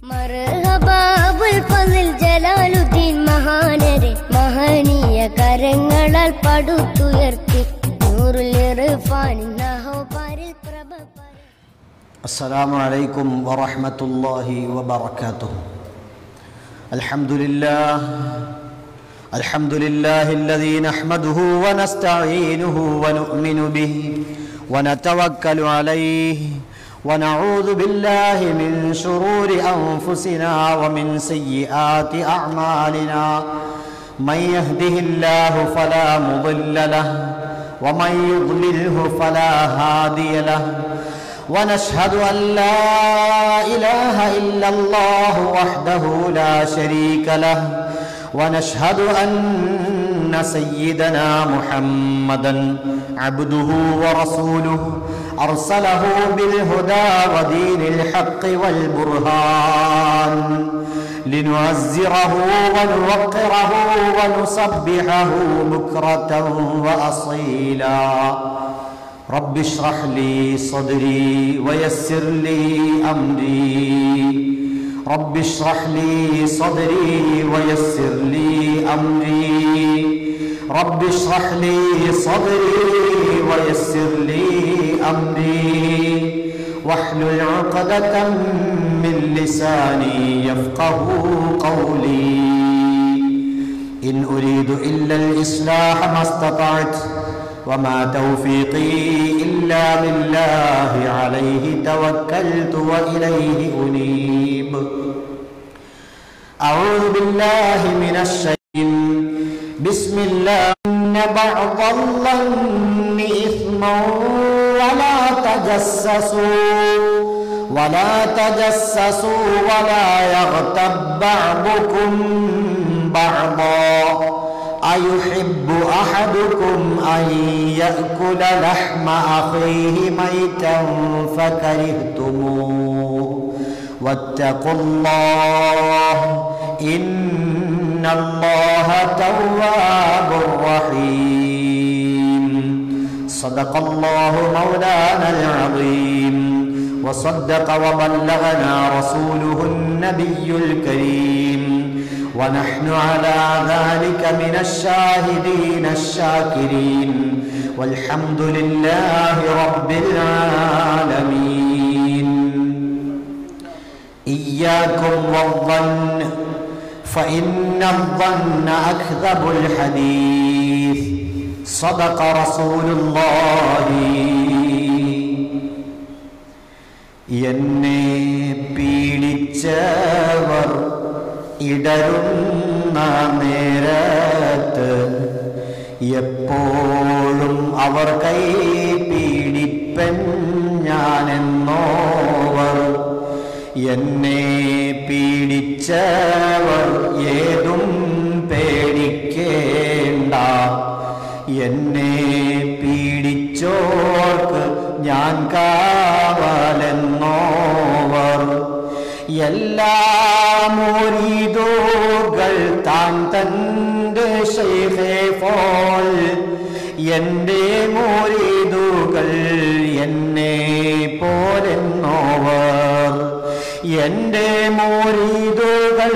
മർഹബാബുൽ ഫസിൽ ജലാലുദ്ദീൻ മഹാനരെ മഹനീയ കരങ്ങളാൽ പടുത്തുയർത്തി നൂറുൽ ഇർഫാനിൻ നഹോപാരിൽ പ്രഭ പരത്തി. السلام عليكم ورحمة الله وبركاته الحمد لله الحمد لله الذي نحمده ونستعينه ونؤمن به ونتوكل عليه ونعوذ بالله من شرور أنفسنا ومن سيئات أعمالنا من يهده الله فلا مضل له ومن يضلله فلا هادي له ونشهد أن لا إله إلا الله وحده لا شريك له ونشهد أن سيدنا محمدا عبده ورسوله أرسله بالهدى ودين الحق والبرهان لنعزره ونوقره ونسبحه بكرة وأصيلا رب اشرح لي صدري ويسر لي أمري رب اشرح لي صدري ويسر لي أمري رب اشرح لي صدري ويسر لي أمري واحلل عقدة من لساني يفقه قولي إن أريد إلا الإصلاح ما استطعت وما توفيقي إلا بالله عليه توكلت وإليه أنيب أعوذ بالله من الشيطان بسم الله إن بعض الظن إثم ولا تجسسوا ولا تجسسوا ولا يغتب بعضكم بعضا أيحب أحدكم أن يأكل لحم أخيه ميتا فكرهتموه واتقوا الله إن الله تواب رحيم صدق الله مولانا العظيم وصدق وبلغنا رسوله النبي الكريم ونحن على ذلك من الشاهدين الشاكرين والحمد لله رب العالمين إياكم والظن فإن الظن أكذب الحديث صدق رسول الله എന്നെ പീഡിച്ചവർ ഇടരുന്ന നേരത്ത് എപ്പോഴും അവർ കൈ പീഡിപ്പൻ ഞാനെന്നോവർ എന്നെ പീഡിച്ചവർ ഏതും പേടിക്കേണ്ട എന്നെ പീഡിച്ചോർക്ക് ഞാൻ കാവലെന്നോവർ എല്ലാ മുരീദോകൾ താൻ തൻ്റെ ശൈഖേ പോൽ എൻ്റെ മുരീദുകൾ എന്നെ പോലെന്നോവർ എൻ്റെ മുരീദുകൾ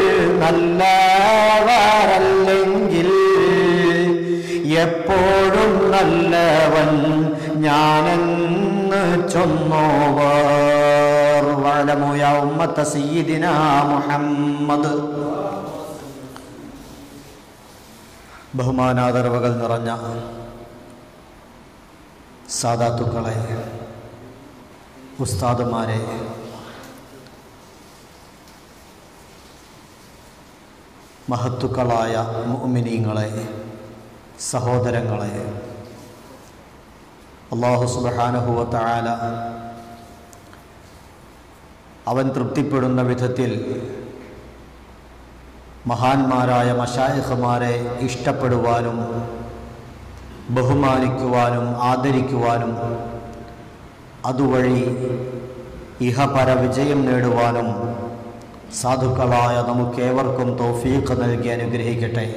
നല്ലവരല്ലെങ്കിൽ എപ്പോഴും നല്ലവൻ ഞാനെന്ന് ചൊന്നോവർ വാലമു യാ ഉമ്മത്ത സയ്യിദിന മുഹമ്മദ് ബഹുമാനാദരവുകൾ നിറഞ്ഞ സാദാത്തുക്കളെ ഉസ്താദുമാരെ മഹത്തുക്കളായ മുഅ്മിനീങ്ങളെ സഹോദരങ്ങളെ അള്ളാഹു സുബഹാനഹുവ തആല അവൻ തൃപ്തിപ്പെടുന്ന വിധത്തിൽ മഹാന്മാരായ മഷായിഖുമാരെ ഇഷ്ടപ്പെടുവാനും ബഹുമാനിക്കുവാനും ആദരിക്കുവാനും അതുവഴി ഇഹപര വിജയം നേടുവാനും സാധുക്കളായ നമുക്കേവർക്കും തൗഫീഖ് നൽകി അനുഗ്രഹിക്കട്ടെ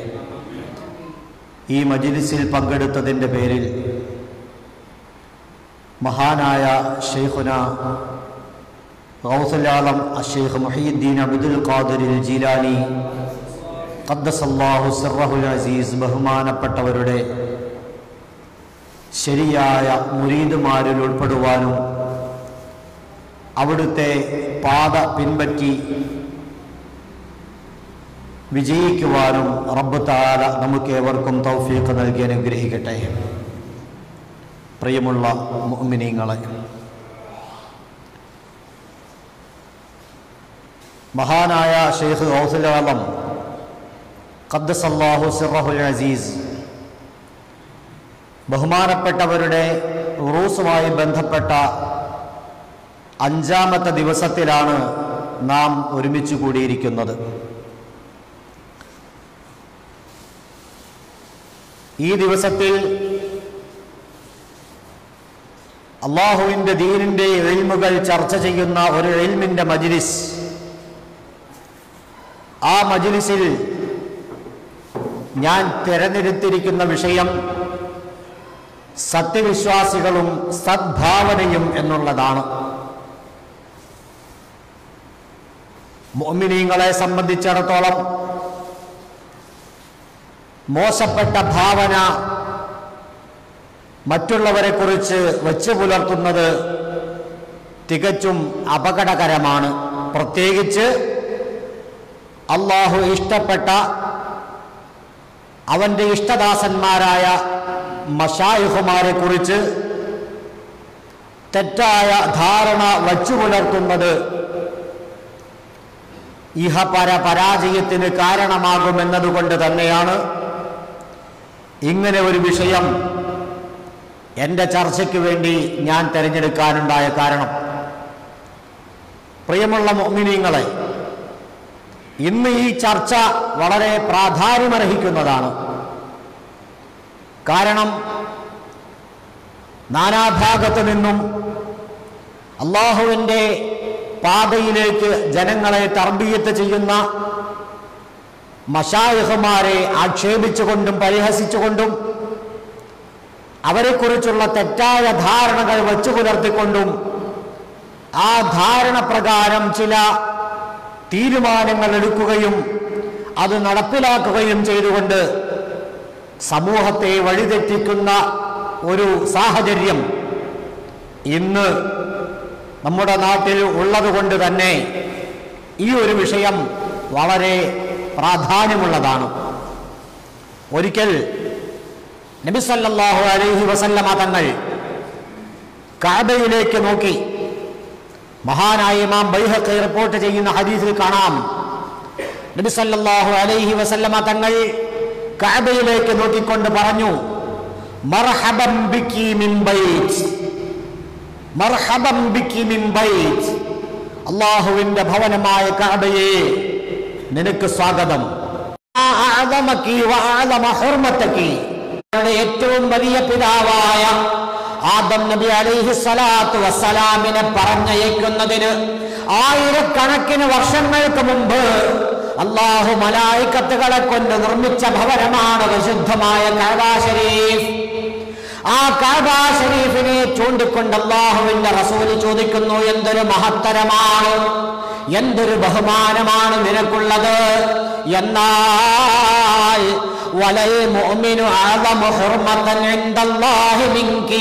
ഈ മജിലിസിൽ പങ്കെടുത്തതിൻ്റെ പേരിൽ മഹാനായ ഷെയ്ഖുന ഗൗസുലാലം അഷേഖ് മുഹീദ്ദീൻ അബ്ദുൽ ഖാദിർ ജീലാനി ഖദ്ദസല്ലാഹു സിറഹുൽ അസീസ് ബഹുമാനപ്പെട്ടവരുടെ ശരിയായ മുരീദുമാരിൽ ഉൾപ്പെടുവാനും അവിടുത്തെ പാത പിൻപറ്റി വിജയിക്കുവാനും റബ്ബ് താല നമുക്ക് ഏവർക്കും തൗഫീഖ് നൽകി അനുഗ്രഹിക്കട്ടെ പ്രിയമുള്ള മുഅ്മിനീങ്ങളെ മഹാനായ ഷെയ്ഖ് ഗൗസുലാലം ഖദ്ദസല്ലാഹു സിറഹുൽ അസീസ് ബഹുമാനപ്പെട്ടവരുടെ ഉറൂസുമായി ബന്ധപ്പെട്ട അഞ്ചാമത്തെ ദിവസത്തിലാണ് നാം ഒരുമിച്ച് കൂടിയിരിക്കുന്നത് ഈ ദിവസത്തിൽ അള്ളാഹുവിൻ്റെ ദീനിൻ്റെ എൽമുകൾ ചർച്ച ചെയ്യുന്ന ഒരു എൽമിൻ്റെ മജിലിസ് ആ മജിലിസിൽ ഞാൻ തിരഞ്ഞെടുത്തിരിക്കുന്ന വിഷയം സത്യവിശ്വാസികളും സദ്ഭാവനയും എന്നുള്ളതാണ് മോമിനീങ്ങളെ സംബന്ധിച്ചിടത്തോളം മോശപ്പെട്ട ഭാവന മറ്റുള്ളവരെ കുറിച്ച് വച്ചു പുലർത്തുന്നത് തികച്ചും അപകടകരമാണ് പ്രത്യേകിച്ച് അള്ളാഹു ഇഷ്ടപ്പെട്ട അവൻ്റെ ഇഷ്ടദാസന്മാരായ മഷായുഹുമാരെ കുറിച്ച് തെറ്റായ ധാരണ വച്ചു പുലർത്തുന്നത് ഇഹപര പരാജയത്തിന് കാരണമാകുമെന്നതുകൊണ്ട് തന്നെയാണ് ഇങ്ങനെ ഒരു വിഷയം എൻ്റെ ചർച്ചയ്ക്ക് വേണ്ടി ഞാൻ തിരഞ്ഞെടുക്കാനുണ്ടായ കാരണം പ്രിയമുള്ള മോമിനിയങ്ങളെ ഇന്ന് ഈ ചർച്ച വളരെ പ്രാധാന്യമർഹിക്കുന്നതാണ് കാരണം നാനാഭാഗത്തു നിന്നും അള്ളാഹുവിൻ്റെ പാതയിലേക്ക് ജനങ്ങളെ തർബീയത്ത് ചെയ്യുന്ന മഷായഹുമാരെ ആക്ഷേപിച്ചുകൊണ്ടും പരിഹസിച്ചുകൊണ്ടും അവരെക്കുറിച്ചുള്ള തെറ്റായ ധാരണകൾ വച്ചു പുലർത്തിക്കൊണ്ടും ആ ധാരണ പ്രകാരം ചില തീരുമാനങ്ങൾ എടുക്കുകയും അത് നടപ്പിലാക്കുകയും ചെയ്തുകൊണ്ട് സമൂഹത്തെ വഴിതെറ്റിക്കുന്ന ഒരു സാഹചര്യം ഇന്ന് നമ്മുടെ നാട്ടിൽ ഉള്ളതുകൊണ്ട് തന്നെ ഈ ഒരു വിഷയം വളരെ പ്രാധാന്യമുള്ളതാണ് ഒരിക്കൽ നബിസല്ലാഹു അലൈഹി വസല്ലമ തങ്ങൾ കാബയിലേക്ക് നോക്കി മഹാനായ ഇമാം ബൈഹഖി റിപ്പോർട്ട് ചെയ്യുന്ന ഹദീസിൽ കാണാം നബിസല്ലാഹു അലൈഹി വസല്ലമ തങ്ങൾ കാബയിലേക്ക് നോക്കിക്കൊണ്ട് പറഞ്ഞു മർഹബം ബിക്കി മിൻ ബൈത്ത് മർഹബം ബിക്കി മിൻ ബൈത്ത് അള്ളാഹുവിന്റെ ഭവനമായ കാബയെ നിനക്ക് സ്വാഗതം അഅദമക്കി വഅഅദമ ഹുർമത്തക്കി അവരുടെ ഏറ്റവും വലിയ പിതാവായ ആദം നബി അലൈഹി സ്വലാത്തു വസ്സലാമിനെ പറഞ്ഞയക്കുന്നതിന് ആയിരക്കണക്കിന് വർഷങ്ങൾക്ക് മുമ്പ് അള്ളാഹു മലായിക്കത്തുകളെ കൊണ്ട് നിർമ്മിച്ച ഭവനമാണ് വിശുദ്ധമായ കഅബ ഷരീഫ് ആ കഅബ ഷരീഫിനെ ചൂണ്ടിക്കൊണ്ട് അള്ളാഹുവിന്റെ റസൂല് ചോദിക്കുന്നു എന്തൊരു മഹത്തരമാണ് എന്തൊരു ബഹുമാനമാണ് നിനക്കുള്ളത് എന്നാൽ വലൽ മുഅ്മിനു അഅദമു ഹുർമതൻ ഇൻദല്ലാഹി മിൻകി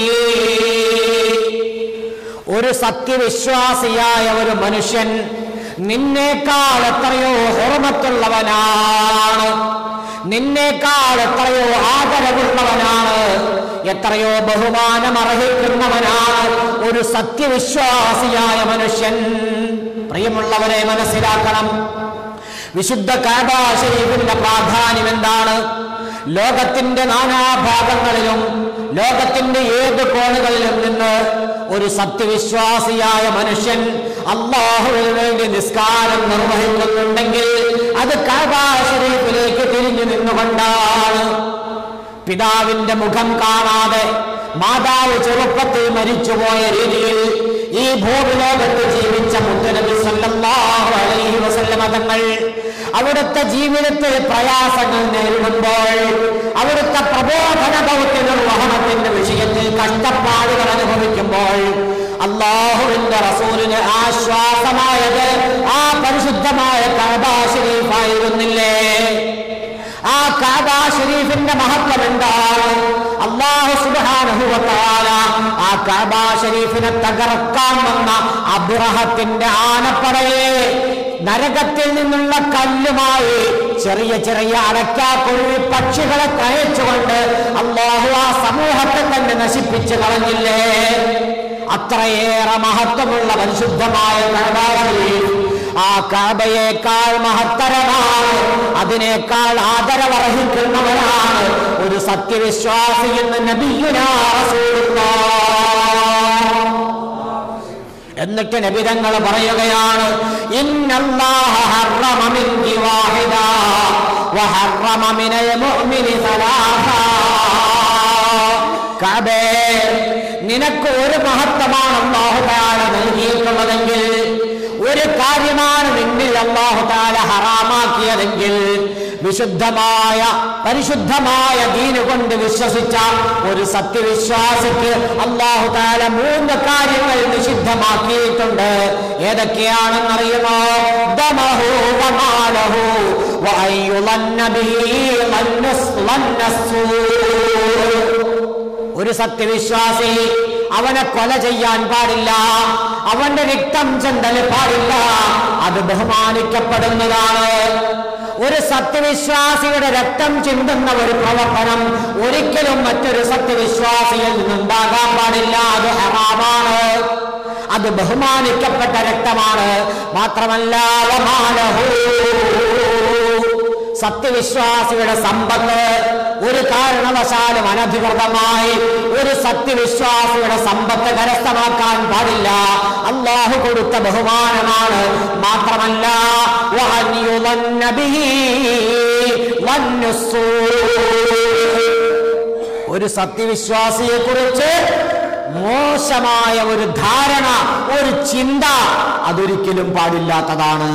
ഒരു സത്യവിശ്വാസിയായ ഒരു മനുഷ്യൻ നിന്നേക്കാൾ എത്രയോ ഹുർമത്തുള്ളവനാണ് നിന്നേക്കാൾ എത്രയോ ആദരവുള്ളവനാണ് എത്രയോ ബഹുമാനം അർഹിക്കുന്നവനാണ് ഒരു സത്യവിശ്വാസിയായ മനുഷ്യൻ പ്രിയമുള്ളവരെ മനസ്സിലാക്കണം വിശുദ്ധ കാബാ ശരീഫിന്റെ പ്രാധാന്യം എന്താണ് ലോകത്തിന്റെ നാനാഭാഗങ്ങളിലും ലോകത്തിന്റെ ഏത് കോണുകളിലും നിന്ന് ഒരു സത്യവിശ്വാസിയായ മനുഷ്യൻ അള്ളാഹുവിന് വേണ്ടി നിസ്കാരം നിർവഹിക്കുന്നുണ്ടെങ്കിൽ അത് കാബാ ശരീഫിലേക്ക് തിരിഞ്ഞു നിന്നുകൊണ്ടാണ് പിതാവിന്റെ മുഖം കാണാതെ മാതാവ് ചെറുപ്പത്തിൽ മരിച്ചുപോയ രീതിയിൽ ഈ ഭൂമിലോകത്ത് ജീവിച്ച മുത്തനബി സല്ലല്ലാഹു അലൈഹി വസല്ലമ തങ്ങൾ അവിടുത്തെ ജീവിതത്തിൽ പ്രയാസങ്ങൾ നേരിടുമ്പോൾ അവിടുത്തെ പ്രബോധന ദൗത്യ നിർവഹണത്തിന്റെ വിഷയത്തിൽ കഷ്ടപ്പാടുകൾ അനുഭവിക്കുമ്പോൾ അള്ളാഹു അള്ളാഹുവിന്റെ റസൂലിന് ആശ്വാസമായത് ആ പരിശുദ്ധമായ കഅബ ഷരീഫായിരുന്നില്ലേ ആ കാബ ഷരീഫിന്റെ മഹത്വം എന്താണ് അള്ളാഹു സുബ്ഹാനഹു വ തആല ആ കാബ ഷരീഫിനെ തകർക്കാൻ വന്ന അബ്രഹത്തിന്റെ ആനപ്പടയെ നരകത്തിൽ നിന്നുള്ള കല്ലുമായി ചെറിയ ചെറിയ അടയ്ക്കാക്കൊഴി പക്ഷികളെ കയച്ചുകൊണ്ട് അള്ളാഹു ആ സമൂഹത്തെ തന്നെ നശിപ്പിച്ചു കളഞ്ഞില്ലേ അത്രയേറെ മഹത്വമുള്ള പരിശുദ്ധമായ കഅബ ഷരീഫ് ആ കാബയേക്കാൾ മഹത്തരമാണ് അതിനേക്കാൾ ആദരവർഹിക്കുന്നവരാണ് ഒരു സത്യവിശ്വാസി എന്ന് നബിയുനാ റസൂലുള്ളാഹ്. എന്നിട്ട് നബിതങ്ങൾ പറയുകയാണ് ഇന്നല്ലാഹ ഹറമ മിൻകി വാഹിദ വഹറമ മിനൽ മുഅ്മിനി സലാസ കഅബേ നിനക്ക് ഒരു മഹത്വമാണ് അല്ലാഹു തആല നൽകിയിട്ടുള്ളതെങ്കിൽ ഒരു കാര്യമാണ് നിന്നിൽ അല്ലാഹു തആല ഹറാമാക്കിയതെങ്കിൽ വിശുദ്ധമായ പരിശുദ്ധമായ ദീന് കൊണ്ട് വിശ്വസിച്ച ഒരു സത്യവിശ്വാസിക്ക് അള്ളാഹു താല മൂന്ന് കാര്യങ്ങൾ നിഷിദ്ധമാക്കിയിട്ടുണ്ട് ഏതൊക്കെയാണെന്നറിയുമോ ദമഹു വമാലഹു വഅയ്യുളന്ന ബിഹി ലന്നസ് ലന്നസ്സൂ. ഒരു സത്യവിശ്വാസി അവനെ കൊല ചെയ്യാൻ പാടില്ല അവന്റെ രക്തം ചെന്തൽ പാടില്ല അത് ബഹുമാനിക്കപ്പെടുന്നതാണ് ഒരു സത്യവിശ്വാസിയുടെ രക്തം ചിന്തുന്ന ഒരു പ്രവർത്തനം ഒരിക്കലും മറ്റൊരു സത്യവിശ്വാസിയിൽ നിന്നുണ്ടാകാൻ പാടില്ല അത് ഹറാമാണ് അത് ബഹുമാനിക്കപ്പെട്ട രക്തമാണ് മാത്രമല്ല വമാലഹു. സത്യവിശ്വാസിയുടെ സമ്പത്ത് ഒരു കാരണവശാലും അനധികൃതമായി ഒരു സത്യവിശ്വാസിയുടെ സമ്പത്ത് കരസ്ഥമാക്കാൻ പാടില്ല അള്ളാഹു കൊടുത്ത ബഹുമാനമാണ് മാത്രമല്ല വഅൻ യുളന്ന ബിഹി വന്നുസ്സൂ. ഒരു സത്യവിശ്വാസിയെ കുറിച്ച് മോശമായ ഒരു ധാരണ ഒരു ചിന്ത അതൊരിക്കലും പാടില്ലാത്തതാണ്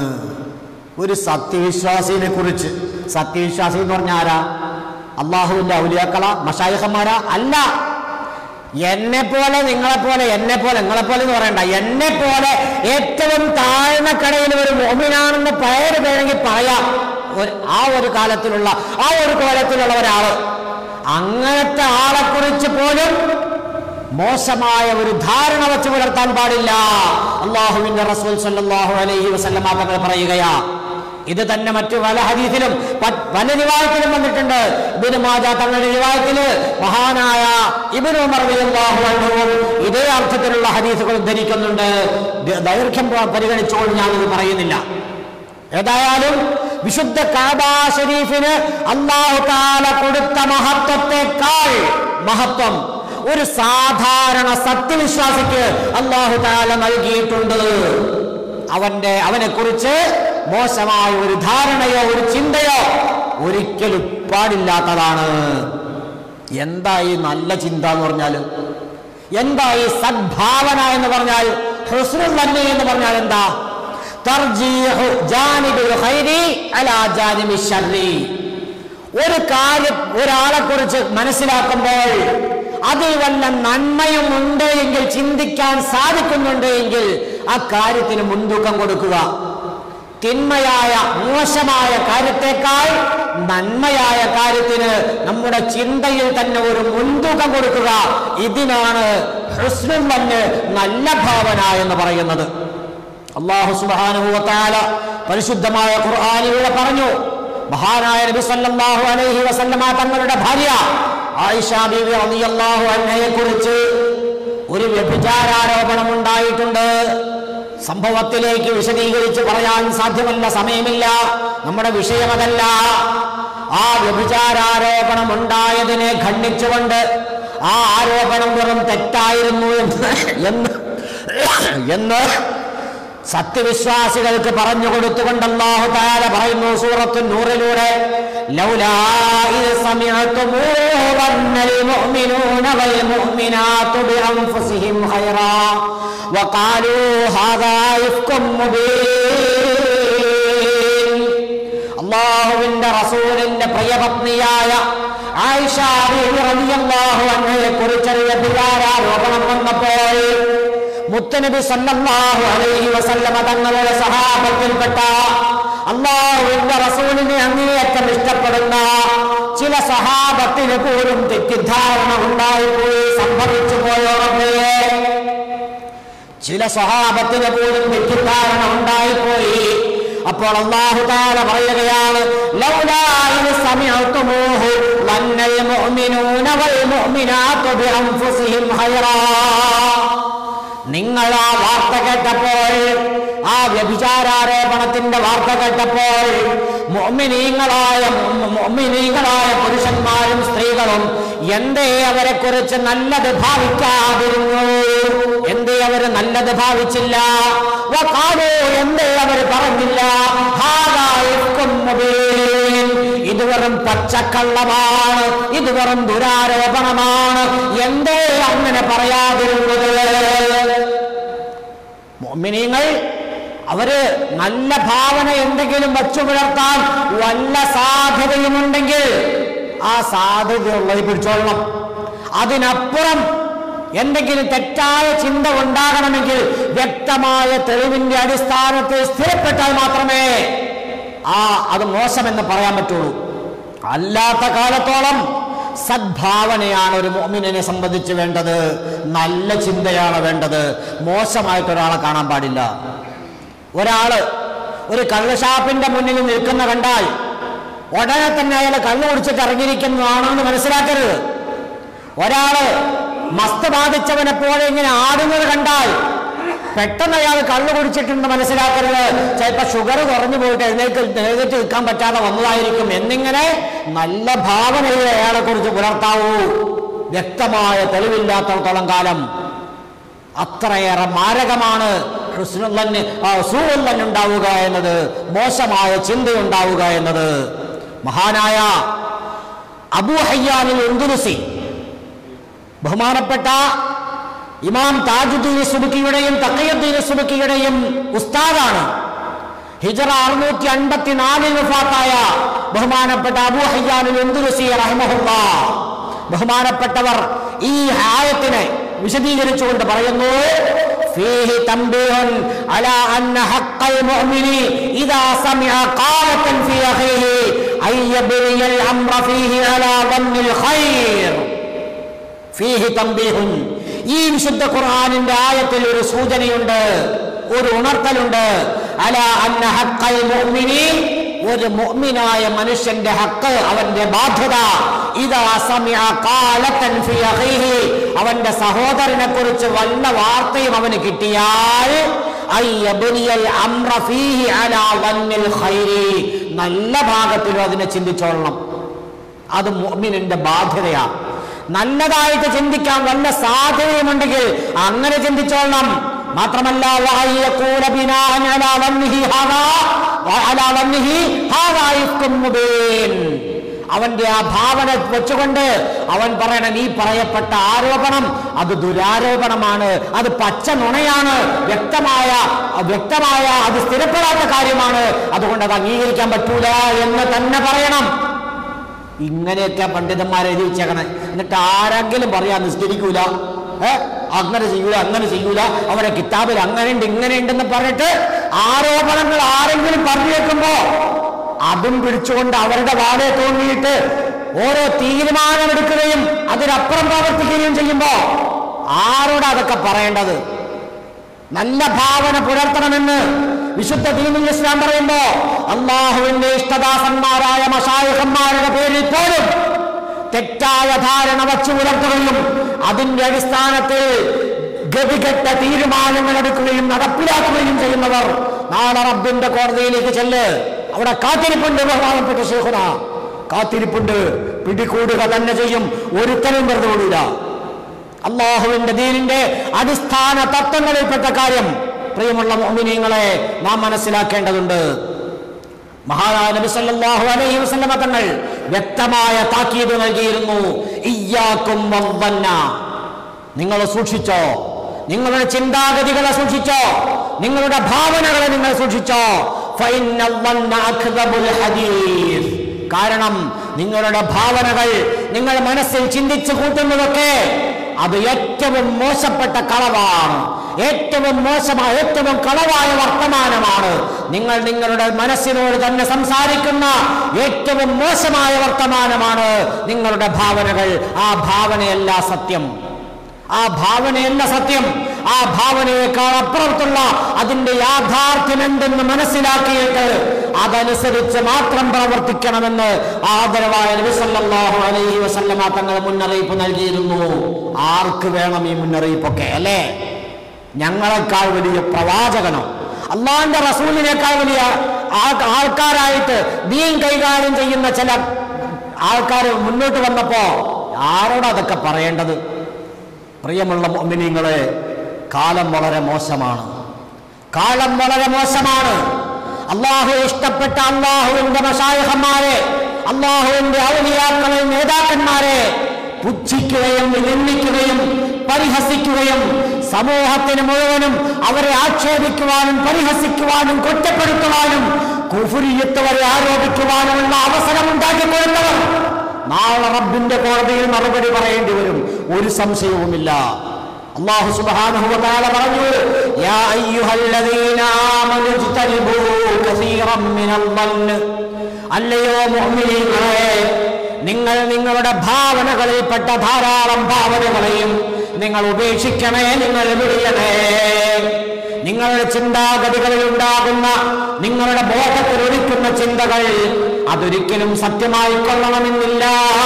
ഒരു സത്യവിശ്വാസിനെ കുറിച്ച് സത്യവിശ്വാസി എന്ന് പറഞ്ഞ ആരാ അള്ളാഹുവിന്റെ ഔലിയാക്കള മഷായഹന്മാരാ അല്ല എന്നെ പോലെ നിങ്ങളെ പോലെ എന്നെ പോലെ നിങ്ങളെ പോലെ എന്ന് പറയണ്ട എന്നെ പോലെ ഏറ്റവും താഴ്ന്ന കടയിൽ ഒരു മോമിനാണെന്ന് പേര് വേണമെങ്കിൽ പറയാം ഒരു- ആ ഒരു കാലത്തിലുള്ള ആ ഒരു കോലത്തിലുള്ള ഒരാള് അങ്ങനത്തെ ആളെ കുറിച്ച് പോലും മോശമായ ഒരു ധാരണ വെച്ച് പുലർത്താൻ പാടില്ല അള്ളാഹുവിന്റെ റസൂൽ സല്ലല്ലാഹു അലൈഹി വസല്ലമ തങ്ങൾ പറയുകയാ ഇത് തന്നെ മറ്റു പല ഹദീസിലും പ- പല റിവായത്തിലും വന്നിട്ടുണ്ട് ഇബിന് മാജ തങ്ങളുടെ റിവായത്തില് മഹാനായ ഇബിന് ഉമർ റളിയല്ലാഹു അൻഹുവും ഇതേ അർത്ഥത്തിലുള്ള ഹദീസുകൾ ഉദ്ധരിക്കുന്നുണ്ട് ദ- ദൈർഘ്യം പ- പരിഗണിച്ചുകൊണ്ട് ഞാനത് പറയുന്നില്ല ഏതായാലും വിശുദ്ധ കാബാ ഷരീഫിന് അള്ളാഹു താല കൊടുത്ത മഹത്വത്തെക്കാൾ മഹത്വം ഒരു സാധാരണ സത്യവിശ്വാസിക്ക് അള്ളാഹു താല നൽകിയിട്ടുണ്ട് അവന്റെ അവനെ കുറിച്ച് മോശമായ ഒരു ധാരണയോ ഒരു ചിന്തയോ ഒരിക്കലും പാടില്ലാത്തതാണ് എന്താ ഈ നല്ല ചിന്ത എന്ന് പറഞ്ഞാൽ എന്താ ഈ സദ്ഭാവന എന്ന് പറഞ്ഞാൽ ഹുസ്നുൽ നന്മ എന്ന് പറഞ്ഞാൽ എന്താ തർജീഹു ജാനിബിൽ ഖൈരി അലാ ജാനിബി ശർരി ഒരു കാര്യം ഒരാളെ കുറിച്ച് മനസ്സിലാക്കുമ്പോൾ അതിൽ വല്ല നന്മയും ഉണ്ട് എങ്കിൽ ചിന്തിക്കാൻ സാധിക്കുന്നുണ്ട് എങ്കിൽ ആ കാര്യത്തിന് മുൻതൂക്കം കൊടുക്കുക തിന്മയായ മോശമായ കാര്യത്തെക്കാൾ നന്മയായ കാര്യത്തിന് നമ്മുടെ ചിന്തയിൽ തന്നെ ഒരു മുൻതൂക്കം കൊടുക്കുക ഇതിനാണ് ഹുസ്നുൽ മന്ന് നല്ല ഭാവന എന്ന് പറയുന്നത് അള്ളാഹു സുബ്ഹാനഹു വ തആല പരിശുദ്ധമായ ഖുർആനിലൂടെ പറഞ്ഞു മഹാനായ നബി സല്ലല്ലാഹു അലൈഹി വസല്ലമ തങ്ങളുടെ ഭാര്യ ആയിഷ ബീവി റളിയല്ലാഹു അൻഹയെ കുറിച്ച് ഒരു വ്യഭിചാരാരോപണം ഉണ്ടായിട്ടുണ്ട് സംഭവത്തിലേക്ക് വിശദീകരിച്ച് പറയാൻ സാധ്യമല്ല സമയമില്ല നമ്മുടെ വിഷയമതല്ല ആ വ്യഭിചാരാരോപണം ഉണ്ടായതിനെ ഖണ്ഡിച്ചുകൊണ്ട് ആ ആരോപണം വെറും തെറ്റായിരുന്നു എന്ന് എന്ന് എന്ന് സത്യവിശ്വാസികൾക്ക് പറഞ്ഞു കൊടുത്തുകൊണ്ട് അല്ലാഹു തആല പറയുന്നു സൂറത്തു നൂറിലൂടെ ലൗലാ ഇദ് സമിഅതുമൂഹു വന്നൽ മുഅ്മിനൂന വൽ മുഅ്മിനാതു ബിഅൻഫുസിഹിം ഖൈറാ വഖാലൂ ഹാദാ ഇഫ്കും മുബീൻ അള്ളാഹുവിന്റെ റസൂലിന്റെ പ്രിയപത്നിയായ ആയിഷ ബീവി റളിയല്ലാഹു അൻഹയെ കുറിച്ചൊരു വ്യഭിചാരോപണം വന്നപ്പോൾ മുത്തനബി സല്ലല്ലാഹു അലൈഹി വസല്ലമ തങ്ങളുടെ സഹാബത്തിൽപ്പെട്ട അള്ളാഹുവിന്റെ റസൂലിനെ അങ്ങേയറ്റം ഇഷ്ടപ്പെടുന്ന ചില സഹാബത്തിന് പോലും തെറ്റിദ്ധാരണ ഉണ്ടായിപ്പോയി സംഭവിച്ചു പോയോറപ്പേ ചില സഹാബത്തിന് പോലും തെറ്റിദ്ധാരണ ഉണ്ടായിപ്പോയി അപ്പോൾ അള്ളാഹു താല പറയുകയാണ് ലൗലാ ഇദ് സമിഅ്തുമൂഹു വന്നൽ മുഅ്മിനൂന വൽ മുഅ്മിനാത്തു ബിഅൻഫുസിഹിം ഖൈറാ നിങ്ങൾ ആ വാർത്ത കേട്ടപ്പോൾ ആ വ്യഭിചാരാരോപണത്തിന്റെ വാർത്ത കേട്ടപ്പോൾ മൊമിനീങ്ങളായ മൊമിനീങ്ങളായ പുരുഷന്മാരും സ്ത്രീകളും എന്തേ അവരെ കുറിച്ച് നല്ലത് ഭാവിക്കാതിരുന്നു എന്തേ അവര് നല്ലത് ഭാവിച്ചില്ല വഖാലൂ എന്തേ അവർ പറഞ്ഞില്ല ഹാദാ ഇഫ്കും മുബീൻ. ഇത് വെറും പച്ചക്കള്ളമാണ് ഇത് വെറും ദുരാരോപണമാണ് എന്തേ അങ്ങനെ പറയാതിരുന്നത് മോമിനിയങ്ങൾ അവര് നല്ല ഭാവന എന്തെങ്കിലും വച്ചു പുലർത്താൻ വല്ല സാധ്യതയുമുണ്ടെങ്കിൽ ആ സാധ്യതയുള്ളത് പിടിച്ചോളണം അതിനപ്പുറം എന്തെങ്കിലും തെറ്റായ ചിന്ത ഉണ്ടാകണമെങ്കിൽ വ്യക്തമായ തെളിവിന്റെ അടിസ്ഥാനത്തിൽ സ്ഥിരപ്പെട്ടാൽ മാത്രമേ ആ അത് മോശമെന്ന് പറയാൻ പറ്റുള്ളൂ അല്ലാത്ത കാലത്തോളം സദ്ഭാവനയാണ് ഒരു മോമിനെ സംബന്ധിച്ച് വേണ്ടത് നല്ല ചിന്തയാണ് വേണ്ടത് മോശമായിട്ട് ഒരാളെ കാണാൻ പാടില്ല ഒരാള് ഒരു കള്ളുഷാപ്പിന്റെ മുന്നിൽ നിൽക്കുന്ന കണ്ടാൽ ഉടനെ തന്നെ അയാൾ കള്ളു കുടിച്ചിട്ട് ഇറങ്ങിയിരിക്കുന്നതാണെന്ന് മനസ്സിലാക്കരുത് ഒരാള് മസ്ത് ബാധിച്ചവനെ പോലെ ഇങ്ങനെ ആടുന്നത് കണ്ടാൽ പെട്ടെന്ന് അയാൾ കള്ളു കുടിച്ചിട്ടുണ്ടെന്ന് മനസ്സിലാക്കരുത് ചിലപ്പോ ഷുഗർ കുറഞ്ഞു പോയിട്ട് എഴുന്നേറ്റ് എഴുന്നേറ്റ് നിൽക്കാൻ പറ്റാതെ വന്നതായിരിക്കും എന്നിങ്ങനെ നല്ല ഭാവനയെ അയാളെ കുറിച്ച് പുലർത്താവൂ വ്യക്തമായ തെളിവില്ലാത്തടത്തോളം കാലം അത്രയേറെ മാരകമാണ് ഹുസ്നുല്ലന് ആ, സൂഉല്ലൻ ഉണ്ടാവുക എന്നത് മോശമായ ചിന്തയുണ്ടാവുക എന്നത് മഹാനായ അബൂ ഹയ്യാനിൽ ഉന്തുലുസി ബഹുമാനപ്പെട്ട ഇമാം താജുദ്ദീൻ സുബുക്കിയുടെയും തക്കയുദ്ദീൻ സുബുക്കിയുടെയും ഉസ്താദാണ് ഹിജറ അറുന്നൂറ്റി അൻപത്തിനാലിൽ വഫാത്തായ ബഹുമാനപ്പെട്ട അബൂ ഹയ്യാനുൽ ഉന്തുലുസി റഹ്മഹുല്ല ബഹുമാനപ്പെട്ടവർ ഈ ആയത്തിനെ വിശദീകരിച്ചുകൊണ്ട് പറയുന്നു فيه تنبيه على أن حق المؤمن إذا سمع قالة في أخيه أن يبني الأمر فيه على ظن الخير ഫീഹി തമ്പീഹുൻ ഈ വിശുദ്ധ ഖുർആനിന്റെ ആയത്തിൽ ഒരു സൂചനയുണ്ട് ഒരു ഉണർത്തലുണ്ട് അല അന്ന ഹഖൽ മുഅ്മിനി ഒരു മുഅ്മിനായ മനുഷ്യന്റെ ഹക്ക് അവന്റെ ബാധ്യത ഇതാ സമിഅ ഖാലത്തൻ ഫീ അഖീഹി അവന്റെ സഹോദരനെ കുറിച്ച് വല്ല വാർത്തയും അവന് കിട്ടിയാൽ ഐ യബ്നിയൽ അംറ ഫീഹി അലാ വന്നിൽ ഖൈരി നല്ല ഭാഗത്തിലും അതിനെ ചിന്തിച്ചോളണം അത് മുഅ്മിനിന്റെ ബാധ്യതയാണ് നല്ലതായിട്ട് ചിന്തിക്കാൻ വല്ല സാധ്യതയുമുണ്ടെങ്കിൽ അങ്ങനെ ചിന്തിച്ചോളണം മാത്രമല്ല വഅയ്യഖൂല ബിനാഅൻ അലാ വന്നിഹി ഹാദാ വഅലാ വന്നിഹി ഹാദാ ഇഫ്കും മുബീൻ അവന്റെ ആ ഭാവന വെച്ചുകൊണ്ട് അവൻ പറയണം ഈ പറയപ്പെട്ട ആരോപണം അത് ദുരാരോപണമാണ് അത് പച്ച നുണയാണ് വ്യക്തമായ വ്യക്തമായ അത് സ്ഥിരപ്പെടാത്ത കാര്യമാണ് അതുകൊണ്ട് അത് അംഗീകരിക്കാൻ പറ്റൂല എന്ന് തന്നെ പറയണം ഇങ്ങനെയൊക്കെ പണ്ഡിതന്മാരെ എഴുതി വെച്ചേക്കണേ എന്നിട്ട് ആരെങ്കിലും പറയാ നിസ്കരിക്കൂല ഏ അങ്ങനെ ചെയ്യൂല അങ്ങനെ ചെയ്യൂല അവരെ കിതാബിൽ അങ്ങനെയുണ്ട് ഇങ്ങനെയുണ്ടെന്ന് പറഞ്ഞിട്ട് ആരോപണങ്ങൾ ആരെങ്കിലും പറഞ്ഞു വെക്കുമ്പോ അതും പിടിച്ചുകൊണ്ട് അവരുടെ വാലെ തോന്നിയിട്ട് ഓരോ തീരുമാനമെടുക്കുകയും അതിനപ്പുറം പ്രവർത്തിക്കുകയും ചെയ്യുമ്പോ ആരോടാ അതൊക്കെ പറയേണ്ടത് നല്ല ഭാവന പുലർത്തണമെന്ന് വിശുദ്ധ ദീനുൽ ഇസ്ലാം പറയുമ്പോ അള്ളാഹുവിന്റെ ഇഷ്ടദാസന്മാരായ മഷായഹന്മാരുടെ പേരിൽ പോലും തെറ്റായ ധാരണ വച്ചു പുലർത്തുകയും അതിന്റെ അടിസ്ഥാനത്തിൽ ഗതികെട്ട തീരുമാനങ്ങൾ എടുക്കുകയും നടപ്പിലാക്കുകയും ചെയ്യുന്നവർ നാളെ റബ്ബിന്റെ കോടതിയിലേക്ക് ചെല്ല് അവിടെ കാത്തിരിപ്പുണ്ട് ബഹുമാനപ്പെട്ട ശേഖുന കാത്തിരിപ്പുണ്ട് പിടികൂടുക തന്നെ ചെയ്യും ഒരുത്തനും വെറുതെ വിടൂല അള്ളാഹുവിന്റെ ദീനിന്റെ അടിസ്ഥാന തത്വങ്ങളിൽപ്പെട്ട കാര്യം പ്രിയമുള്ള മോമിനിയങ്ങളെ നാം മനസ്സിലാക്കേണ്ടതുണ്ട് മഹാനായ നബി സല്ലല്ലാഹു അലൈഹി വസല്ലമ തങ്ങൾ വ്യക്തമായ താക്കീത് നൽകിയിരുന്നു ഇയ്യാക്കും വവ്വന്ന നിങ്ങൾ സൂക്ഷിച്ചോ നിങ്ങളുടെ ചിന്താഗതികളെ സൂക്ഷിച്ചോ നിങ്ങളുടെ ഭാവനകളെ നിങ്ങൾ സൂക്ഷിച്ചോ ഫഇന്ന വന്ന അക്ദബുൽ ഹദീസ് കാരണം നിങ്ങളുടെ ഭാവനകൾ നിങ്ങൾ മനസ്സിൽ ചിന്തിച്ചു കൂട്ടുന്നതൊക്കെ അത് ഏറ്റവും മോശപ്പെട്ട കളവാണ് ഏറ്റവും മോശമായ ഏറ്റവും കളവായ വർത്തമാനമാണ് നിങ്ങൾ നിങ്ങളുടെ മനസ്സിനോട് തന്നെ സംസാരിക്കുന്ന ഏറ്റവും മോശമായ വർത്തമാനമാണ് നിങ്ങളുടെ ഭാവനകൾ ആ ഭാവനയല്ല സത്യം ആ ഭാവനയല്ല സത്യം ആ ഭാവനയേക്കാൾ അപ്പുറത്തുള്ള അതിന്റെ യാഥാർത്ഥ്യം എന്തെന്ന് മനസ്സിലാക്കിയിട്ട് അതനുസരിച്ച് മാത്രം പ്രവർത്തിക്കണമെന്ന് ആദരവായ നബി സല്ലല്ലാഹു അലൈഹി വസല്ലമ തങ്ങൾ മുന്നറിയിപ്പ് നൽകിയിരുന്നു ആർക്ക് വേണം ഈ മുന്നറിയിപ്പൊക്കെ അല്ലേ ഞങ്ങളെക്കാൾ വലിയ പ്രവാചകനോ അള്ളാഹിന്റെ റസൂലിനേക്കാൾ വലിയ ആ- ആൾക്കാരായിട്ട് ദീൻ കൈകാര്യം ചെയ്യുന്ന ചില ആൾക്കാർ മുന്നോട്ട് വന്നപ്പോ ആരോടാ അതൊക്കെ പറയേണ്ടത് പ്രിയമുള്ള മോമിനിങ്ങളെ കാലം വളരെ മോശമാണ് കാലം വളരെ മോശമാണ് അള്ളാഹു ഇഷ്ടപ്പെട്ട അള്ളാഹുവിന്റെ മഷായഹന്മാരെ അള്ളാഹുവിന്റെ ഔലിയാക്കളെ നേതാക്കന്മാരെ പുച്ഛിക്കുകയും നിന്ദിക്കുകയും പരിഹസിക്കുകയും സമൂഹത്തിന് മുഴുവനും അവരെ ആക്ഷേപിക്കുവാനും പരിഹസിക്കുവാനും കുറ്റപ്പെടുത്തുവാനും കുഫുരിയത്ത് വരെ ആരോപിക്കുവാനുമുള്ള അവസരം ഉണ്ടാക്കി കൊടുത്തവർ നാളെ റബ്ബിന്റെ കോടതിയിൽ മറുപടി പറയേണ്ടി വരും ഒരു സംശയവുമില്ല അല്ലാഹു സുബ്ഹാനഹു വ തആല പറഞ്ഞു യാ അയ്യുഹല്ലദീന ആമനു ഇജ്തനിബൂ കസീറൻ മിനൽ ളന്ന് അല്ലയോ മുഅ്മിനീങ്ങളെ നിങ്ങൾ നിങ്ങളുടെ ഭാവനകളിൽപ്പെട്ട ധാരാളം ഭാവനകളെയും നിങ്ങൾ ഉപേക്ഷിക്കണേ നിങ്ങൾ വിടിയണേ നിങ്ങളുടെ ചിന്താഗതികളിൽ ഉണ്ടാകുന്ന നിങ്ങളുടെ ബോധത്തിൽ ഒഴിക്കുന്ന ചിന്തകൾ അതൊരിക്കലും സത്യമായി കൊള്ളണമെന്നില്ല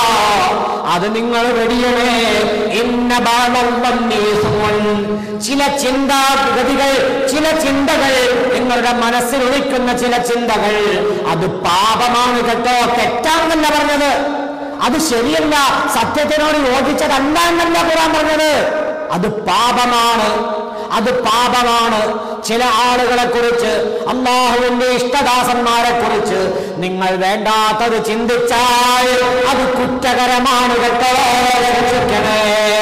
അത് നിങ്ങൾ വെടിയണേ ഇന്ന ബാളം വന്നീസുമുൻ. ചില ചിന്താഗതികൾ ചില ചിന്തകൾ നിങ്ങളുടെ മനസ്സിൽ ഒഴിക്കുന്ന ചില ചിന്തകൾ അത് പാപമാണ് കേട്ടോ തെറ്റാണെന്നല്ല പറഞ്ഞത് അത് ശരിയല്ല സത്യത്തിനോട് യോജിച്ചതല്ല എന്നല്ല ഖുറാൻ പറഞ്ഞത് അത് പാപമാണ് അത് പാപമാണ് ചില ആളുകളെ കുറിച്ച് അള്ളാഹുവിന്റെ ഇഷ്ടദാസന്മാരെ കുറിച്ച് നിങ്ങൾ വേണ്ടാത്തത് ചിന്തിച്ചാൽ അത് കുറ്റകരമാണ് കേട്ടോ രക്ഷിക്കണേ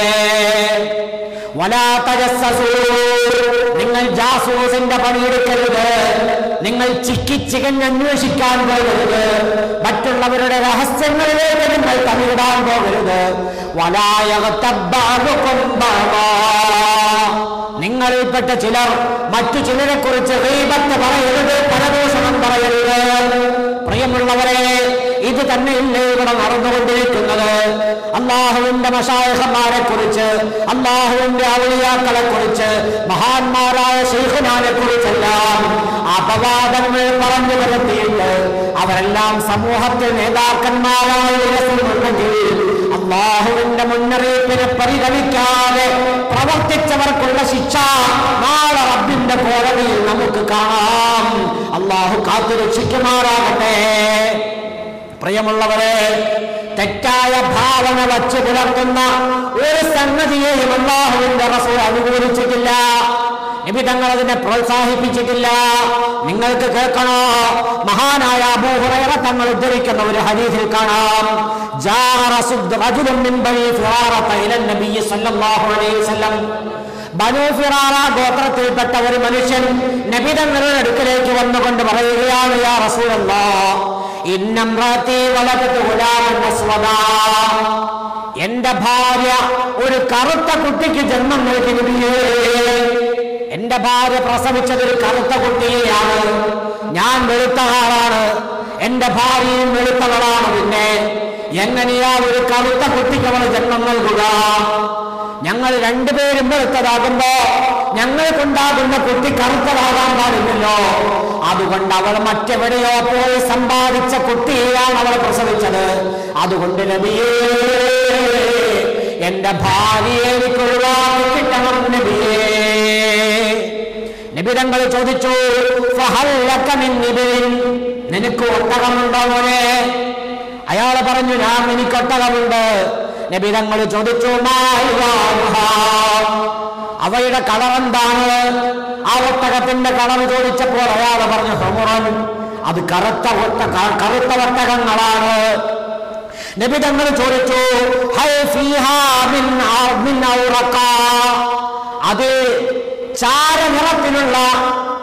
വലാ തജസ്സസൂ. നിങ്ങൾ ജാസൂസിന്റെ പണിയെടുക്കരുത് നിങ്ങൾ ചിക്കി ചികഞ്ഞ് അന്വേഷിക്കാൻ പോകരുത് മറ്റുള്ളവരുടെ രഹസ്യങ്ങളിലേക്ക് നിങ്ങൾ തമിഴിടാൻ പോകരുത് വലായകത്തബ്ബാലുകൊമ്പാവാ നിങ്ങളിൽപ്പെട്ട ചിലർ മറ്റു ചിലരെ കുറിച്ച് ഗീബത്ത് പറയരുത് പരദൂഷണം പറയരുത് പ്രിയമുള്ളവരെ ഇത് തന്നെയല്ലേ ഇവിടെ നടന്നുകൊണ്ടിരിക്കുന്നത് അള്ളാഹുവിന്റെ മഷായഹന്മാരെ കുറിച്ച് അള്ളാഹുവിന്റെ ഔലിയാക്കളെ കുറിച്ച് മഹാന്മാരായ ശൈഖുമാരെ കുറിച്ചെല്ലാം അപവാദങ്ങൾ പറഞ്ഞു വരുത്തിയിട്ട് അവരെല്ലാം സമൂഹത്തിൽ നേതാക്കന്മാരായി ഉയർത്തുന്നുണ്ടെങ്കിൽ അള്ളാഹുവിന്റെ മുന്നറിയിപ്പിനെ പരിഗണിക്കാതെ പ്രവർത്തിച്ചവർക്കുള്ള ശിക്ഷ നാളെ റബ്ബിന്റെ കോടതിയിൽ നമുക്ക് കാണാം അള്ളാഹു കാത്തു രക്ഷിക്കുമാറാകട്ടെ പ്രിയമുള്ളവരെ തെറ്റായ ഭാവന വച്ച് പുലർത്തുന്ന ഒരു സംഗതിയെയും അള്ളാഹുവിന്റെ റസൂൽ അനുകൂലിച്ചിട്ടില്ല നബി തങ്ങൾ അതിനെ പ്രോത്സാഹിപ്പിച്ചിട്ടില്ല നിങ്ങൾക്ക് കേൾക്കണോ മഹാനായ അബൂഹുറൈറ തങ്ങൾ ഉദ്ധരിക്കുന്ന ഒരു ഹദീസിൽ കാണാം ജാഅ റസുദ് റജുലുൻ മിൻ ബനി ഫിറാറത ഇല നബി സല്ലല്ലാഹു അലൈഹി വസല്ലം ബനു ഫിറാറ ഗോത്രത്തിൽപ്പെട്ട ഒരു മനുഷ്യൻ നബി തങ്ങളുടെ അടുക്കലേക്ക് വന്നുകൊണ്ട് പറയുകയാണ് യാ റസൂലല്ലാഹ് ഇന്നംറാത്തി വലതത് ഗുലാമൻ അസ്വദാ എന്റെ ഭാര്യ ഒരു കറുത്ത കുട്ടിക്ക് ജന്മം നൽകി നബിയേ എന്റെ ഭാര്യ പ്രസവിച്ചത് ഒരു കറുത്ത കുട്ടിയെയാണ് ഞാൻ വെളുത്ത ആളാണ് എന്റെ ഭാര്യയും വെളുത്തവളാണ് പിന്നെ എങ്ങനെയാ ഒരു കറുത്ത കുട്ടിക്ക് അവൾ ജന്മം നൽകുക ഞങ്ങൾ രണ്ടുപേരും വെളുത്തതാകുമ്പോ ഞങ്ങൾക്കുണ്ടാകുന്ന കുട്ടി കറുത്തതാകാൻ പാടില്ലല്ലോ അതുകൊണ്ട് അവൾ മറ്റെവിടെയോ പോയി സമ്പാദിച്ച കുട്ടിയെയാണ് അവൾ പ്രസവിച്ചത് അതുകൊണ്ട് നബിയേ എന്റെ ഭാര്യയെ എനിക്ക് ഒഴിവാക്കി കിട്ടണം നബിയേ നിബിതങ്ങൾ ചോദിച്ചു "ഫഹല്ലക മിൻ നിബിലിൻ?" നിനക്ക് ഒട്ടകമുണ്ടോ മോനെ അയാള് പറഞ്ഞു ഞാൻ എനിക്ക് ഒട്ടകമുണ്ട് നിബിതങ്ങൾ ചോദിച്ചു "മാ ഇവാനുഹാ?" അവയുടെ കളർ എന്താണ് ആ ഒട്ടകത്തിന്റെ കളർ ചോദിച്ചപ്പോൾ അയാൾ പറഞ്ഞു ഹുമുറൻ അത് കറുത്ത ഒട്ട ക- കറുത്ത ഒട്ടകങ്ങളാണ് നബി തങ്ങൾ ചോദിച്ചു "ഹൽ ഫീഹാ മിൻ ഔ- മിൻ ഔറഖ?" അത് ചാരനിറത്തിലുള്ള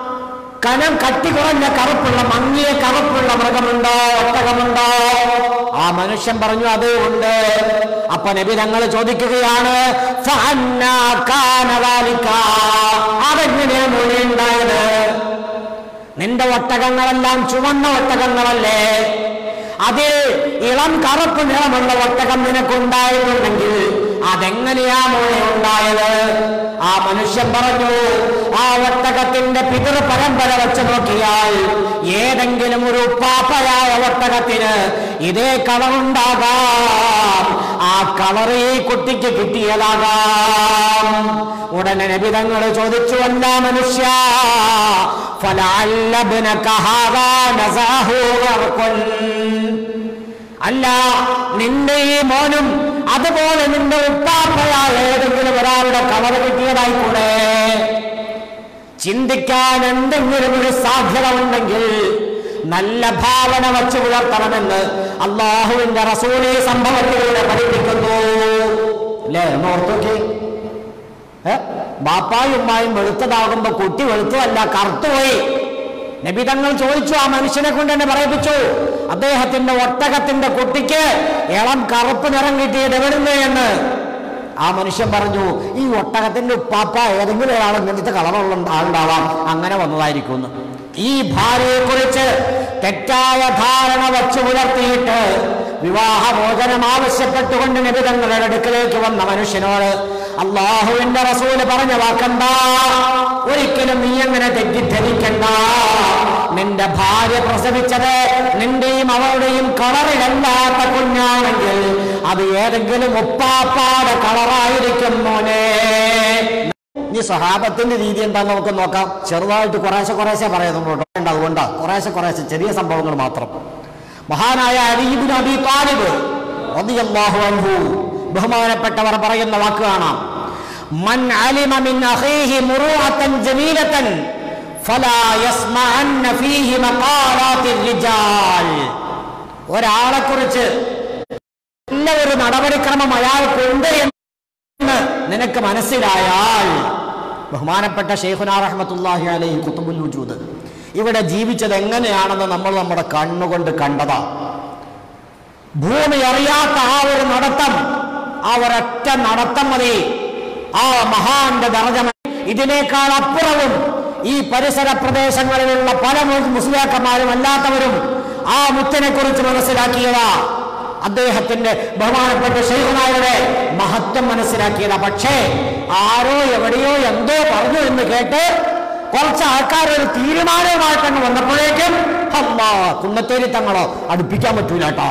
കനം കട്ടി കുറഞ്ഞ കറുപ്പുള്ള മങ്ങിയ കറുപ്പുള്ള മൃഗമുണ്ടോ ഒട്ടകമുണ്ടോ ആ മനുഷ്യൻ പറഞ്ഞു അതേ ഉണ്ട് അപ്പൊ നബി തങ്ങൾ ചോദിക്കുകയാണ് "ഫഅന്നാ കാന ദാലിക?" അതെങ്ങനെയാ മോനെ ഉണ്ടായത് നിന്റെ ഒട്ടകങ്ങളെല്ലാം ചുവന്ന ഒട്ടകങ്ങളല്ലേ അതിൽ ഇളം കറുപ്പ് നിറമുള്ള ഒട്ടകം നിനക്കുണ്ടായിരുന്നുണ്ടെങ്കിൽ അതെങ്ങനെയാ മോനെ ഉണ്ടായത് ആ മനുഷ്യൻ പറഞ്ഞു ആ ഒട്ടകത്തിന്റെ പിതൃ പരമ്പര വെച്ച് നോക്കിയാൽ ഏതെങ്കിലും ഒരു ഉപ്പാപ്പയായ ഒട്ടകത്തിന് ഇതേ കളറുണ്ടാകാം ആ കളർ ഈ കുട്ടിക്ക് കിട്ടിയതാകാം ഉടനെ നബിതങ്ങൾ ചോദിച്ചു അല്ല മനുഷ്യ فلعل ابنك هذا نزاه غرق അല്ല നിന്റെ ഈ മോനും അതുപോലെ നിന്റെ ഉപ്പാപ്പയായ ഏതെങ്കിലും ഒരാളുടെ കളർ കിട്ടിയതായിക്കൂടെ ചിന്തിക്കാൻ എന്തെങ്കിലും ഒരു സാധ്യത ഉണ്ടെങ്കിൽ നല്ല ഭാവന വച്ചു പുലർത്തണമെന്ന് അള്ളാഹുവിന്റെ റസൂലി സംഭവത്തിലൂടെ പഠിപ്പിക്കുന്നു അല്ലേ എന്ന് ഓർത്തോക്കേ ഏ? ബാപ്പായും ഉമ്മായും വെളുത്തതാകുമ്പോ കുട്ടി വെളുത്തതല്ല കറുത്തുപോയി നബിതങ്ങൾ ചോദിച്ചു ആ മനുഷ്യനെ കൊണ്ട് തന്നെ പറയിപ്പിച്ചു അദ്ദേഹത്തിന്റെ ഒട്ടകത്തിന്റെ കുട്ടിക്ക് ഇളം കറുപ്പ് നിറം കിട്ടിയത് എവിടുന്ന് എന്ന് ആ മനുഷ്യൻ പറഞ്ഞു ഈ ഒട്ടകത്തിന്റെ ഉപ്പാപ്പ ഏതെങ്കിലും ഒരാൾ ഇങ്ങനത്തെ കളറുള്ള ആളുണ്ടാവാം അങ്ങനെ വന്നതായിരിക്കും ഈ ഭാര്യയെ കുറിച്ച് തെറ്റായ ധാരണ വച്ചു പുലർത്തിയിട്ട് വിവാഹമോചനം ആവശ്യപ്പെട്ടുകൊണ്ട് നബിതങ്ങളുടെ അടുക്കലേക്ക് വന്ന മനുഷ്യനോട് അള്ളാഹുവിന്റെ റസൂല് പറഞ്ഞ വാക്കെന്താ ഒരിക്കലും നീ അങ്ങനെ തെറ്റിദ്ധരിക്കണ്ട നിന്റെ ഭാര്യ പ്രസവിച്ചത് നിന്റെയും അവളുടെയും കളറിലല്ലാത്ത കുഞ്ഞാണെങ്കിൽ അത് ഏതെങ്കിലും ഉപ്പാപ്പാടെ കളറായിരിക്കും മോനെ ഇനി സഹാബത്തിന്റെ രീതി എന്താന്ന് നമുക്ക് നോക്കാം ചെറുതായിട്ട് കുറേശ്ശെ കുറേശ്ശെ പറയുന്നുണ്ട് കേട്ടോ അതുകൊണ്ടാ കുറേശ്ശെ കുറേശ്ശെ ചെറിയ സംഭവങ്ങൾ മാത്രം മഹാനായ അലീബിൻ അബി താലിബ് റളിയല്ലാഹു അൻഹു ബഹുമാനപ്പെട്ടവർ പറയുന്ന വാക്ക് കാണാം മൻ അലിമ മിൻ അഖീഹി മുറൂഅത്തൻ ജമീലത്തൻ ഫലാ യസ്മഅന്ന ഫീഹി മഖാലാത്തിർ റിജാൽ ഒരാളെ കുറിച്ച് നല്ല ഒരു നടപടിക്രമം അയാൾക്കുണ്ട് എന്ന് നിനക്ക് മനസ്സിലായാൽ ബഹുമാനപ്പെട്ട ഷെയ്ഖുന റഹ്മത്തുല്ലാഹി അലൈഹി കുത്തുബുൽ വജൂദ് ഇവിടെ ജീവിച്ചത് എങ്ങനെയാണെന്ന് നമ്മൾ നമ്മുടെ കണ്ണുകൊണ്ട് കണ്ടതാ ഭൂമി അറിയാത്ത ആ ഒരു നടത്തം ആ ഒരൊറ്റ നടത്തം മതി ആ മഹാന്റെ ദർജമ ഇതിനേക്കാൾ അപ്പുറവും ഈ പരിസര പ്രദേശങ്ങളിലുള്ള പല മു- മുസ്ലിയാക്കന്മാരും അല്ലാത്തവരും ആ മുത്തിനെ കുറിച്ച് മനസ്സിലാക്കിയതാ അദ്ദേഹത്തിന്റെ ബഹുമാനപ്പെട്ട ഷെയ്ഖുനായുടെ മഹത്വം മനസ്സിലാക്കിയതാ പക്ഷേ ആരോ എവിടെയോ എന്തോ പറഞ്ഞു എന്ന് കേട്ട് കുറച്ച് ആൾക്കാർ ഒരു തീരുമാനവുമായിട്ടങ്ങ് വന്നപ്പോഴേക്കും അമ്മാ കുന്നത്തേരി തങ്ങളോ അടുപ്പിക്കാൻ പറ്റൂല കേട്ടോ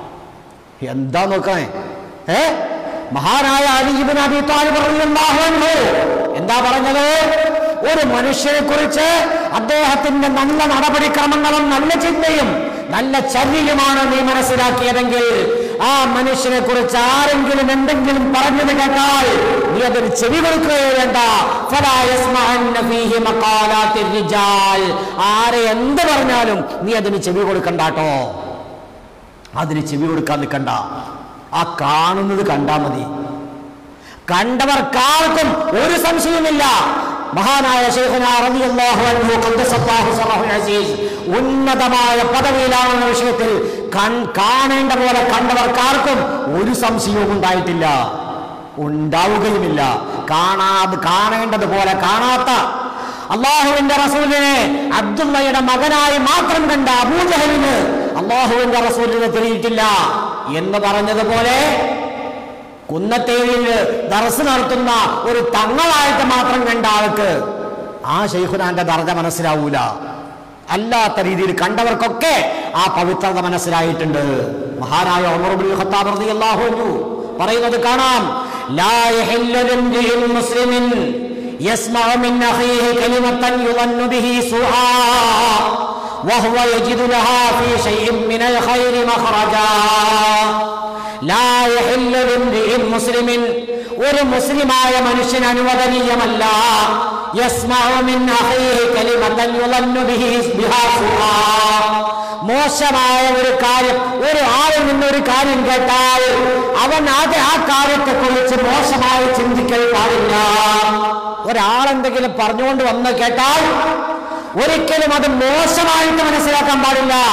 എന്താ നോക്കണേ ഏ മഹാനായ അലിബിൻ അബി താലിബ് റളിയല്ലാഹു അൻഹു എന്താ പറഞ്ഞത് ഒരു മനുഷ്യനെ കുറിച്ച് അദ്ദേഹത്തിന്റെ നല്ല നടപടിക്രമങ്ങളും നല്ല ചിന്തയും നല്ല ചര്യയുമാണ് നീ മനസ്സിലാക്കിയതെങ്കിൽ ആ മനുഷ്യനെ കുറിച്ച് ആരെങ്കിലും എന്തെങ്കിലും പറഞ്ഞത് കേട്ടാൽ നീ അതിന് ചെവി കൊടുക്കുകയോ വേണ്ട ഫലാ യസ്മഅന്ന ഫീഹി മഖാലാത്തിർ റിജാൽ ആരെ എന്ത് പറഞ്ഞാലും നീ അതിന് ചെവി കൊടുക്കണ്ടാട്ടോ അതിന് ചെവി കൊടുക്കാൻ നിൽക്കണ്ട ആ കാണുന്നത് കണ്ടാ മതി കണ്ടവർക്കാർക്കും ഒരു സംശയമില്ല മഹാനായ ശൈഖുന റളിയല്ലാഹു അൻഹു ഖദ്ദസല്ലാഹു സറഹുൽ അസീസ് ഉന്നതമായ പദവിയിലാണെന്ന വിഷയത്തിൽ കൺ കാണേണ്ട പോലെ കണ്ടവർക്കാർക്കും ഒരു സംശയവും ഉണ്ടായിട്ടില്ല ഉണ്ടാവുകയുമില്ല കാണാതെ കാണേണ്ടതുപോലെ കാണാത്ത അള്ളാഹുവിന്റെ റസൂലിനെ അബ്ദുള്ളയുടെ മകനായി മാത്രം കണ്ട അബൂജഹലിന് അള്ളാഹുവിന്റെ റസൂലിനെ തിരിയിട്ടില്ല എന്ന് പറഞ്ഞതുപോലെ കുന്നത്തേരിയിൽ ദർസ് നടത്തുന്ന ഒരു തങ്ങളായിട്ട് മാത്രം കണ്ട ആൾക്ക് ആ ഷെയ്ഖുനാന്റെ ദർജ മനസ്സിലാവൂല അല്ലാത്ത രീതിയിൽ കണ്ടവർക്കൊക്കെ ആ പവിത്രത മനസ്സിലായിട്ടുണ്ട് മഹാനായ ഉമർ ഇബ്നുൽ ഖത്താബ് റളിയല്ലാഹു അൻഹു പറയുന്നത് കാണാം ലാ യഹില്ലു ലിംരിഇൻ മുസ്ലിമിൻ يسمع من أخيه كلمة يظن به سوءا وهو يجد لها في شيء من الخير مخرجا لا يحل لامرئ مسلم ഒരു മുസ്ലിമായ മനുഷ്യൻ അനുവദനീയമല്ല യസ്മഉ മിൻ അഖീഹി കലിമതൻ യുളന്നു ബിഹി ബിഹാ സുആ. മോശമായ ഒരു കാര്യം ഒരു ആളിൽ നിന്ന് ഒരു കാര്യം കേട്ടാൽ അവൻ അത് ആ കാര്യത്തെ കുറിച്ച് മോശമായി ചിന്തിക്കൽ പാടില്ല ഒരാളെന്തെങ്കിലും പറഞ്ഞുകൊണ്ട് വന്ന് കേട്ടാൽ ഒരിക്കലും അത് മോശമായിട്ട് മനസ്സിലാക്കാൻ പാടില്ല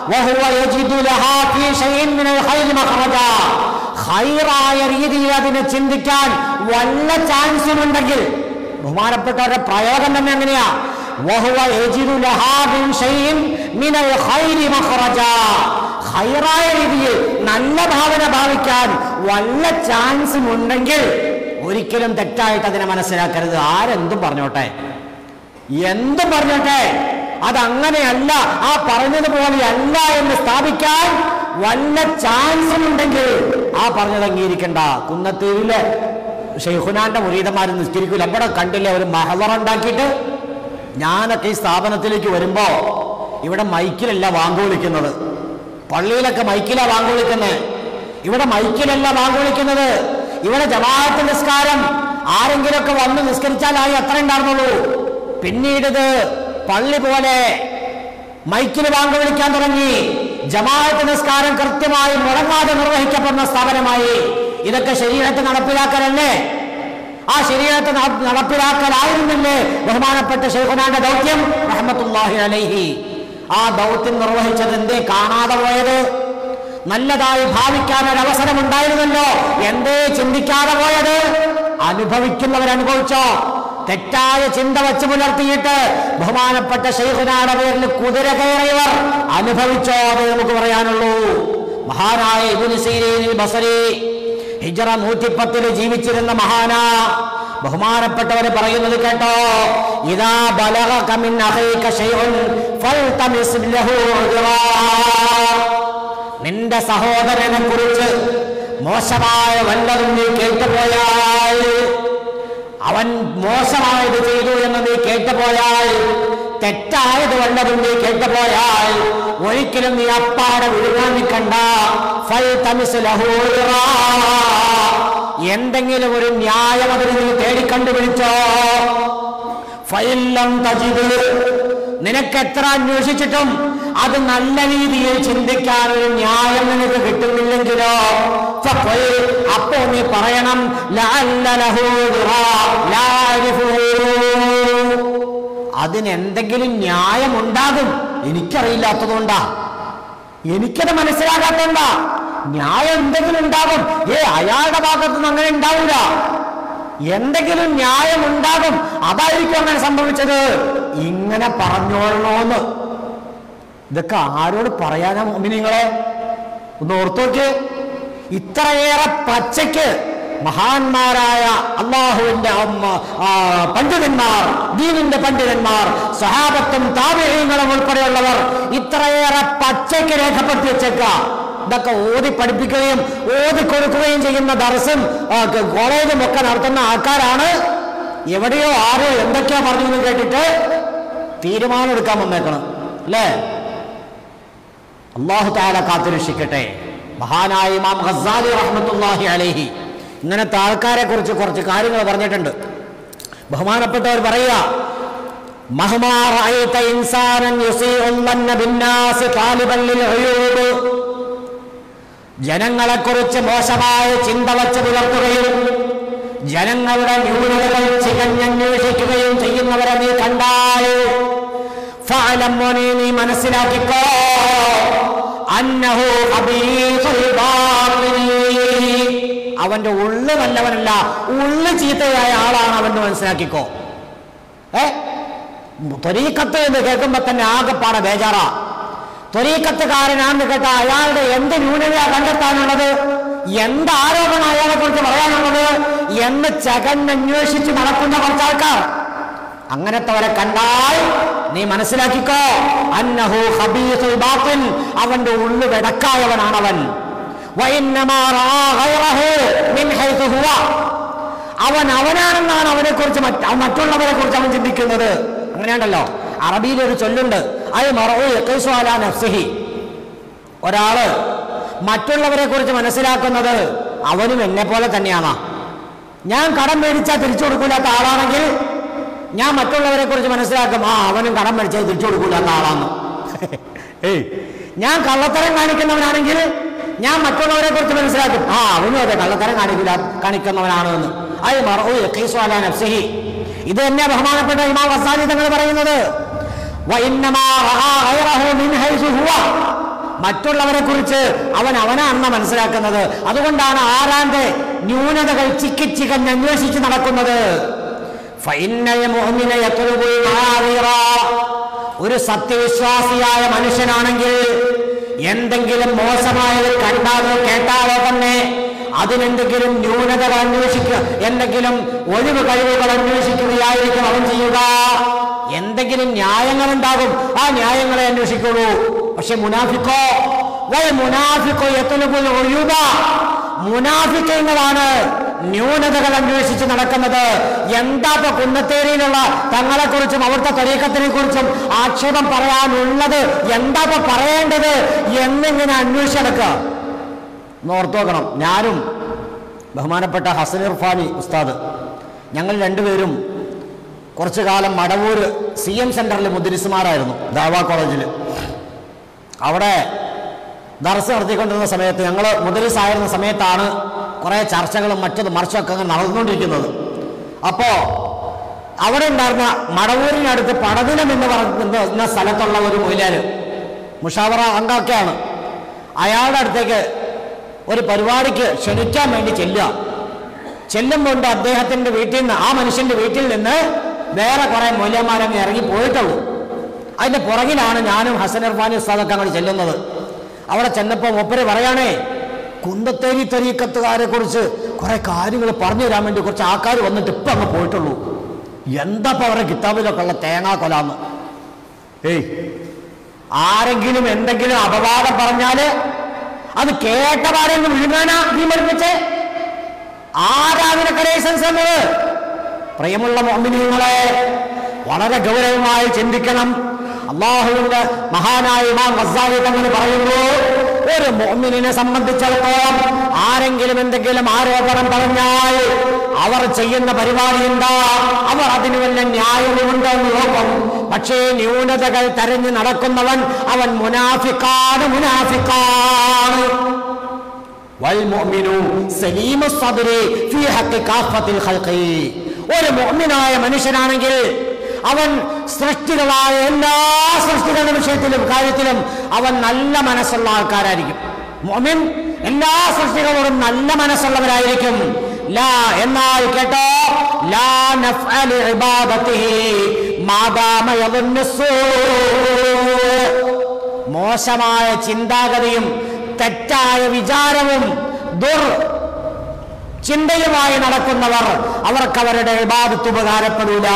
وهو يجد لها في شيء من الخير مخرجا ഹൈറായ രീതിയിൽ അതിനെ ചിന്തിക്കാൻ വല്ല ചാൻസും ഉണ്ടെങ്കിൽ ബഹുമാനപ്പെട്ടവരുടെ പ്രയോഗം തന്നെ എങ്ങനെയാ വഹുവ യജിദു ലഹാ മിൻ ഷൈഇൻ മിനൽ ഖൈരി മഖ്റജാ ഹൈറായ രീതിയിൽ നല്ല ഭാവന ഭാവിക്കാൻ വല്ല ചാൻസും ഉണ്ടെങ്കിൽ ഒരിക്കലും തെറ്റായിട്ട് അതിനെ മനസ്സിലാക്കരുത് ആരെന്തും പറഞ്ഞോട്ടെ എന്തും പറഞ്ഞോട്ടെ അതങ്ങനെയല്ല ആ പറഞ്ഞതുപോലെയല്ല എന്ന് സ്ഥാപിക്കാൻ വല്ല ചാൻസും ഉണ്ടെങ്കിൽ ആ പറഞ്ഞത് അംഗീകരിക്കണ്ട കുന്നത്തൂരിലെ ഷെയ്ഖുനാന്റെ മുരീതന്മാർ നിസ്കരിക്കൂല അവിടെ കണ്ടില്ലേ ഒരു മഹവർ ഉണ്ടാക്കിയിട്ട് ഞാനൊക്കെ ഈ സ്ഥാപനത്തിലേക്ക് വരുമ്പോ ഇവിടെ മൈക്കിലല്ല വാങ്ക് വിളിക്കുന്നത് പള്ളിയിലൊക്കെ മൈക്കിലാ വാങ്ക് വിളിക്കുന്നത് ഇവിടെ മൈക്കിലല്ല വാങ്ക് വിളിക്കുന്നത് ഇവിടെ ജമാഅത്ത് നിസ്കാരം ആരെങ്കിലുമൊക്കെ വന്ന് നിസ്കരിച്ചാലായി അത്ര ഉണ്ടായിരുന്നുള്ളൂ പിന്നീട് ഇത് പള്ളി പോലെ മൈക്കിൽ വാങ്ക് വിളിക്കാൻ തുടങ്ങി ജമാഅത്ത് നിസ്കാരം കൃത്യമായി മുടങ്ങാതെ നിർവഹിക്കപ്പെടുന്ന സ്ഥാപനമായി ഇതൊക്കെ ശരീരത്ത് നടപ്പിലാക്കലല്ലേ ആ ശരീരത്ത് നട- നടപ്പിലാക്കലായിരുന്നില്ലേ ബഹുമാനപ്പെട്ട ഷെയ്ഖുനാന്റെ ദൗത്യം റഹ്മത്തുല്ലാഹി അലൈഹി ആ ദൗത്യം നിർവഹിച്ചത് എന്തേ കാണാതെ പോയത് നല്ലതായി ഭാവിക്കാൻ ഒരു അവസരമുണ്ടായിരുന്നല്ലോ എന്തേ ചിന്തിക്കാതെ പോയത് അനുഭവിക്കുന്നവരനുഭവിച്ചോ തെറ്റായ ചിന്ത വെച്ച് പുലർത്തിയിട്ട് ബഹുമാനപ്പെട്ട ഷെയ്ഖുനാടെ പേരിൽ കുതിര കയറിയവർ അനുഭവിച്ചോ അത് നമുക്ക് പറയാനുള്ളൂ മഹാനായ ഇബ്നു സീരീനിൽ ബസരി ഹിജറ നൂറ്റിപ്പത്തില് ജീവിച്ചിരുന്ന മഹാന ബഹുമാനപ്പെട്ടവര് പറയുന്നത് കേട്ടോ ഇതാ ബലഗക മിൻ അഖീക ശൈഉൻ ഫൽതമിസ് ലഹു ഉദ്റാ. നിന്റെ സഹോദരനെ കുറിച്ച് മോശമായ വല്ലതും നീ കേട്ടുപോയാൽ അവൻ മോശമായത് ചെയ്തു എന്ന് നീ കേട്ടുപോയാൽ തെറ്റായത് വല്ലതും നീ കേട്ടുപോയാൽ ഒരിക്കലും നീ അപ്പാടെ വിഴുങ്ങാൻ നിൽക്കണ്ട ഫൽ തമിസ് ലഹു ഉദ്റാ. എന്തെങ്കിലും ഒരു ന്യായം അതിന് നീ തേടിക്കണ്ടുപിടിച്ചോ ഫൈലം തജിദ് നിനക്ക് എത്ര അന്വേഷിച്ചിട്ടും അത് നല്ല രീതിയിൽ ചിന്തിക്കാൻ ഒരു ന്യായം നിനക്ക് കിട്ടുന്നില്ലെങ്കിലോ ഫഖുൽ, അപ്പോ നീ പറയണം ലഅല്ല ലഹു ദുറാ, ലാ അരിഫുഹു. അതിനെന്തെങ്കിലും ന്യായമുണ്ടാകും എനിക്കറിയില്ലാത്തതുകൊണ്ടാ എനിക്കത് മനസ്സിലാകാത്തോണ്ടാ ന്യായം എന്തെങ്കിലും ഉണ്ടാകും ഏ അയാളുടെ ഭാഗത്ത് നിന്ന് അങ്ങനെ ഉണ്ടാവില്ല എന്തെങ്കിലും ന്യായം ഉണ്ടാകും അതായിരിക്കും അങ്ങനെ സംഭവിച്ചത് ഇങ്ങനെ പറഞ്ഞോളണോന്ന് ഇതൊക്കെ ആരോട് പറയാനാ നിങ്ങളെ ഒന്ന് ഓർത്തോക്ക് ഇത്രയേറെ പച്ചയ്ക്ക് മഹാന്മാരായ അള്ളാഹുവിന്റെ അമ്മ ആ, പണ്ഡിതന്മാർ ദീനിന്റെ പണ്ഡിതന്മാർ സഹാബത്തും താപേയങ്ങളും ഉൾപ്പെടെയുള്ളവർ ഇത്രയേറെ പച്ചയ്ക്ക് രേഖപ്പെടുത്തി വെച്ചേക്ക ഇതൊക്കെ ഓതി പഠിപ്പിക്കുകയും ഓതി കൊടുക്കുകയും ചെയ്യുന്ന ദർസും ആ, ക- കോളേജും ഒക്കെ നടത്തുന്ന ആൾക്കാരാണ് എവിടെയോ ആരോ എന്തൊക്കെയാ പറഞ്ഞു എന്ന് കേട്ടിട്ട് തീരുമാനം എടുക്കാൻ വന്നേക്കണം അല്ലേ അള്ളാഹു താല കാത്തുരക്ഷിക്കട്ടെ മഹാനായ ഇമാം ഖസാലി റഹ്മത്തുല്ലാഹി അലൈഹി ഇങ്ങനത്തെ ആൾക്കാരെ കുറിച്ച് കുറച്ച് കാര്യങ്ങൾ പറഞ്ഞിട്ടുണ്ട് ബഹുമാനപ്പെട്ടവർ പറയുക മഹ്മാ റഅയ്ത ഇൻസാനൻ യുസീഉ ظن بالناس طالبا للعيوب ജനങ്ങളെക്കുറിച്ച് മോശമായ ചിന്ത വച്ച് പുലർത്തുകയും ജനങ്ങളുടെ ന്യൂനതകൾ ചികഞ്ഞന്വേഷിക്കുകയും ചെയ്യുന്നവരെ നീ കണ്ടാൽ ഫഅലം മോനെ നീ മനസ്സിലാക്കിക്കോ അന്നഹു ഖബീസുൽ ബാത്തിനി. അവന്റെ ഉള്ളു നല്ലവനല്ല ഉള്ളു ചീത്തയായ ആളാണ് അവന്റെ മനസ്സിലാക്കിക്കോ ഏ ത്വരീക്കത്ത് എന്ന് കേൾക്കുമ്പോ തന്നെ ആകെപ്പാടെ ബേജാറാ ത്വരീക്കത്തുകാരനാന്ന് കേട്ട അയാളുടെ എന്ത് ന്യൂനതയാ കണ്ടെത്താനുള്ളത് എന്ത് ആരോപണം അയാളെ കുറിച്ച് പറയാനുള്ളത് എന്ന് ചകന്നന്വേഷിച്ച് നടക്കുന്ന കുറച്ച് ആൾക്കാർ അങ്ങനത്തെവരെ കണ്ടാൽ നീ മനസ്സിലാക്കിക്കോ അന്നഹു ഖബീസുൽ ബാത്തിൻ അവന്റെ ഉള്ളു വെടക്കായവനാണ് അവൻ വഇന്നമാ റആ ഗൈറഹു മിൻ ഹൈഥു ഹുവ അവൻ അവനാണെന്നാണ് അവനെ കുറിച്ച് മറ്റുള്ളവരെ കുറിച്ച് അവൻ ചിന്തിക്കുന്നത് അങ്ങനെയുണ്ടല്ലോ അറബിയിൽ ഒരു ചൊല്ലുണ്ട് അത് മറവു യഖീസു അലാ നഫ്സിഹി ഒരാള് മറ്റുള്ളവരെ കുറിച്ച് മനസ്സിലാക്കുന്നത് അവനും എന്നെ പോലെ തന്നെയാണ് ഞാൻ കടം മേടിച്ചാൽ തിരിച്ചു കൊടുക്കൂലാത്ത ആളാണെങ്കിൽ ഞാൻ മറ്റുള്ളവരെ കുറിച്ച് മനസ്സിലാക്കും ആ അവനും കടം മേടിച്ചാൽ തിരിച്ചു കൊടുക്കൂലാത്ത ആളാന്ന് ഏയ് ഞാൻ കള്ളത്തരം കാണിക്കുന്നവനാണെങ്കിൽ ഞാൻ മറ്റുള്ളവരെ കുറിച്ച് മനസ്സിലാക്കും ആ അവനും അതെ കള്ളത്തരം കാണിക്കില്ല കാണിക്കുന്നവനാണ് എന്ന് അത് മറവു യഖീസു അലാ നഫ്സിഹി ഇത് തന്നെ ബഹുമാനപ്പെട്ട ഇമാം വസാലി തങ്ങൾ പറയുന്നത് വഇന്നമാ റആ ഗൈറഹു മിൻ ഹൈസു ഹുവ മറ്റുള്ളവരെ കുറിച്ച് അവൻ അവനാണെന്ന് മനസ്സിലാക്കുന്നത് അതുകൊണ്ടാണ് ആരാന്റെ ന്യൂനതകൾ ചിക്കി ചികഞ്ഞ് അന്വേഷിച്ച് നടക്കുന്നത് ഫൈന്നൽ മുഅ്മിന യത്ലുബുൽ മാദിറ. ഒരു സത്യവിശ്വാസിയായ മനുഷ്യനാണെങ്കിൽ എന്തെങ്കിലും മോശമായത് കണ്ടാലോ കേട്ടാലോ തന്നെ അതിനെന്തെങ്കിലും ന്യൂനതകൾ അന്വേഷിക്കുക എന്തെങ്കിലും ഒഴിവ് കഴിവുകൾ അന്വേഷിക്കുകയായിരിക്കും അവൻ ചെയ്യുക എന്തെങ്കിലും ന്യായങ്ങൾ ഉണ്ടാകും ആ ന്യായങ്ങളെ അന്വേഷിക്കുള്ളൂ പക്ഷെ മുനാഫിക്കോ വൽ മുനാഫിക്കോ എത്തുലുബുൽ ഒഴിവ മുനാഫിക്കങ്ങളാണ് ന്യൂനതകൾ അന്വേഷിച്ച് നടക്കുന്നത് എന്താ ഇപ്പൊ കുന്നത്തേരിയിലുള്ള തങ്ങളെ കുറിച്ചും അവിടുത്തെ തരീക്കത്തിനെ കുറിച്ചും ആക്ഷേപം പറയാനുള്ളത് എന്താ ഇപ്പൊ പറയേണ്ടത് എന്നിങ്ങനെ അന്വേഷിച്ച് നടക്കുക ഒന്ന് ഓർത്തു നോക്കണം ഞാനും ബഹുമാനപ്പെട്ട ഹസൻ ഇർഫാനി ഉസ്താദ് ഞങ്ങൾ രണ്ടുപേരും കുറച്ചു കാലം മടവൂർ സി എം സെന്ററിൽ മുദ്രിസുമാരായിരുന്നു ദാവാ കോളേജിൽ അവിടെ ദർസ് നടത്തിക്കൊണ്ടിരുന്ന സമയത്ത് ഞങ്ങൾ മുദ്രിസായിരുന്ന സമയത്താണ് കുറേ ചർച്ചകളും മറ്റതും മറിച്ചൊക്കെ അങ്ങനെ നടന്നുകൊണ്ടിരിക്കുന്നത് അപ്പോൾ അവിടെ ഉണ്ടായിരുന്ന മടവൂരിനടുത്ത് പടദിനം എന്ന് പറയുന്ന സ്ഥലത്തുള്ള ഒരു മൊയിലാര് മുഷാവറ അംഗമൊക്കെയാണ് അയാളുടെ അടുത്തേക്ക് ഒരു പരിപാടിക്ക് ക്ഷണിക്കാൻ വേണ്ടി ചെല്ലുക ചെല്ലുമ്പോൾ അദ്ദേഹത്തിന്റെ വീട്ടിൽ നിന്ന് ആ മനുഷ്യന്റെ വീട്ടിൽ നിന്ന് വേറെ കുറെ മൂല്യന്മാരങ്ങ് ഇറങ്ങി പോയിട്ടുള്ളൂ അതിന്റെ പുറകിലാണ് ഞാനും ഹസൻ ഇർഫാനി ഉസ്താദൊക്കെ അങ്ങോട്ട് ചെല്ലുന്നത് അവിടെ ചെന്നപ്പോൾ മൂപ്പര് പറയാണേ കുന്തത്തേരി തരീക്കത്തുകാരെ കുറിച്ച് കുറെ കാര്യങ്ങൾ പറഞ്ഞു തരാൻ വേണ്ടി കുറച്ച് ആൾക്കാർ വന്നിട്ട് ഇപ്പം അങ്ങ് പോയിട്ടുള്ളൂ എന്താ ഇപ്പൊ അവരുടെ കിതാബിലൊക്കെ ഉള്ള തേങ്ങാ കൊലാന്ന് ഏയ് ആരെങ്കിലും എന്തെങ്കിലും അപവാദം പറഞ്ഞാല് അത് കേട്ടപാടെന്ന് വിഴുങ്ങാനാ നീ മരിപ്പിച്ചേ ആരാ അതിനൊക്കെ ലൈസൻസ് എന്നത് പ്രിയമുള്ള മോമിനിയങ്ങളെ വളരെ ഗൗരവമായി ചിന്തിക്കണം അള്ളാഹുവിന്റെ മഹാനായ ഇമാം ഗസാലി തങ്ങൾ പറയുന്നു ഒരു മോമിനെ സംബന്ധിച്ചിടത്തോളം ആരെങ്കിലും എന്തെങ്കിലും ആരോപണം പറഞ്ഞാൽ അവർ ചെയ്യുന്ന പരിപാടി എന്താ അവർ അതിന് വല്ല ന്യായമുണ്ടോ എന്ന് നോക്കും പക്ഷേ ന്യൂനതകൾ തെരഞ്ഞു നടക്കുന്നവൻ അവൻ മുനാഫിക്കാണ് മുനാഫിക്കാണ് والمؤمن سليم الصدر في حق كافة الخلق ഒരു മുഅ്മിനായ മനുഷ്യനാണെങ്കിൽ അവൻ സൃഷ്ടികളായ എല്ലാ സൃഷ്ടികളുടെ വിഷയത്തിലും കാര്യത്തിലും അവൻ നല്ല മനസ്സുള്ള ആൾക്കാരായിരിക്കും മുഅ്മിൻ എല്ലാ സൃഷ്ടികളോടും നല്ല മനസ്സുള്ളവരായിരിക്കും ലാ എന്നാൽ കേട്ടോ ലാ നഫ്അലു ഇബാദത്തിഹി മാദാമ യظن السوء മോശമായ ചിന്താഗതിയും തെറ്റായ വിചാരവും ദുർ ചിന്തയുമായി നടക്കുന്നവർ അവർക്ക് അവരുടെ ഇബാദത്ത് ഉപകാരപ്പെടൂല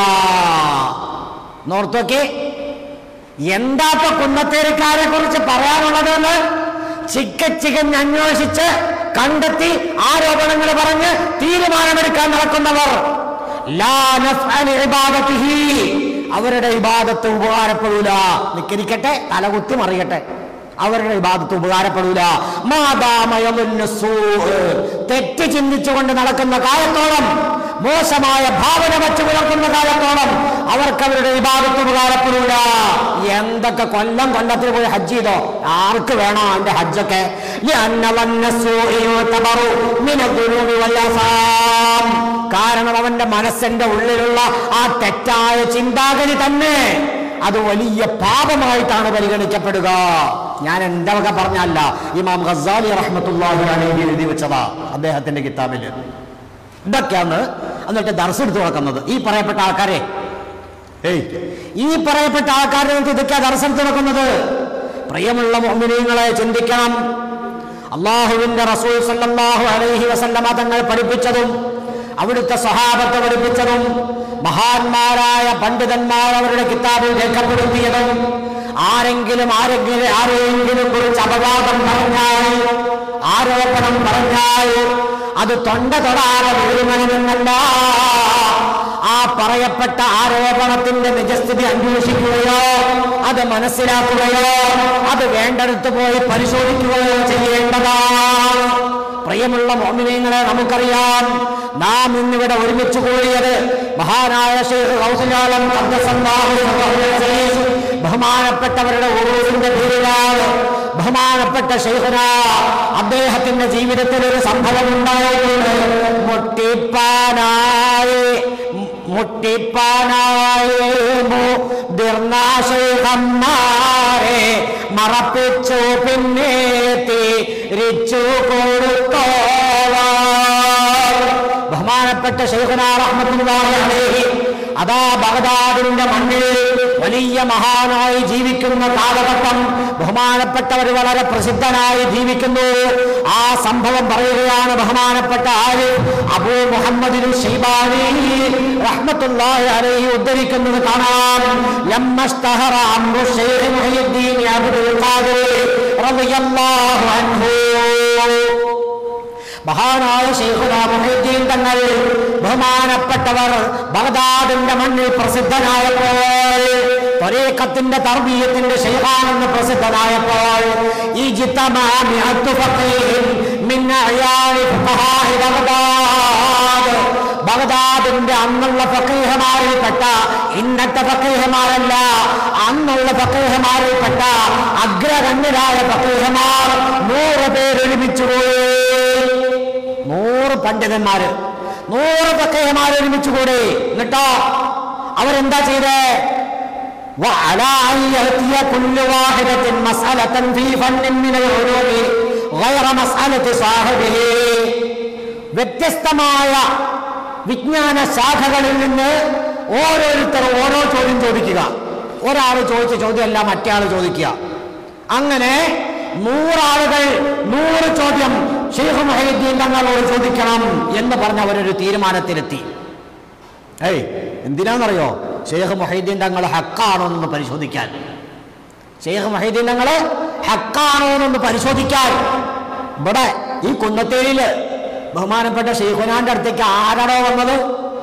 നോർത്തൊക്കെ എന്താ ഇപ്പൊ കുന്നത്തേരിക്കാരെ കുറിച്ച് പറയാനുള്ളതെന്ന് ചിക്ക ചികഞ്ഞ് അന്വേഷിച്ച് കണ്ടെത്തി ആരോപണങ്ങൾ പറഞ്ഞ് തീരുമാനമെടുക്കാൻ നടക്കുന്നവർ ലാ നഫ്അലി ഇബാദത്തിഹി. അവരുടെ ഇബാദത്ത് ഉപകാരപ്പെടൂല നിക്കരിക്കട്ടെ തലകുത്തി മറിയട്ടെ അവരുടെ ഇബാദത്ത് ഉപകാരപ്പെടൂല മാതാമയമുന്ന തെറ്റ് ചിന്തിച്ചുകൊണ്ട് നടക്കുന്ന കാലത്തോളം മോശമായ ഭാവന വച്ച് പുലർത്തുന്ന കാലത്തോളം അവർക്ക് അവരുടെ ഇബാദത്ത് ഉപകാരപ്പെടൂല എന്തൊക്കെ കൊല്ലം കൊല്ലത്തിൽ പോയി ഹജ്ജ് ചെയ്തോ ആർക്ക് വേണോ അവന്റെ ഹജ്ജൊക്കെ لأن ظن السوء يعتبر من الذنوب والآثام. കാരണം അവന്റെ മനസ്സിന്റെ ഉള്ളിലുള്ള ആ തെറ്റായ ചിന്താഗതി തന്നെ അത് വലിയ പാപമായിട്ടാണ് പരിഗണിക്കപ്പെടുക ഞാൻ എന്റെ വക പറഞ്ഞല്ല ഇമാം ഖസാലി റഹ്മത്തുള്ളാഹി അലൈഹി എഴുതി വെച്ചതാ അദ്ദേഹത്തിന്റെ കിതാബിൽ ഇതൊക്കെയാണ് എന്നിട്ട് ദർസ് എടുത്തു നടക്കുന്നത് ഈ പറയപ്പെട്ട ആൾക്കാരെ ഏയ് ഈ പറയപ്പെട്ട ആൾക്കാരെ നമുക്ക് ഇതൊക്കെ ദർസ് എടുത്തു നടക്കുന്നത് പ്രിയമുള്ള മോമിനിയങ്ങളെ ചിന്തിക്കണം അള്ളാഹുവിന്റെ റസൂൽ സല്ലല്ലാഹു അലൈഹി വസല്ലമ തങ്ങൾ പഠിപ്പിച്ചതും അവിടുത്തെ സഹാബത്ത് പഠിപ്പിച്ചതും മഹാന്മാരായ പണ്ഡിതന്മാർ അവരുടെ കിതാബിൽ രേഖപ്പെടുത്തിയതും ആരെങ്കിലും ആരെങ്കിലും ആരെയെങ്കിലും കുറിച്ച് അപവാദം പറഞ്ഞാൽ ആരോപണം പറഞ്ഞാൽ അത് തൊണ്ട തൊടാതെ വീഴുമെന്നല്ല ആ പറയപ്പെട്ട ആരോപണത്തിന്റെ നിജസ്ഥിതി അന്വേഷിക്കുകയോ അത് മനസ്സിലാക്കുകയോ അത് വേണ്ടടുത്ത് പോയി പരിശോധിക്കുകയോ ചെയ്യേണ്ടതാണ് പ്രിയമുള്ള മോമിനയങ്ങളെ നമുക്കറിയാം നാം ഇന്നിവിടെ ഒരുമിച്ച് കൂടിയത് മഹാനായ ശൈഖ് ഗൗസുലാലം ഖദ്ദസല്ലാഹു അലൈഹി ബഹുമാനപ്പെട്ടവരുടെ ഉറൂസിന്റെ പേരിലാണ് ബഹുമാനപ്പെട്ട ശൈഖന അദ്ദേഹത്തിന്റെ ജീവിതത്തിൽ ഒരു സംഭവം ഉണ്ടായിട്ടുണ്ട് മുട്ടിപ്പാനായി മുട്ടിപ്പാനായി മുതിർന്ന ശൈഖന്മാരെ മറപ്പിച്ചു പിന്നെ തിരിച്ചു കൊടുത്തോവാർ ബഹുമാനപ്പെട്ട ശൈഖുന റഹ്മത്തുള്ളാഹി അലൈഹി അതാ ബഗ്ദാദിന്റെ മണ്ണിൽ വലിയ മഹാനായി ജീവിക്കുന്ന കാലഘട്ടം ബഹുമാനപ്പെട്ടവർ വളരെ പ്രസിദ്ധനായി ജീവിക്കുന്നു ആ സംഭവം പറയുകയാണ് ബഹുമാനപ്പെട്ട ആര് അബൂ മുഹമ്മദിന് ഷൈബാനി റഹ്മത്തുള്ളാഹി അലൈഹി ഉദ്ധരിക്കുന്നത് കാണാം ലമ്മസ്തഹറ അംറു ശൈഖ് മുഹയ്യിദ്ദീൻ അബ്ദുൽ ഖാദിർ റളിയല്ലാഹു അൻഹു മഹാനായ ശൈഖുന മുഹീദ്ദീൻ തങ്ങൾ ബഹുമാനപ്പെട്ടവർ ബഗ്ദാദിന്റെ മണ്ണിൽ പ്രസിദ്ധനായപ്പോൾ ത്വരീഖത്തിന്റെ തർബീയത്തിന്റെ ശൈഖാനെന്ന് പ്രസിദ്ധനായപ്പോൾ ഈ ബഗ്ദാദിന്റെ അന്നുള്ള ഫക്കീഹമാരിൽപ്പെട്ട ഇന്നത്തെ ഫക്കീഹമാരല്ല അന്നുള്ള ഫക്കീഹമാരിൽപ്പെട്ട അഗ്രഗണ്യരായ ഫക്കീഹമാർ നൂറ് പേര് ഒരുമിച്ചു പോയി നൂറ് പണ്ഡിതന്മാര് നൂറ് ഫക്കീഹമാർ ഒരുമിച്ചു കൂടി എന്നിട്ടോ അവരെന്താ ചെയ്തേ وعلى أن يأتي كل واحدة مسألة في فن من العلوم غير مسألة صاحبه വ്യത്യസ്തമായ വിജ്ഞാന ശാഖകളിൽ നിന്ന് ഓരോരുത്തർ ഓരോ ചോദ്യം ചോദിക്കുക ഒരാൾ ചോദിച്ച ചോദ്യമല്ല മറ്റേ ആൾ ചോദിക്കുക അങ്ങനെ നൂറാളുകൾ നൂറ് ചോദ്യം ഷെയ്ഖ് മൊഹീദ്ദീൻ തങ്ങളോട് ചോദിക്കണം എന്ന് പറഞ്ഞ് അവരൊരു തീരുമാനത്തിലെത്തി ഏയ് എന്തിനാണെന്നറിയോ ഷെയ്ഖ് മൊഹീദ്ദീൻ തങ്ങൾ ഹക്കാണോ എന്നൊന്ന് പരിശോധിക്കാൻ ഷെയ്ഖ് മൊഹീദ്ദീൻ തങ്ങൾ ഹക്കാണോ എന്നൊന്ന് പരിശോധിക്കാൻ ഇവിടെ ഈ കുന്നത്തേരിയില് ബഹുമാനപ്പെട്ട ഷെയ്ഖുനാന്റെ അടുത്തേക്ക് ആരാണോ വന്നത്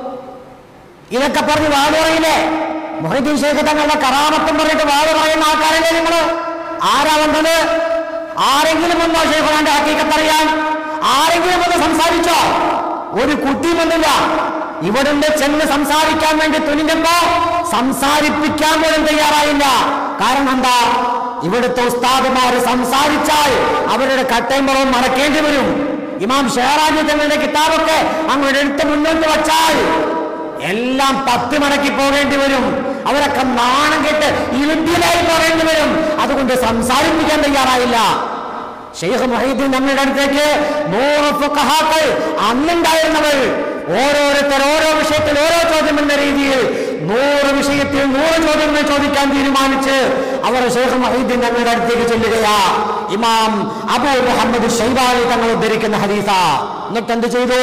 ഇതൊക്കെ പറഞ്ഞ് വാട് പറയില്ലേ മൊഹീദ്ദീൻ ഷെയ്ഖ് തങ്ങളുടെ കറാമത്തും പറഞ്ഞിട്ട് വാട് പറയുന്ന ആൾക്കാരല്ലേ നിങ്ങൾ ആരാ വന്നത് ആരെങ്കിലും വന്നോ ഷെയ്ഖുനാന്റെ ഹക്കീക്കത്ത് അറിയാൻ ആരെങ്കിലും വന്ന് സംസാരിച്ചോ ഒരു കുട്ടി വന്നില്ല ഇവിടുന്ന് ചെന്ന് സംസാരിക്കാൻ വേണ്ടി തുനിഞ്ഞപ്പോ സംസാരിപ്പിക്കാൻ പോലും തയ്യാറായില്ല കാരണം എന്താ ഇവിടുത്തെ ഉസ്താദുമാര് സംസാരിച്ചാൽ അവരുടെ കട്ടയും പുറവും മറക്കേണ്ടി വരും ഇമാം ഷെഹറാജി തങ്ങളുടെ കിതാബൊക്കെ അങ്ങോട്ട് എടുത്ത് മുന്നോട്ട് വച്ചാൽ എല്ലാം പത്ത് മടക്കി പോകേണ്ടി വരും അവരൊക്കെ നാണം കെട്ട് ഇരുട്ടിലായി പോകേണ്ടി വരും അതുകൊണ്ട് സംസാരിപ്പിക്കാൻ തയ്യാറായില്ല ഷെയ്ഖ് മൊഹീദ്ദീൻ നമ്മുടെ അടുത്തേക്ക് നൂറ് ഫുഖഹാക്കൾ അന്നുണ്ടായിരുന്നവർ ഓരോരുത്തർ ഓരോ വിഷയത്തിൽ ഓരോ ചോദ്യം എന്ന രീതിയിൽ നൂറ് വിഷയത്തിൽ നൂറ് ചോദ്യങ്ങൾ ചോദിക്കാൻ തീരുമാനിച്ച് അവർ ഷെയ്ഖ് മൊഹീദ്ദീൻ തങ്ങളുടെ അടുത്തേക്ക് ചെല്ലുകയാ ഇമാം അബൂ മുഹമ്മദ് ഷൈബാനി തങ്ങൾ ഉദ്ധരിക്കുന്ന ഹദീസ എന്നിട്ട് എന്ത് ചെയ്തു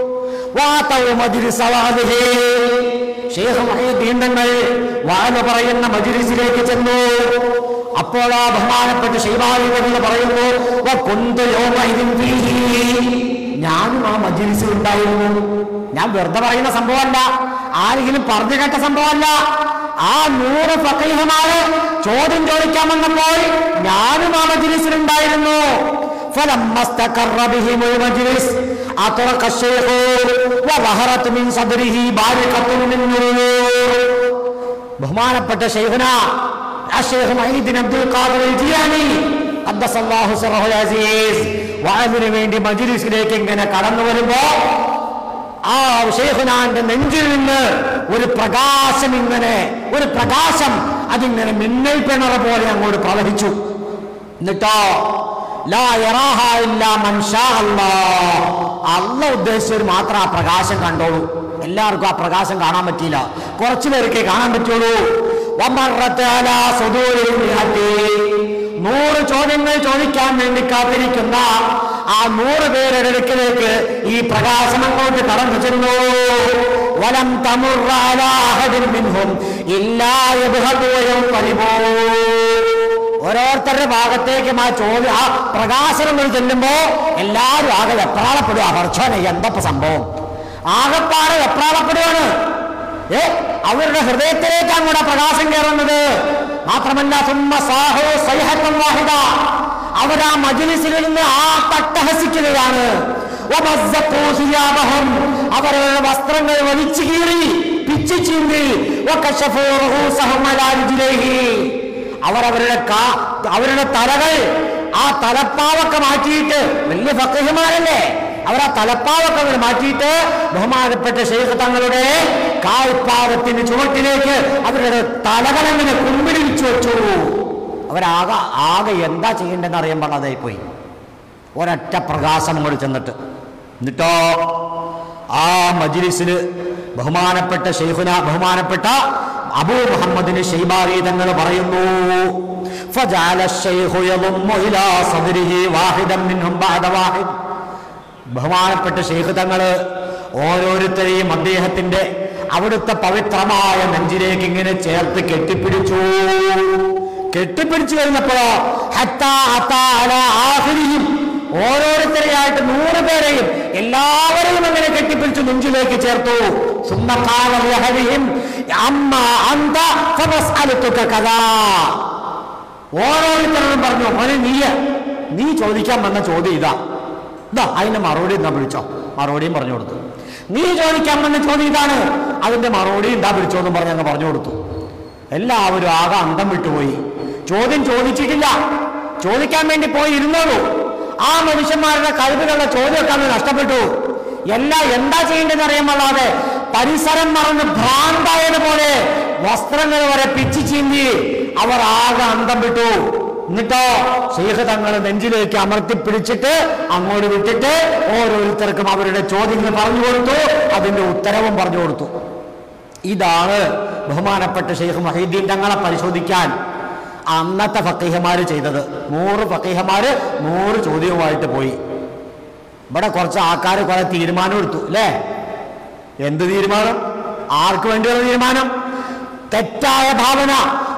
വാതൗ മജ്ലിസ വാദിഹി. ഷെയ്ഖ് മൊഹീദ്ദീൻ തങ്ങൾ വാഴ പറയുന്ന മജ്ലിസിലേക്ക് ചെന്നു അപ്പോഴാ ബഹുമാനപ്പെട്ട ഷൈബാനി എന്ന് പറയുന്നു "വകുന്തു യൗമഇദിൻ ഫീഹി." ഞാനും ആ മജ്ലിസിൽ ഉണ്ടായിരുന്നു ഞാൻ വെറുതെ പറയുന്ന സംഭവമല്ല ആരെങ്കിലും പറഞ്ഞു കേട്ട സംഭവമല്ല ആ നൂറ് ഫക്കീഹമാര് ചോദ്യം ചോദിക്കാൻ വന്നപ്പോൾ ഞാനും ആ മജ്ലിസിൽ ഉണ്ടായിരുന്നു فلما استقر بهم المجلس أطرق الشيخ وظهرت من صدره بارقة من نور ബഹുമാനപ്പെട്ട ഷെയ്ഖുന അഷേഖ് മഹീദ്ദീൻ അബ്ദുൽ ഖാദിർ ജിലാനി ഖദ്ദസല്ലാഹു സിറഹുൽ അസീസ് വഅദിനു വേണ്ടി മജ്ലിസിലേക്ക് ഇങ്ങനെ കടന്നു വരുമ്പോ ആ ഷെയ്ഖുനാന്റെ നെഞ്ചിൽ നിന്ന് ഒരു പ്രകാശം ഇങ്ങനെ ഒരു പ്രകാശം അതിങ്ങനെ മിന്നൽ പിണറ പോലെ അങ്ങോട്ട് പ്രവഹിച്ചു എന്നിട്ടോ ലാ യറാഹ ഇല്ലാ മൻ ഷാ അല്ലാഹ്. അള്ള ഉദ്ദേശിച്ചവർ മാത്രം ആ പ്രകാശം കണ്ടോളൂ എല്ലാവർക്കും ആ പ്രകാശം കാണാൻ പറ്റിയില്ല കുറച്ചു പേർക്കേ കാണാൻ പറ്റുള്ളൂ വമറത്ത് അലാ സുദൂരിൽ മിഅത്തി. നൂറ് ചോദ്യങ്ങൾ ചോദിക്കാൻ വേണ്ടി കാത്തിരിക്കുന്ന ആ നൂറ് പേരുടെ അടുക്കിലേക്ക് ഈ പ്രകാശം അങ്ങോട്ട് കടന്നു ചെന്നു വലം തമുറ അലാ അഹദിൻ മിൻഹും ഇല്ലാ യബ്ഹദു വയൻഖലിബൂ. ഓരോരുത്തരുടെ ഭാഗത്തേക്കും ആ ചോദ്യം ആ പ്രകാശനം കൊണ്ട് ചെല്ലുമ്പോ എല്ലാവരും ആകെ വെപ്രാളപ്പെടുക അപർച്ചോനെ എന്തപ്പ സംഭവം ആകെപ്പാടെ വെപ്രാളപ്പെടുകയാണ് ഏ അവരുടെ ഹൃദയത്തിലേക്കാണ് കൂടെ പ്രകാശം കയറുന്നത് മാത്രമല്ല സുമ്മ സാഹോ സൈഹത്തം വാഹിദ അവരാ മജിലിസിൽ നിന്ന് ആ തട്ടഹസിക്കുകയാണ് വമസ്സഖൂ സിയാബഹും. അവരുടെ വസ്ത്രങ്ങൾ വലിച്ചു കീറി പിച്ചു ചീന്തി വകശഫൂ റൂസഹും അലാ രിജ്ലൈഹി. അവരവരുടെ കാ അവരുടെ തലകൾ ആ തലപ്പാവൊക്കെ മാറ്റിയിട്ട് വലിയ ഫക്കഹിമാരല്ലേ അവരാ തലപ്പാവൊക്കെ അവർ മാറ്റിയിട്ട് ബഹുമാനപ്പെട്ട ഷെയ്ഖ് തങ്ങളുടെ കാൽപ്പാവത്തിന് ചുവട്ടിലേക്ക് അവരുടെ തലകളങ്ങനെ കുമ്പിടിച്ചു വെച്ചു അവരാകെ ആകെ എന്താ ചെയ്യേണ്ടതെന്ന് അറിയാൻ പാടാതായി പോയി ഒരൊറ്റ പ്രകാശം അങ്ങോട്ട് ചെന്നിട്ട് എന്നിട്ടോ ആ മജ്ലിസിൽ ബഹുമാനപ്പെട്ട ഷെയ്ഖുന ബഹുമാനപ്പെട്ട അബൂ മുഹമ്മദിന് ഷെയ്ബാരി തങ്ങൾ പറയുന്നു فجعل الشيخ يضم إلى صدره واحدا منهم بعد واحد ബഹുമാനപ്പെട്ട ഷെയ്ഖ് തങ്ങള് ഓരോരുത്തരെയും അദ്ദേഹത്തിന്റെ അവിടുത്തെ പവിത്രമായ നെഞ്ചിലേക്ക് ഇങ്ങനെ ചേർത്ത് കെട്ടിപ്പിടിച്ചു കെട്ടിപ്പിടിച്ചു കഴിഞ്ഞപ്പോഴോ ഹത്താ ഹത്താ അലാ ആഖിരിഹിം ഓരോരുത്തരെയായിട്ട് നൂറ് പേരെയും എല്ലാവരെയും അങ്ങനെ കെട്ടിപ്പിടിച്ചു നെഞ്ചിലേക്ക് ചേർത്തു സുമ്മ ഖാല ലഹദിഹിം അമ്മ അന്ത ഫമസ്അലുക കദാ ഓരോരുത്തരോടും പറഞ്ഞു മോനെ നീയ നീ ചോദിക്കാൻ വന്ന ചോദ്യം ഇതാ ഇതാ അതിന്റെ മറുപടി എന്താ വിളിച്ചോ മറുപടിയും പറഞ്ഞു കൊടുത്തു നീ ചോദിക്കാൻ വന്ന ചോദ്യം ഇതാണ് അതിന്റെ മറുപടി എന്താ വിളിച്ചോ എന്നും പറഞ്ഞ് അങ്ങ് പറഞ്ഞു കൊടുത്തു എല്ലാവരും ആകെ അന്തം വിട്ടുപോയി ചോദ്യം ചോദിച്ചിട്ടില്ല ചോദിക്കാൻ വേണ്ടി പോയി ഇരുന്നോളൂ ആ മനുഷ്യന്മാരുടെ കഴിവുകളുടെ ചോദ്യമൊക്കെ അങ്ങ് നഷ്ടപ്പെട്ടു എല്ലാം എന്താ ചെയ്യേണ്ടതെന്ന് അറിയാൻ പാടാതെ പരിസരം മറന്ന് ഭ്രാന്തായതുപോലെ വസ്ത്രങ്ങൾ വരെ പിച്ചു ചീന്തി അവർ ആകെ അന്തം വിട്ടു എന്നിട്ടോ ശേഖ് തങ്ങൾ നെഞ്ചിലേക്ക് അമർത്തി പിടിച്ചിട്ട് അങ്ങോട്ട് വിട്ടിട്ട് ഓരോരുത്തർക്കും അവരുടെ ചോദ്യങ്ങൾ പറഞ്ഞു കൊടുത്തു അതിന്റെ ഉത്തരവും പറഞ്ഞു കൊടുത്തു ഇതാണ് ബഹുമാനപ്പെട്ട ഷെയ്ഖ് മഹീദ്ദീൻ തങ്ങളെ പരിശോധിക്കാൻ അന്നത്തെ ഫക്കീഹമാര് ചെയ്തത് നൂറ് ഫക്കീഹമാര് നൂറ് ചോദ്യവുമായിട്ട് പോയി ഇവിടെ കുറച്ച് ആൾക്കാർ കുറെ തീരുമാനം എടുത്തു അല്ലേ എന്ത് തീരുമാനം ആർക്ക് വേണ്ടിയുള്ള തീരുമാനം തെറ്റായ ഭാവന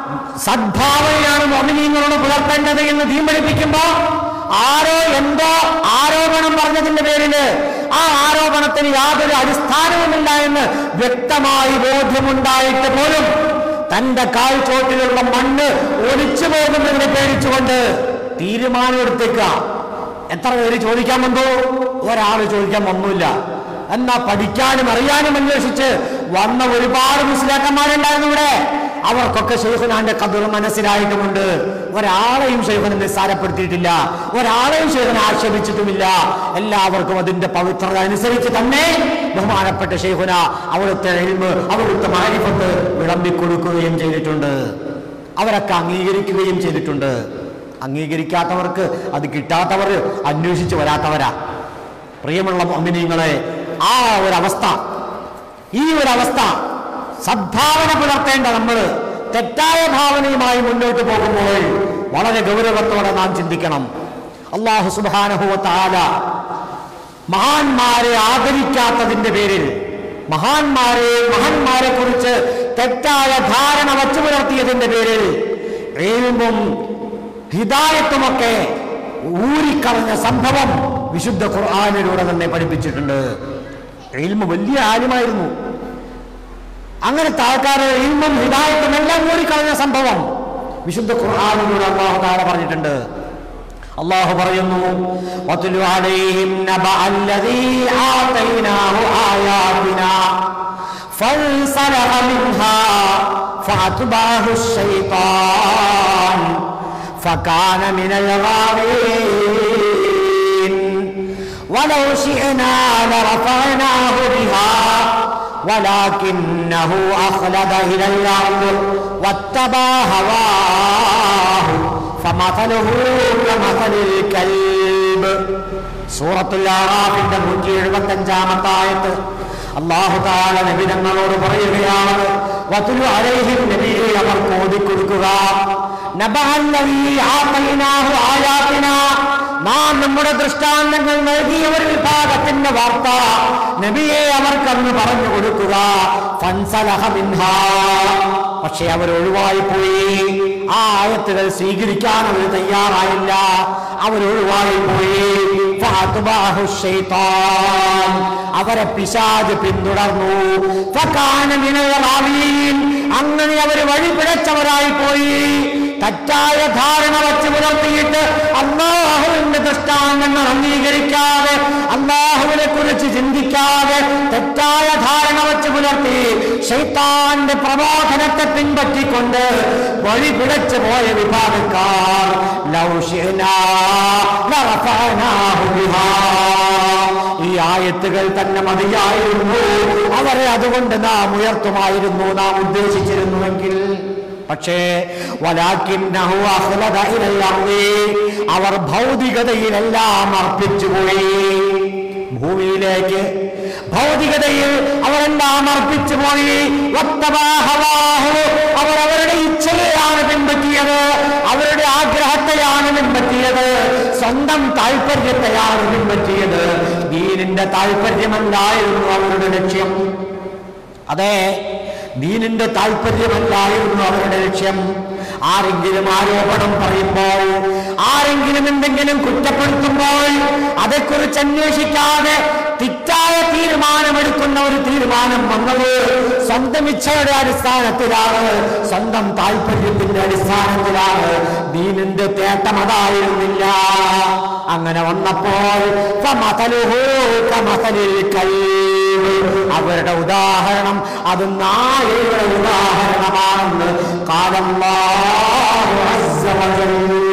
സദ്ഭാവനയാണ് മോമിനീങ്ങളോട് പുലർത്തേണ്ടത് എന്ന് തീരുമാനിപ്പിക്കുമ്പോ ആരോ എന്തോ ആരോപണം പറഞ്ഞതിന്റെ പേരില് ആ ആരോപണത്തിന് യാതൊരു അടിസ്ഥാനവുമില്ല എന്ന് വ്യക്തമായി ബോധ്യമുണ്ടായിട്ട് പോലും തന്റെ കാൽച്ചോട്ടിലുള്ള മണ്ണ് ഒലിച്ചു പോകുന്നതിനെ പേടിച്ചുകൊണ്ട് തീരുമാനം എടുത്തേക്കുക എത്ര പേര് ചോദിക്കാൻ വന്നു ഒരാൾ ചോദിക്കാൻ വന്നില്ല എന്നാ പഠിക്കാനും അറിയാനും അന്വേഷിച്ച് വന്ന ഒരുപാട് മുസ്ലിയാക്കന്മാരുണ്ടായിരുന്നു ഇവിടെ അവർക്കൊക്കെ ഷെയ്ഖുനാന്റെ കബർ മനസ്സിലായിട്ടുമുണ്ട് ഒരാളെയും ഷെയ്ഖുനെ നിസ്സാരപ്പെടുത്തിയിട്ടില്ല ഒരാളെയും ഷെയ്ഖുനെ ആക്ഷേപിച്ചിട്ടുമില്ല എല്ലാവർക്കും അതിന്റെ പവിത്രത അനുസരിച്ച് തന്നെ ബഹുമാനപ്പെട്ട ഷെയ്ഖുന അവിടുത്തെ എൽമ് അവിടുത്തെ മാരിഫത്ത് വിളമ്പിക്കൊടുക്കുകയും ചെയ്തിട്ടുണ്ട് അവരൊക്കെ അംഗീകരിക്കുകയും ചെയ്തിട്ടുണ്ട് അംഗീകരിക്കാത്തവർക്ക് അത് കിട്ടാത്തവർ അന്വേഷിച്ച് വരാത്തവരാ പ്രിയമുള്ള മോമിനിയങ്ങളെ ആ ഒരവസ്ഥ ഈ ഒരവസ്ഥ സദ്ഭാവന പുലർത്തേണ്ട നമ്മൾ തെറ്റായ ഭാവനയുമായി മുന്നോട്ട് പോകുമ്പോൾ വളരെ ഗൗരവത്തോടെ നാം ചിന്തിക്കണം അള്ളാഹു സുബാനഹുവത്താല മഹാന്മാരെ ആദരിക്കാത്തതിന്റെ പേരിൽ മഹാന്മാരെ മഹാന്മാരെ കുറിച്ച് തെറ്റായ ധാരണ വച്ചു പുലർത്തിയതിന്റെ പേരിൽ ഏൽമും ഹിദായത്തുമൊക്കെ ഊരിക്കളഞ്ഞ സംഭവം വിശുദ്ധ ഖുർആാനിലൂടെ തന്നെ പഠിപ്പിച്ചിട്ടുണ്ട് എൽമ വലിയ ആര്യമായിരുന്നു അങ്ങനെ താഴ്ക്കാരെ ഇൽമും ഹിദായത്തും എല്ലാം ഊരിക്കളഞ്ഞ സംഭവം വിശുദ്ധ ഖുർആാനിലൂടെ അള്ളാഹു താര പറഞ്ഞിട്ടുണ്ട് അള്ളാഹു പറയുന്നു "വത്ലു അലൈഹിം നബഅ അല്ലദീ ആതൈനാഹു ആയാതിനാ ഫൻസലഖ മിൻഹാ ഫഅത്ബഅഹു الشيطان فكان من الغاوين ولو شئنا لرفعناه بها ولكنه أخلد إلى الأرض واتبع هواه فمثله كمثل الكلب സൂറത്തുൽ ആറാഫിന്റെ നൂറ്റി എഴുപത്തി അഞ്ചാമത്തെ ആയത്ത് അള്ളാഹു താല നബി തങ്ങളോട് പറയുകയാണ് വതുലു അലൈഹിം നബിയെ അവർക്ക് ഓതിക്കൊടുക്കുക നബഅല്ലദീ ആതൈനാഹു ആയാതിനാ നാം നമ്മുടെ ദൃഷ്ടാന്തങ്ങൾ നൽകിയ ഒരു വിഭാഗത്തിന്റെ വാർത്ത നബിയെ അവർക്കന്ന് പറഞ്ഞു കൊടുക്കുക ഫൻസലഹ മിൻഹാ. പക്ഷെ അവർ ഒഴിവായി പോയി ആ ആയത്തുകൾ സ്വീകരിക്കാൻ അവർ തയ്യാറായില്ല അവർ ഒഴിവായി പോയി ഫഅത്ബഅഹു ശൈത്താൻ. അവരെ പിശാജ് പിന്തുടർന്നു ഫകാന മിനൽ ഗാവീൻ. അങ്ങനെ അവർ വഴി പിഴച്ചവരായി പോയി തെറ്റായ ധാരണ വച്ച് പുലർത്തിയിട്ട് അള്ളാഹുവിന്റെ ദൃഷ്ടാന്തങ്ങൾ അംഗീകരിക്കാതെ അള്ളാഹുവിനെ കുറിച്ച് ചിന്തിക്കാതെ തെറ്റായ ധാരണ വച്ച് പുലർത്തി ശൈത്താന്റെ പ്രബോധനത്തെ പിൻപറ്റിക്കൊണ്ട് വഴി പിഴച്ചു പോയ വിഭാഗക്കാർ ലൗ ശിഅ്നാ ലറഫഅനാഹു ബിഹാ. ഈ ആയത്തുകൾ തന്നെ മതിയായിരുന്നു അവരെ അതുകൊണ്ട് നാം ഉയർത്തുമായിരുന്നു നാം ഉദ്ദേശിച്ചിരുന്നുവെങ്കിൽ പക്ഷേ വലാക്കിന്നഹു അഖ്ലദ ഇലൽ അർളി. അവർ ഭൗതികതയിലെല്ലാം അർപ്പിച്ചുപോയി ഭൂമിയിലേക്ക് ഭൗതികതയിൽ അവരെല്ലാം അർപ്പിച്ചു പോയി വത്തബാഹവാഹു. അവർ അവരുടെ ഇച്ഛയെയാണ് പിൻപറ്റിയത് അവരുടെ ആഗ്രഹത്തെയാണ് പിൻപറ്റിയത് സ്വന്തം താല്പര്യത്തെയാണ് പിൻപറ്റിയത് ദീനിന്റെ താല്പര്യമല്ലായിരുന്നു അവരുടെ ലക്ഷ്യം അതെ ദീനിന്റെ താല്പര്യമല്ലായിരുന്നു അവരുടെ ലക്ഷ്യം ആരെങ്കിലും ആരോപണം പറയുമ്പോൾ ആരെങ്കിലും എന്തെങ്കിലും കുറ്റപ്പെടുത്തുമ്പോൾ അതേക്കുറിച്ച് അന്വേഷിക്കാതെ തെറ്റായ തീരുമാനമെടുക്കുന്ന ഒരു തീരുമാനം വന്നത് സ്വന്തം ഇച്ഛയുടെ അടിസ്ഥാനത്തിലാണ് സ്വന്തം താല്പര്യത്തിന്റെ അടിസ്ഥാനത്തിലാണ് ദീനിന്റെ തേട്ടം അതായിരുന്നില്ല അങ്ങനെ വന്നപ്പോൾ ഫമതലുഹു കമതലിൽ കൽബ്. അവരുടെ ഉദാഹരണം അത് നായയുടെ ഉദാഹരണമാണെന്ന് കാലല്ലാഹു അസ്സ വജൽ.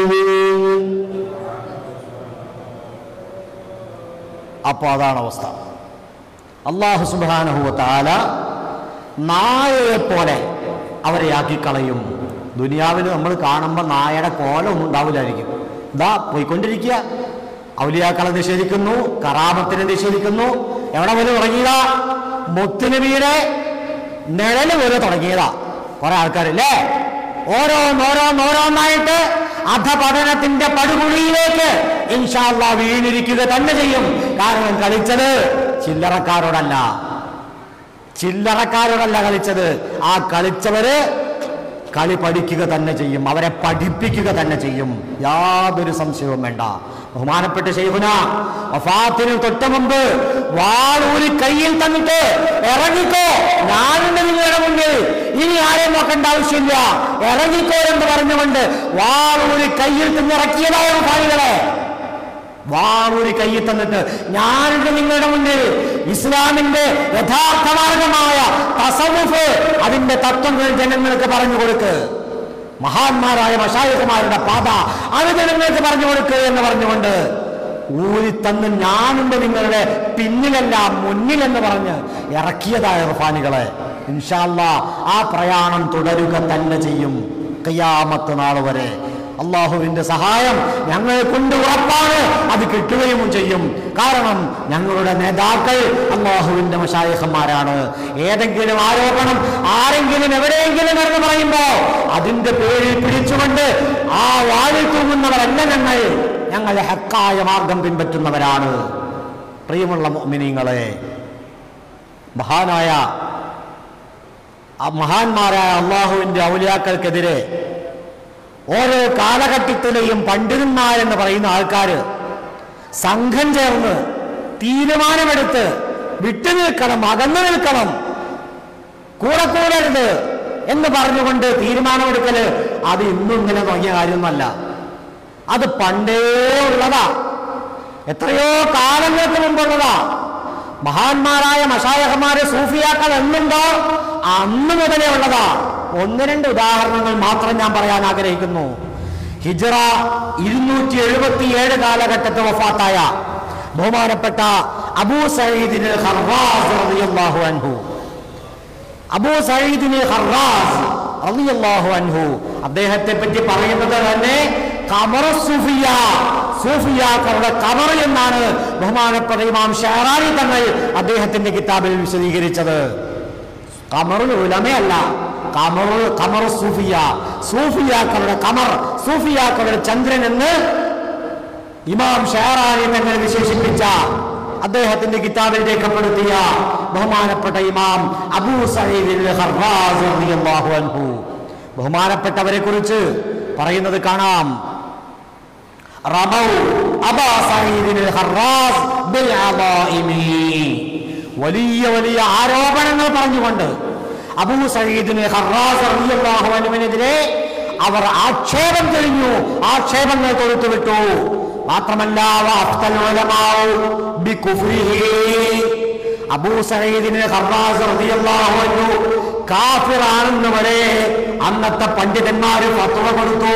അപ്പൊ അതാണ് അവസ്ഥ അള്ളാഹു സുബാനഹുവ താല നായയെ പോലെ അവരെ ആക്കിക്കളയും ദുനിയാവിൽ നമ്മൾ കാണുമ്പോൾ നായയുടെ കോലമൊന്നും ഉണ്ടാവില്ലായിരിക്കും ഇതാ പോയിക്കൊണ്ടിരിക്കുക ഔലിയാക്കളെ നിഷേധിക്കുന്നു കറാമത്തിനെ നിഷേധിക്കുന്നു എവിടെ വരെ തുടങ്ങിയതാ മുത്തുനബിയുടെ നിഴല് വരെ തുടങ്ങിയതാ കുറെ ആൾക്കാരില്ലേ ഓരോന്നോരോന്നോരോന്നായിട്ട് അധപതനത്തിന്റെ പടുകുഴിയിലേക്ക് ഇൻഷാല്ല വീണിരിക്കുക തന്നെ ചെയ്യും കാരണം കളിച്ചത് ചില്ലറക്കാരോടല്ല ചില്ലറക്കാരോടല്ല കളിച്ചത് ആ കളിച്ചവര് കളി പഠിക്കുക തന്നെ ചെയ്യും അവരെ പഠിപ്പിക്കുക തന്നെ ചെയ്യും യാതൊരു സംശയവും വേണ്ട ബഹുമാനപ്പെട്ട ശൈഖുന വഫാത്തിന് തൊട്ട് മുമ്പ് വാളൂരി കയ്യിൽ തന്നിട്ട് ഇറങ്ങിക്കോ ഞാനുണ്ട് നിങ്ങളുടെ മുന്നിൽ ഇനി ആരെയും നോക്കേണ്ട ആവശ്യമില്ല ഇറങ്ങിക്കോ എന്ന് പറഞ്ഞുകൊണ്ട് വാളൂരി കയ്യിൽ തിന്നിറക്കിയതായ ഭായികളെ വാളൂരി കയ്യിൽ തന്നിട്ട് ഞാനുണ്ട് നിങ്ങളുടെ മുന്നിൽ ഇസ്ലാമിന്റെ യഥാർത്ഥ മാർഗമായ തസവുഫ് അതിന്റെ തത്വങ്ങൾ ജനങ്ങൾക്ക് പറഞ്ഞു കൊടുക്ക് മഹാന്മാരായ മഷായകുമാരുടെ പാത അത് ജനങ്ങൾക്ക് പറഞ്ഞു കൊടുക്കുക എന്ന് പറഞ്ഞുകൊണ്ട് ഊരി തന്ന് ഞാനുണ്ട് നിങ്ങളുടെ പിന്നിലല്ല മുന്നിലെന്ന് പറഞ്ഞ് ഇറക്കിയതായ റഫാനികളെ ഇൻഷാല്ല ആ പ്രയാണം തുടരുക തന്നെ ചെയ്യും കയ്യാമത്ത് നാൾ വരെ അള്ളാഹുവിന്റെ സഹായം ഞങ്ങളെ കൊണ്ട് ഉറപ്പാണ് അത് കിട്ടുകയും ചെയ്യും കാരണം ഞങ്ങളുടെ നേതാക്കൾ അള്ളാഹുവിന്റെ മഷായഹന്മാരാണ് ഏതെങ്കിലും ആരോപണം ആരെങ്കിലും എവിടെയെങ്കിലും എന്ന് പറയുമ്പോ അതിന്റെ പേരിൽ പിടിച്ചുകൊണ്ട് ആ വാഴിൽ തൂങ്ങുന്നവരല്ല ഞങ്ങൾ ഞങ്ങൾ ഹക്കായ മാർഗം പിൻപറ്റുന്നവരാണ് പ്രിയമുള്ള മിനിങ്ങളെ മഹാനായ ആ മഹാന്മാരായ അള്ളാഹുവിന്റെ ഔലിയാക്കൾക്കെതിരെ ഓരോ കാലഘട്ടത്തിലെയും പണ്ഡിതന്മാരെന്ന് പറയുന്ന ആൾക്കാർ സംഘം ചേർന്ന് തീരുമാനമെടുത്ത് വിട്ടുനിൽക്കണം അകന്നു നിൽക്കണം കൂടെ കൂടരുത് എന്ന് പറഞ്ഞുകൊണ്ട് തീരുമാനമെടുക്കല് അത് ഇന്നും ഇങ്ങനെ തുടങ്ങിയ കാര്യമൊന്നുമല്ല അത് പണ്ടേ ഉള്ളതാ എത്രയോ കാലങ്ങൾക്ക് മുമ്പുള്ളതാ മഹാന്മാരായ മഷായഹന്മാരെ സൂഫിയാക്കൾ എന്നുണ്ടോ അന്ന് മുതലേ ഉള്ളതാ ഒന്ന് രണ്ട് ഉദാഹരണങ്ങൾ മാത്രം ഞാൻ പറയാൻ ആഗ്രഹിക്കുന്നു ഹിജറ ഇരുന്നൂറ്റി എഴുപത്തി ഏഴ് കാലഘട്ടത്തിൽ വഫാത്തായ ബഹുമാനപ്പെട്ട അബൂ സയ്യിദിന് ഹർറാസ് റളിയല്ലാഹു അൻഹു അബൂ സയ്യിദിന് ഹർറാസ് റളിയല്ലാഹു അൻഹു അദ്ദേഹത്തെ പറ്റി പറയുന്നത് തന്നെ കമറ സൂഫിയ സൂഫിയാക്കളുടെ കമർ എന്നാണ് ബഹുമാനപ്പെട്ട ഇമാം ഷെഹറാനി തങ്ങൾ അദ്ദേഹത്തിന്റെ കിതാബിൽ വിശദീകരിച്ചത് കമറുൽ ഉലമയല്ല കമർ കമർ സൂഫിയ സൂഫിയാക്കളുടെ കമർ സൂഫിയാക്കളുടെ ചന്ദ്രൻ എന്ന് ഇമാം ഷെഹറാനി തങ്ങൾ വിശേഷിപ്പിച്ച അദ്ദേഹത്തിന്റെ കിതാബിൽ രേഖപ്പെടുത്തിയ ബഹുമാനപ്പെട്ട ഇമാം അബൂ സഈദ് ഹർറാസ് റളിയല്ലാഹു അൻഹു ബഹുമാനപ്പെട്ടവരെ കുറിച്ച് പറയുന്നത് കാണാം റമൗ അബാ സഈദ് ഹർറാസ് ബിൽ അദാഇമി വലിയ വലിയ ആരോപണങ്ങൾ പറഞ്ഞുകൊണ്ട് അബൂ സഈദിന് ഹർറാസ് റളിയല്ലാഹു അൻഹുവിനെതിരെ അവർ ആക്ഷേപം തെളിഞ്ഞു ആക്ഷേപങ്ങൾ തൊഴുത്തുവിട്ടു മാത്രമല്ല വഅഫ്തൽ ഉലമാഉ ബികുഫ്രിഹി അബൂ സഈദിന് ഹർറാസ് റളിയല്ലാഹു അൻഹു കാഫിറാണെന്ന് വരെ അന്നത്തെ പണ്ഡിതന്മാര് ഫത്വ കൊടുത്തു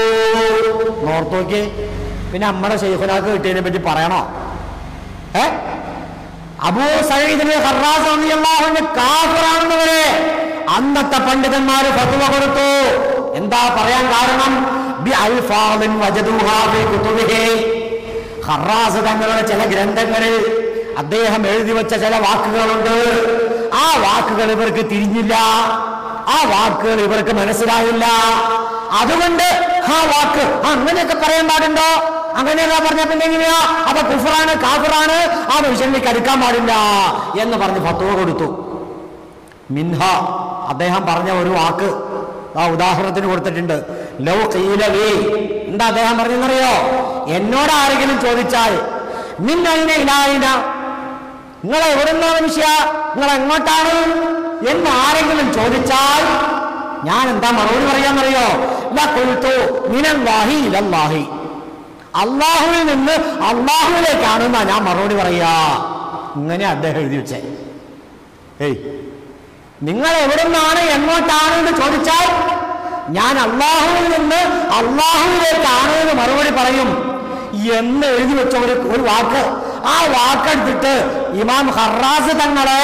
നോർത്തോക്കി പിന്നെ നമ്മുടെ ഷെയ്ഖുനാക്ക് കിട്ടിയതിനെ പറ്റി പറയണോ ഏ അബൂ സയ്യിദിന് ഹറാസ് റളിയല്ലാഹുവിന് കാഫിറാണെന്ന് വരെ അന്നത്തെ പണ്ഡിതന്മാര് ഫത്വ കൊടുത്തു എന്താ പറയാൻ കാരണം ബി അൽഫാദിൻ വജദൂഹാ ഫീ കുതുബിഹി. ഹറാസ് തങ്ങളുടെ ചില ഗ്രന്ഥങ്ങളിൽ അദ്ദേഹം എഴുതി വെച്ച ചില വാക്കുകളുണ്ട് ആ വാക്കുകൾ ഇവർക്ക് തിരിഞ്ഞില്ല ആ വാക്കുകൾ ഇവർക്ക് മനസ്സിലായില്ല അതുകൊണ്ട് ആ വാക്ക് ആ, അങ്ങനെയൊക്കെ പറയാൻ പാടുണ്ടോ അങ്ങനെയൊക്കെ പറഞ്ഞ പിന്നെ എങ്ങനെയാ അപ്പൊ കുഫറാണ് കാഫിറാണ് ആ മനുഷ്യനിലേക്ക് അടുക്കാൻ പാടില്ല എന്ന് പറഞ്ഞ് ഫത്വ കൊടുത്തു മിൻഹ അദ്ദേഹം പറഞ്ഞ ഒരു വാക്ക് ആ ഉദാഹരണത്തിന് കൊടുത്തിട്ടുണ്ട് ലൗ കീലവി എന്താ അദ്ദേഹം പറഞ്ഞെന്നറിയോ എന്നോട് ആരെങ്കിലും ചോദിച്ചാൽ മിൻ അയിന ഇലായിന നിങ്ങൾ എവിടുന്ന മനുഷ്യ നിങ്ങൾ എങ്ങോട്ടാണ് എന്ന് ആരെങ്കിലും ചോദിച്ചാൽ ഞാൻ എന്താ മറുപടി പറയാന്നറിയോ ലഖുൽതു മിനല്ലാഹി ഇലല്ലാഹി അള്ളാഹുവിൽ നിന്ന് അള്ളാഹുവിലേക്കാണെന്നാ ഞാൻ മറുപടി പറയാ ഇങ്ങനെ അദ്ദേഹം എഴുതി വെച്ചേ ഏയ് നിങ്ങൾ എവിടുന്നാണ് എങ്ങോട്ടാണ് എന്ന് ചോദിച്ചാൽ ഞാൻ അള്ളാഹുവിൽ നിന്ന് അള്ളാഹുവിലേക്കാണ് എന്ന് മറുപടി പറയും എന്ന് എഴുതി വെച്ച ഒരു ഒരു വാക്ക് ആ വാക്കെടുത്തിട്ട് ഇമാം ഹറാസ് തങ്ങളെ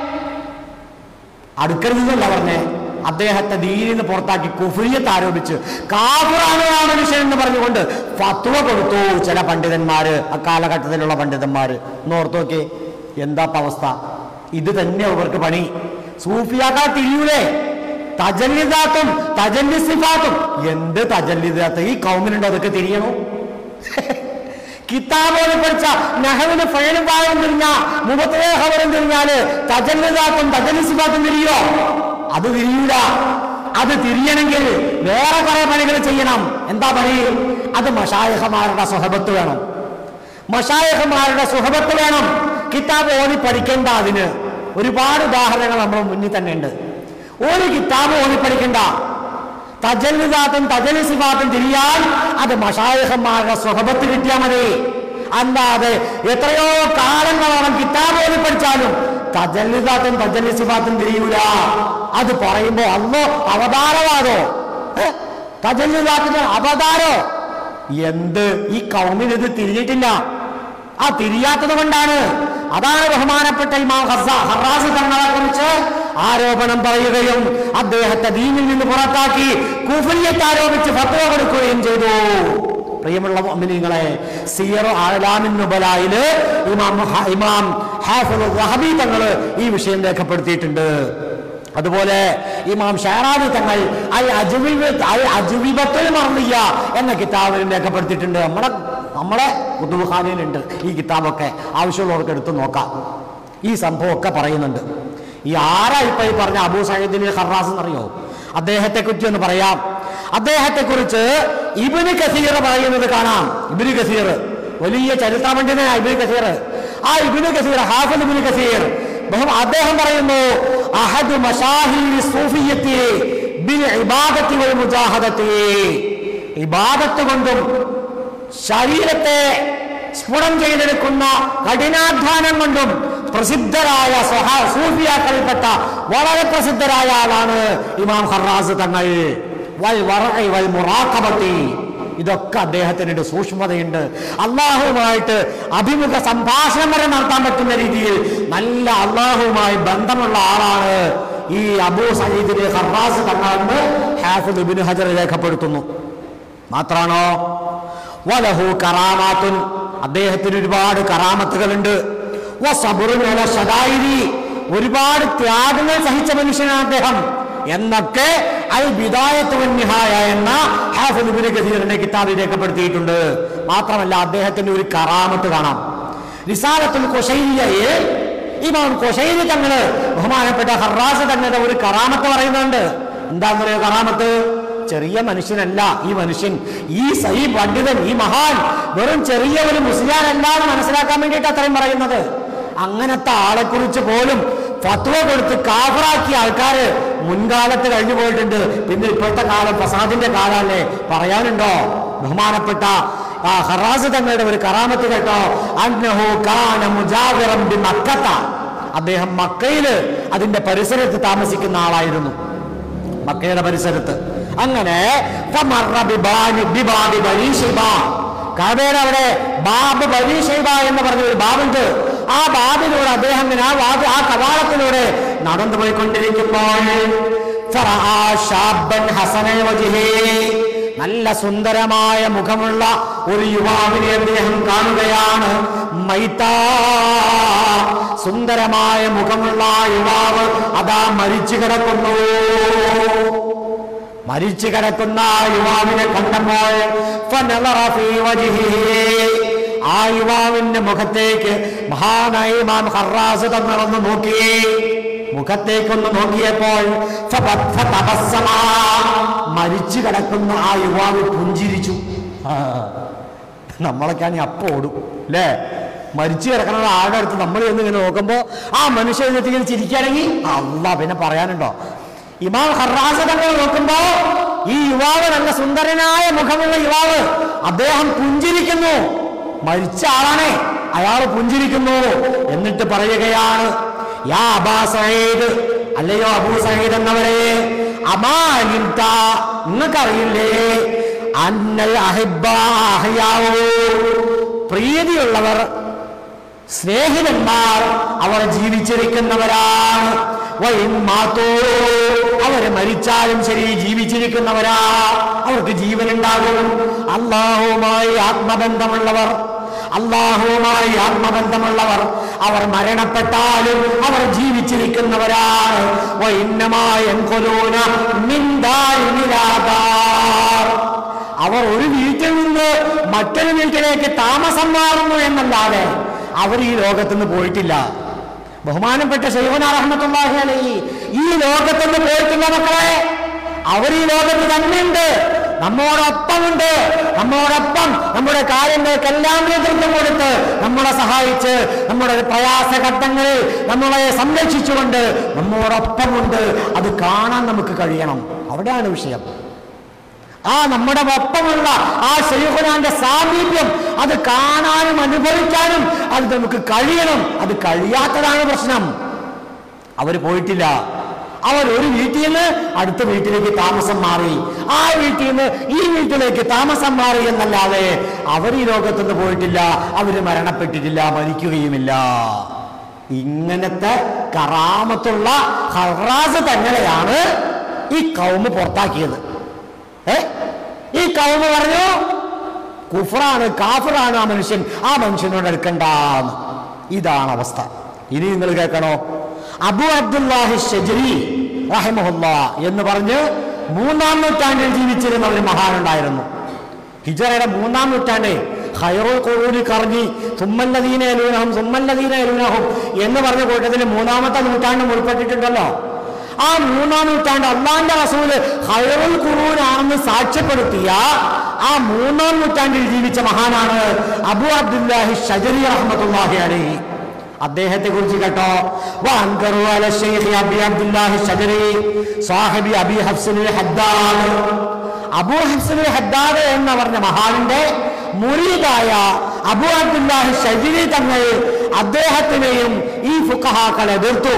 അടുക്കരുതെന്നല്ല പറഞ്ഞേ അദ്ദേഹത്തെ ദീനിൽ നിന്ന് പുറത്താക്കി കുഫിയത്ത് ആരോപിച്ച് കാഫിറാണ് ആ മനുഷ്യൻ എന്ന് പറഞ്ഞുകൊണ്ട് ഫത്വ കൊടുത്തു ചില പണ്ഡിതന്മാര് അക്കാലഘട്ടത്തിലുള്ള പണ്ഡിതന്മാര് ഒന്ന് ഓർത്തു നോക്കി എന്താ ഇപ്പൊ അവസ്ഥ ഇത് തന്നെ അവർക്ക് പണി സൂഫിയാക്കാ തിരിയൂലേ തജല്ലിദാത്തും തജല്ലിസിഫാത്തും എന്ത് തജല്ലിദാത്ത് ഈ കൗമിനുണ്ട് അതൊക്കെ തിരിയണോ കിതാബോട് പഠിച്ച നഹവിന് ഫഴലും പാകം തിരിഞ്ഞ മുഖത്തേ ഹവറും തിരിഞ്ഞാല് തജല്ലിദാത്തും തജല്ലിസിഫാത്തും തിരിയോ അത് തിരിയൂല അത് തിരിയണമെങ്കിൽ വേറെ കുറെ പണികൾ ചെയ്യണം എന്താ പണി അത് മഷായഹമാരുടെ സ്വഹബത്ത് വേണം മഷായഹമാരുടെ സുഹബത്ത് വേണം കിതാബ് ഓതി പഠിക്കേണ്ട അതിന് ഒരുപാട് ഉദാഹരണങ്ങൾ നമ്മുടെ മുന്നിൽ തന്നെ ഉണ്ട് ഒരു കിതാബ് ഓതി പഠിക്കണ്ട തജല്ലിദാത്തും തജലിസിഫാത്തും തിരിയാൻ അത് മഷായഹന്മാരുടെ സ്വഹബത്ത് കിട്ടിയാൽ മതി അല്ലാതെ എത്രയോ കാലങ്ങളോളം കിതാബ് ഓതി പഠിച്ചാലും തജല്ലിദാത്തും തജലിസിഫാത്തും തിരിയൂല അത് പറയുമ്പോ അന്നോ അവതാരവാദോ ഏ? തജല്ലിദാത്തിന്റെ അവതാരോ എന്ത് ഈ കൗമിന് ഇത് തിരിഞ്ഞിട്ടില്ല ആ തിരിയാത്തത് കൊണ്ടാണ് അതാണ് ബഹുമാനപ്പെട്ട ഇമാം ഹസ്സ ഹറാസ് തങ്ങളെ കുറിച്ച് ആരോപണം പറയുകയും അദ്ദേഹത്തെ ദീനിൽ നിന്ന് പുറത്താക്കി കുഫിയത്ത് ആരോപിച്ച് ഫത്വ കൊടുക്കുകയും ചെയ്തു പ്രിയമുള്ള മുഅ്മിനീങ്ങളെ സിയറു ആലാമിൻ നുബലായില് ഇമാം ഹ- ഇമാം ഹാഫിദ് വഹബി തങ്ങള് ഈ വിഷയം രേഖപ്പെടുത്തിയിട്ടുണ്ട് അതുപോലെ ഇമാം ഷാറാദി തങ്ങൾ അൽ അജുവിബ അൽ അജുവിബത്തുൽ മർദിയ എന്ന കിതാബിൽ രേഖപ്പെടുത്തിയിട്ടുണ്ട് നമ്മളെ നമ്മളെ കുത്തുബുഖാനയിലുണ്ട് ഈ കിതാബൊക്കെ ആവശ്യമുള്ളവർക്ക് എടുത്ത് നോക്കാം ഈ സംഭവമൊക്കെ പറയുന്നുണ്ട് ഈ ആരാ ഇപ്പൊ ഈ പറഞ്ഞ അബൂ സയ്യിദിന് ഹറാസ് എന്നറിയോ അദ്ദേഹത്തെ കുറിച്ച് ഒന്ന് പറയാം അദ്ദേഹത്തെ കുറിച്ച് ഇബിന് കസീർ പറയുന്നത് കാണാം ഇബിന് കസീർ വലിയ ചരിത്ര പണ്ഡിതനായ ഇബിന് കസീർ ആ ഇബിന് കസീർ ഹാഫിദ് ഇബിന് കസീർ ബഹു- അദ്ദേഹം പറയുന്നു അഹദു മഷാഹിരി സൂഫിയത്തി ബിൽ ഇബാദത്തി വൽ മുജാഹദത്തി ഇബാദത്ത് കൊണ്ടും ശരീരത്തെ സ്ഫുടം ചെയ്തെടുക്കുന്ന കഠിനാധ്വാനം കൊണ്ടും പ്രസിദ്ധരായ സ്വഹ സൂഫിയാക്കളിൽപ്പെട്ട വളരെ പ്രസിദ്ധരായ ആളാണ് ഇമാം ഹറാസ് തങ്ങൾ വൽ വറഇ വൽ മുറാഖബത്തി ഇതൊക്കെ അദ്ദേഹത്തിനുണ്ട് സൂക്ഷ്മതയുണ്ട് അള്ളാഹുവുമായിട്ട് അഭിമുഖ സംഭാഷണം വരെ നടത്താൻ പറ്റുന്ന രീതിയിൽ നല്ല അള്ളാഹുവുമായി ബന്ധമുള്ള ആളാണ് ഈ അബൂ സയ്യിദിനെ ഹറാസ് തങ്ങളെന്ന് ഹാഫിദ് ഇബ്നു ഹജർ രേഖപ്പെടുത്തുന്നു മാത്രാണോ വലഹു കറാമാത്തുൻ അദ്ദേഹത്തിന് ഒരുപാട് കറാമത്തുകളുണ്ട് വസബറുൻ അല ശദായിരി ഒരുപാട് ത്യാഗങ്ങൾ സഹിച്ച മനുഷ്യനാണ് അദ്ദേഹം എന്നൊക്കെ അൽ ബിദായത്ത് വൻ നിഹായ എന്ന ഹാഫിദ് ഇബ്നു കസീറിന്റെ കിതാബിൽ രേഖപ്പെടുത്തിയിട്ടുണ്ട് മാത്രമല്ല അദ്ദേഹത്തിന്റെ ഒരു കറാമത്ത് കാണാം റിസാലത്തുൽ കൊശൈരിയയിൽ ഇമാം കൊശൈരി തങ്ങള് ബഹുമാനപ്പെട്ട ഹറാസ് തങ്ങളുടെ ഒരു കറാമത്ത് പറയുന്നുണ്ട് എന്താന്ന് പറയുക കറാമത്ത് ചെറിയ മനുഷ്യനല്ല ഈ മനുഷ്യൻ ഈ സ- ഈ പണ്ഡിതൻ ഈ മഹാൻ വെറും ചെറിയ ഒരു മുസ്ലിയാനല്ല എന്ന് മനസ്സിലാക്കാൻ വേണ്ടിയിട്ട് അത്രയും പറയുന്നത് അങ്ങനത്തെ ആളെ കുറിച്ച് പോലും ഫത്വ കൊടുത്ത് കാഫറാക്കിയ ആൾക്കാര് മുൻകാലത്ത് കഴിഞ്ഞു പോയിട്ടുണ്ട് പിന്നെ ഇപ്പോഴത്തെ കാലം ഫസാദിന്റെ കാലല്ലേ പറയാനുണ്ടോ ബഹുമാനപ്പെട്ട ആ ഹറാസ് തങ്ങളുടെ ഒരു കറാമത്ത് കേട്ടോ അന്നഹു കാന മുജാവിറം ബി മക്കത്ത അദ്ദേഹം മക്കയില് അതിന്റെ താമസിക്കുന്ന ആളായിരുന്നു മക്കയുടെ പരിസരത്ത് അങ്ങനെ ഫമറ ബിബാനി- ബിബാബി ബനീ ശൈബ. കഅബയുടെ അവിടെ ബാബ് ബനീ ശൈബ എന്ന് പറഞ്ഞ ഒരു ബാബുണ്ട് ആ ബാബിലൂടെ അദ്ദേഹം ഇങ്ങനെ ആ വാത് ആ കവാടത്തിലൂടെ നടന്നു പോയിക്കൊണ്ടിരിക്കുമ്പോൾ ഫറആ ശാബ്ബൻ ഹസനൽ വജ്ഹി. നല്ല സുന്ദരമായ മുഖമുള്ള ഒരു യുവാവിനെ അദ്ദേഹം കാണുകയാണ് മൈത്താ സുന്ദരമായ മുഖമുള്ള ആ യുവാവ് അതാ മരിച്ചു കിടക്കുന്നു മരിച്ചു കിടക്കുന്ന ആ യുവാവിനെ കണ്ടപ്പോൾ ഫനളറ ഫീ വജ്ഹിഹി. ആ യുവാവിന്റെ മുഖത്തേക്ക് മഹാനായ ഇമാം ഹറാസ് തന്നിറന്ന് നോക്കി മുഖത്തേക്കൊന്ന് നോക്കിയപ്പോൾ ഫബത്ത തബസ്സമ. മരിച്ചു കിടക്കുന്ന ആ യുവാവ് പുഞ്ചിരിച്ചു ആ, നമ്മളൊക്കെയാണെങ്കിൽ അപ്പം ഓടും അല്ലേ മരിച്ചു കിടക്കുന്ന ആളുടെ അടുത്ത് നമ്മൾ ചെന്ന് ഇങ്ങനെ നോക്കുമ്പോൾ ആ മനുഷ്യൻ എന്നിട്ട് ഇങ്ങനെ ചിരിക്കുകയാണെങ്കിൽ അല്ല പിന്നെ പറയാനുണ്ടോ ഇമാം ഹറാസ തങ്ങൾ നോക്കുമ്പോ ഈ യുവാവ് നല്ല സുന്ദരനായ മുഖമുള്ള യുവാവ് അദ്ദേഹം പുഞ്ചിരിക്കുന്നു മരിച്ച ആളാണേ അയാൾ പുഞ്ചിരിക്കുന്നു എന്നിട്ട് പറയുകയാണ് യാ അബാ സഹീദ് അല്ലയോ അബൂ സഹീദ് എന്നവരെ അമാലിംത നിങ്ങൾക്കറിയില്ലേ അന്നൽ അഹിബ്ബ അഹ്യാവൂ പ്രീതിയുള്ളവർ സ്നേഹിതന്മാർ അവർ ജീവിച്ചിരിക്കുന്നവരാണ് വൈൻ മാത്തോ അവര് മരിച്ചാലും ശരി ജീവിച്ചിരിക്കുന്നവരാ അവർക്ക് ജീവനുണ്ടാകും അള്ളാഹുമായി ആത്മബന്ധമുള്ളവർ അള്ളാഹുവുമായി ആത്മബന്ധമുള്ളവർ അവർ മരണപ്പെട്ടാലും അവർ ജീവിച്ചിരിക്കുന്നവരാണ് വൈന്നമായ അവർ ഒരു വീട്ടിൽ നിന്ന് മറ്റൊരു വീട്ടിലേക്ക് താമസം മാറുന്നു എന്നല്ലാതെ അവർ ഈ ലോകത്ത് നിന്ന് പോയിട്ടില്ല ബഹുമാനപ്പെട്ട ശൈവന റഹ്മത്തുള്ളാഹി അലൈഹി ഈ ലോകത്ത് നിന്ന് പോയിട്ടില്ല മക്കളെ അവർ ഈ ലോകത്ത് തന്നെയുണ്ട് നമ്മോടൊപ്പമുണ്ട് നമ്മോടൊപ്പം നമ്മുടെ കാര്യങ്ങൾക്കെല്ലാം നേതൃത്വം കൊടുത്ത് നമ്മളെ സഹായിച്ച് നമ്മുടെ പ്രയാസഘട്ടങ്ങളിൽ നമ്മളെ സംരക്ഷിച്ചുകൊണ്ട് നമ്മോടൊപ്പമുണ്ട് അത് കാണാൻ നമുക്ക് കഴിയണം അവിടെയാണ് വിഷയം ആ നമ്മുടെ ഒപ്പമുള്ള ആ ശൈഖുനാന്റെ സാമീപ്യം അത് കാണാനും അനുഭവിക്കാനും അത് നമുക്ക് കഴിയണം അത് കഴിയാത്തതാണ് പ്രശ്നം അവർ പോയിട്ടില്ല അവർ ഒരു വീട്ടിൽ നിന്ന് അടുത്ത വീട്ടിലേക്ക് താമസം മാറി ആ വീട്ടിൽ നിന്ന് ഈ വീട്ടിലേക്ക് താമസം മാറി എന്നല്ലാതെ അവർ ഈ ലോകത്തുനിന്ന് പോയിട്ടില്ല അവർ മരണപ്പെട്ടിട്ടില്ല മരിക്കുകയുമില്ല ഇങ്ങനത്തെ കറാമത്തുള്ള ഹറാസ് തങ്ങളെയാണ് ഈ കൗമ് പുറത്താക്കിയത് ഏ ഈ കൗമ പറഞ്ഞു കുഫറാണ് കാഫറാണ് ആ മനുഷ്യൻ ആ മനുഷ്യനോട് എടുക്കണ്ടെന്ന് ഇതാണ് അവസ്ഥ ഇനി നിങ്ങൾ കേൾക്കണോ അബു അബ്ദുല്ലാഹി ഷജരി റഹിമഹുല്ല എന്ന് പറഞ്ഞ് മൂന്നാം നൂറ്റാണ്ടിൽ ജീവിച്ചിരുന്ന ഒരു മഹാനുണ്ടായിരുന്നു ഹിജറയുടെ മൂന്നാം നൂറ്റാണ്ട് ഖൈറുൽ ഖുറൂനി കറങ്ങി സുമ്മല്ലദീന എലൂനഹും സുമ്മല്ലദീന എലൂനഹും എന്ന് പറഞ്ഞ കൂട്ടത്തിൽ മൂന്നാമത്തെ നൂറ്റാണ്ടും ഉൾപ്പെട്ടിട്ടുണ്ടല്ലോ ആ മൂന്നാം നൂറ്റാണ്ട് അള്ളാന്റെ റസൂല് ഖൈറുൽ ഖുറൂനാണെന്ന് സാക്ഷ്യപ്പെടുത്തിയ ആ മൂന്നാം നൂറ്റാണ്ടിൽ ജീവിച്ച മഹാനാണ് അബു അബ്ദുല്ലാഹി ഷജരി റഹ്മത്തുള്ളാഹി അലൈഹി അദ്ദേഹത്തെ കുറിച്ച് കേട്ടോ വഅൻകറു അല ശൈഖ് അബി അബ്ദുല്ലാഹി ഷജരി സാഹിബി അബി ഹഫ്സുൽ ഹദ്ദാദ് അബൂ ഹഫ്സുൽ ഹദ്ദാദ് എന്ന് പറഞ്ഞ മഹാനിന്റെ മുരീദായ അബു അബ്ദുല്ലാഹി ഷജരി തങ്ങൾ അദ്ദേഹത്തിനെയും ഈ ഫുഖഹാക്കൾ എതിർത്തു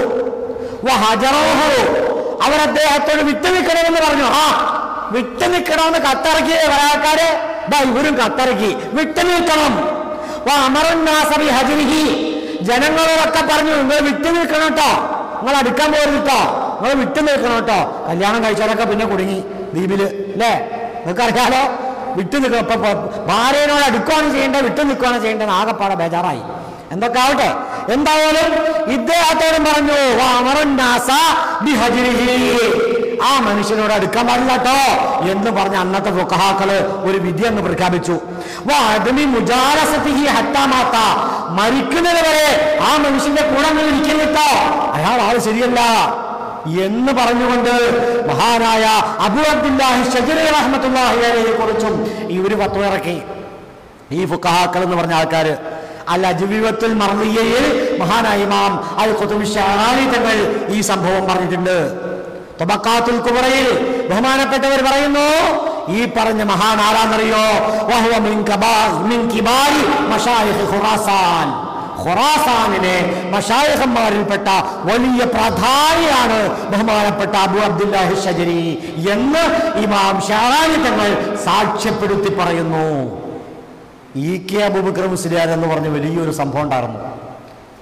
വഹജറോഹു അവർ അദ്ദേഹത്തോട് വിട്ടു നിൽക്കണമെന്ന് പറഞ്ഞു ആ വിട്ടു നിൽക്കണമെന്ന് കത്തിറക്കിയ വരാക്കാര് ദാ ഇവരും കത്തിറക്കി വിട്ടു നിൽക്കണം അമറുന്നാസബി ഹജിരിഹി ജനങ്ങളോടൊക്കെ പറഞ്ഞു നിങ്ങൾ വിട്ടു നിൽക്കണം കേട്ടോ നിങ്ങൾ അടുക്കാൻ പോകരുത് കേട്ടോ നിങ്ങൾ വിട്ടു നിൽക്കണം കേട്ടോ കല്യാണം കഴിച്ചവരൊക്കെ പിന്നെ കുടുങ്ങി ദ്വീപില് അല്ലേ നിങ്ങൾക്കറിയാലോ വിട്ടു നിൽക്കണം ഇപ്പൊ ഇപ്പൊ ഭാര്യനോട് അടുക്കുകയാണ് ചെയ്യേണ്ടത് വിട്ടു നിൽക്കുകയാണ് ചെയ്യേണ്ടത് ആകെപ്പാടെ ബേജാറായി എന്തൊക്കെ ആവട്ടെ എന്തായാലും ഇദ്ദേഹത്തോടും പറഞ്ഞു "വാ അമറുന്നാസ ബിഹജ്രിഹി." ആ മനുഷ്യനോട് അടുക്കാൻ പാടില്ല കേട്ടോ എന്ന് പറഞ്ഞ അന്നത്തെ ഫുഖഹാക്കള് ഒരു വിധി അങ്ങ് പ്രഖ്യാപിച്ചു വാദമി മുജാലസത്തിഹി ഹത്താമാത്ത മരിക്കുന്നത് വരെ ആ മനുഷ്യന്റെ കൂടെ അങ്ങ് ഇരിക്കരുത് കേട്ടോ അയാൾ ആള് ശരിയല്ല എന്ന് പറഞ്ഞുകൊണ്ട് മഹാനായ അബു അബ്ദുല്ലാഹി ഷജറി റഹ്മത്തുള്ളാഹി അലൈഹിയെ കുറിച്ചും ഈ ഒരു പത്വം ഇറക്കി ഈ ഫുഖഹാക്കൾ എന്ന് പറഞ്ഞ ആൾക്കാര് അല്ല ജീവിതത്തിൽ മറന്നിയയിൽ മഹാനായ ഇമാം അൽ ഖുതുബ് ഷാനി തങ്ങൾ ഈ സംഭവം പറഞ്ഞിട്ടുണ്ട് തബക്കാത്തുൽ കുബറയിൽ ബഹുമാനപ്പെട്ടവർ പറയുന്നു ഈ പറഞ്ഞ മഹാൻ ആരാന്നറിയോ വഹുവ മിൻ കബാ- മിൻ കിബാരി മശായിഖ് ഖുറാസാൻ ഖുറാസാനിലെ മഷായഹന്മാരിൽപ്പെട്ട വലിയ പ്രധാനിയാണ് ബഹുമാനപ്പെട്ട അബു അബ്ദുല്ലാഹി ഷജരി എന്ന് ഇമാം ഷാനി തങ്ങൾ സാക്ഷ്യപ്പെടുത്തി പറയുന്നു ഇ കെ അബൂബക്കർ മുസ്ലിയാർ എന്ന് പറഞ്ഞ വലിയൊരു സംഭവം ഉണ്ടായിരുന്നു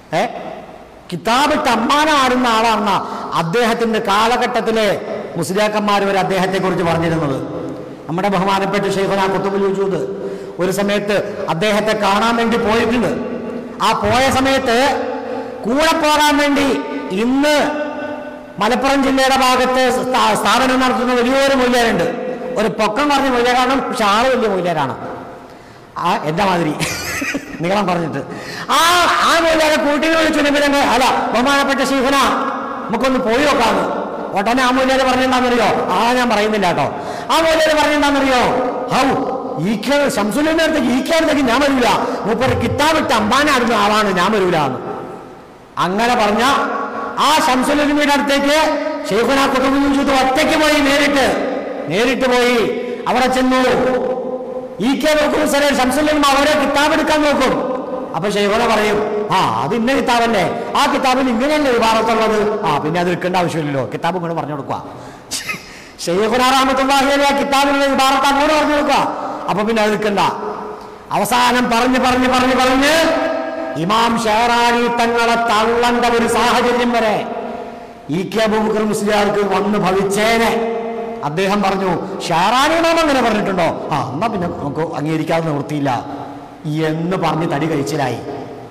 ഏ കിതാബിട്ട് അമ്മാനാടുന്ന ആളാണെന്ന അദ്ദേഹത്തിന്റെ കാലഘട്ടത്തിലെ മുസ്ലിയാക്കന്മാർ വരെ അദ്ദേഹത്തെ കുറിച്ച് പറഞ്ഞിരുന്നത് നമ്മുടെ ബഹുമാനപ്പെട്ട ഷെയ്ഖുന കുത്തുബുൽ വജൂദ് ഒരു സമയത്ത് അദ്ദേഹത്തെ കാണാൻ വേണ്ടി പോയിട്ടുണ്ട് ആ പോയ സമയത്ത് കൂടെ പോകാൻ വേണ്ടി ഇന്ന് മലപ്പുറം ജില്ലയുടെ ഭാഗത്ത് സ്ഥാ- സ്ഥാപനം നടത്തുന്ന വലിയൊരു മൂല്യരുണ്ട് ഒരു പൊക്കം പറഞ്ഞ മൂല്യരാണ് പക്ഷെ ആള് വലിയ മൂല്യരാണ് ആ എന്റെ മാതിരി നീളം പറഞ്ഞിട്ട് ആ ആ മൂല്യരെ കൂട്ടിന് വിളിച്ചു പിന്നെ അല്ല ബഹുമാനപ്പെട്ട ശീഫന നമുക്കൊന്ന് പോയി നോക്കാന്ന് ഉടനെ ആ മൂല്യര് പറഞ്ഞെന്താണെന്നറിയോ ആ ഞാൻ പറയുന്നില്ല കേട്ടോ ആ മൂല്യര് പറഞ്ഞെന്താണെന്നറിയോ ഹൗ ഈ ശംസുലിന്റെ അടുത്തേക്ക് ഈ അടുത്തേക്ക് ഞാൻ വരൂല മൂപ്പര് കിതാബിട്ട് അമ്പാനാടുന്ന ആളാണ് ഞാൻ വരൂല എന്ന് അങ്ങനെ പറഞ്ഞ ആ ശംസുലിന്റെ അടുത്തേക്ക് ഷെയ്ഖുന കുത്തുബുൽ ഒറ്റയ്ക്ക് പോയി നേരിട്ട് നേരിട്ട് പോയി അവിടെ ചെന്നു ഈ കെ നോക്കും സാറേ ശംസുലിനും അവരെ കിതാബ് എടുക്കാൻ നോക്കും അപ്പൊ ഷെയ്ഖുന പറയും ആ അത് ഇന്ന കിതാബല്ലേ ആ കിതാബിൽ ഇങ്ങനെയല്ലേ വിഭാഗത്തുള്ളത് ആ പിന്നെ അത് എടുക്കേണ്ട ആവശ്യമില്ലല്ലോ കിതാബ് ഇങ്ങനെ പറഞ്ഞു കൊടുക്കുക ഷെയ്ഖുന റഹ്മത്തുള്ളാഹി അലൈഹി ആ കിതാബിലുള്ള വിഭാഗത്ത് അങ്ങോട്ട് പറഞ്ഞു കൊടുക്കുക അപ്പൊ പിന്നെ അത് എടുക്കണ്ട അവസാനം പറഞ്ഞ് പറഞ്ഞ് പറഞ്ഞ് പറഞ്ഞ് ഇമാം ഷെഹറാനി തങ്ങളെ തള്ളണ്ട ഒരു സാഹചര്യം വരെ ഇ കെ അബൂബക്കർ മുസ്ലിയാർക്ക് വന്ന് ഭവിച്ചേനെ അദ്ദേഹം പറഞ്ഞു ഷെഹറാനി ഇമാം അങ്ങനെ പറഞ്ഞിട്ടുണ്ടോ ആ എന്നാ പിന്നെ നമുക്ക് അംഗീകരിക്കാതെ നിവൃത്തിയില്ല എന്ന് പറഞ്ഞ് തടി കഴിച്ചിലായി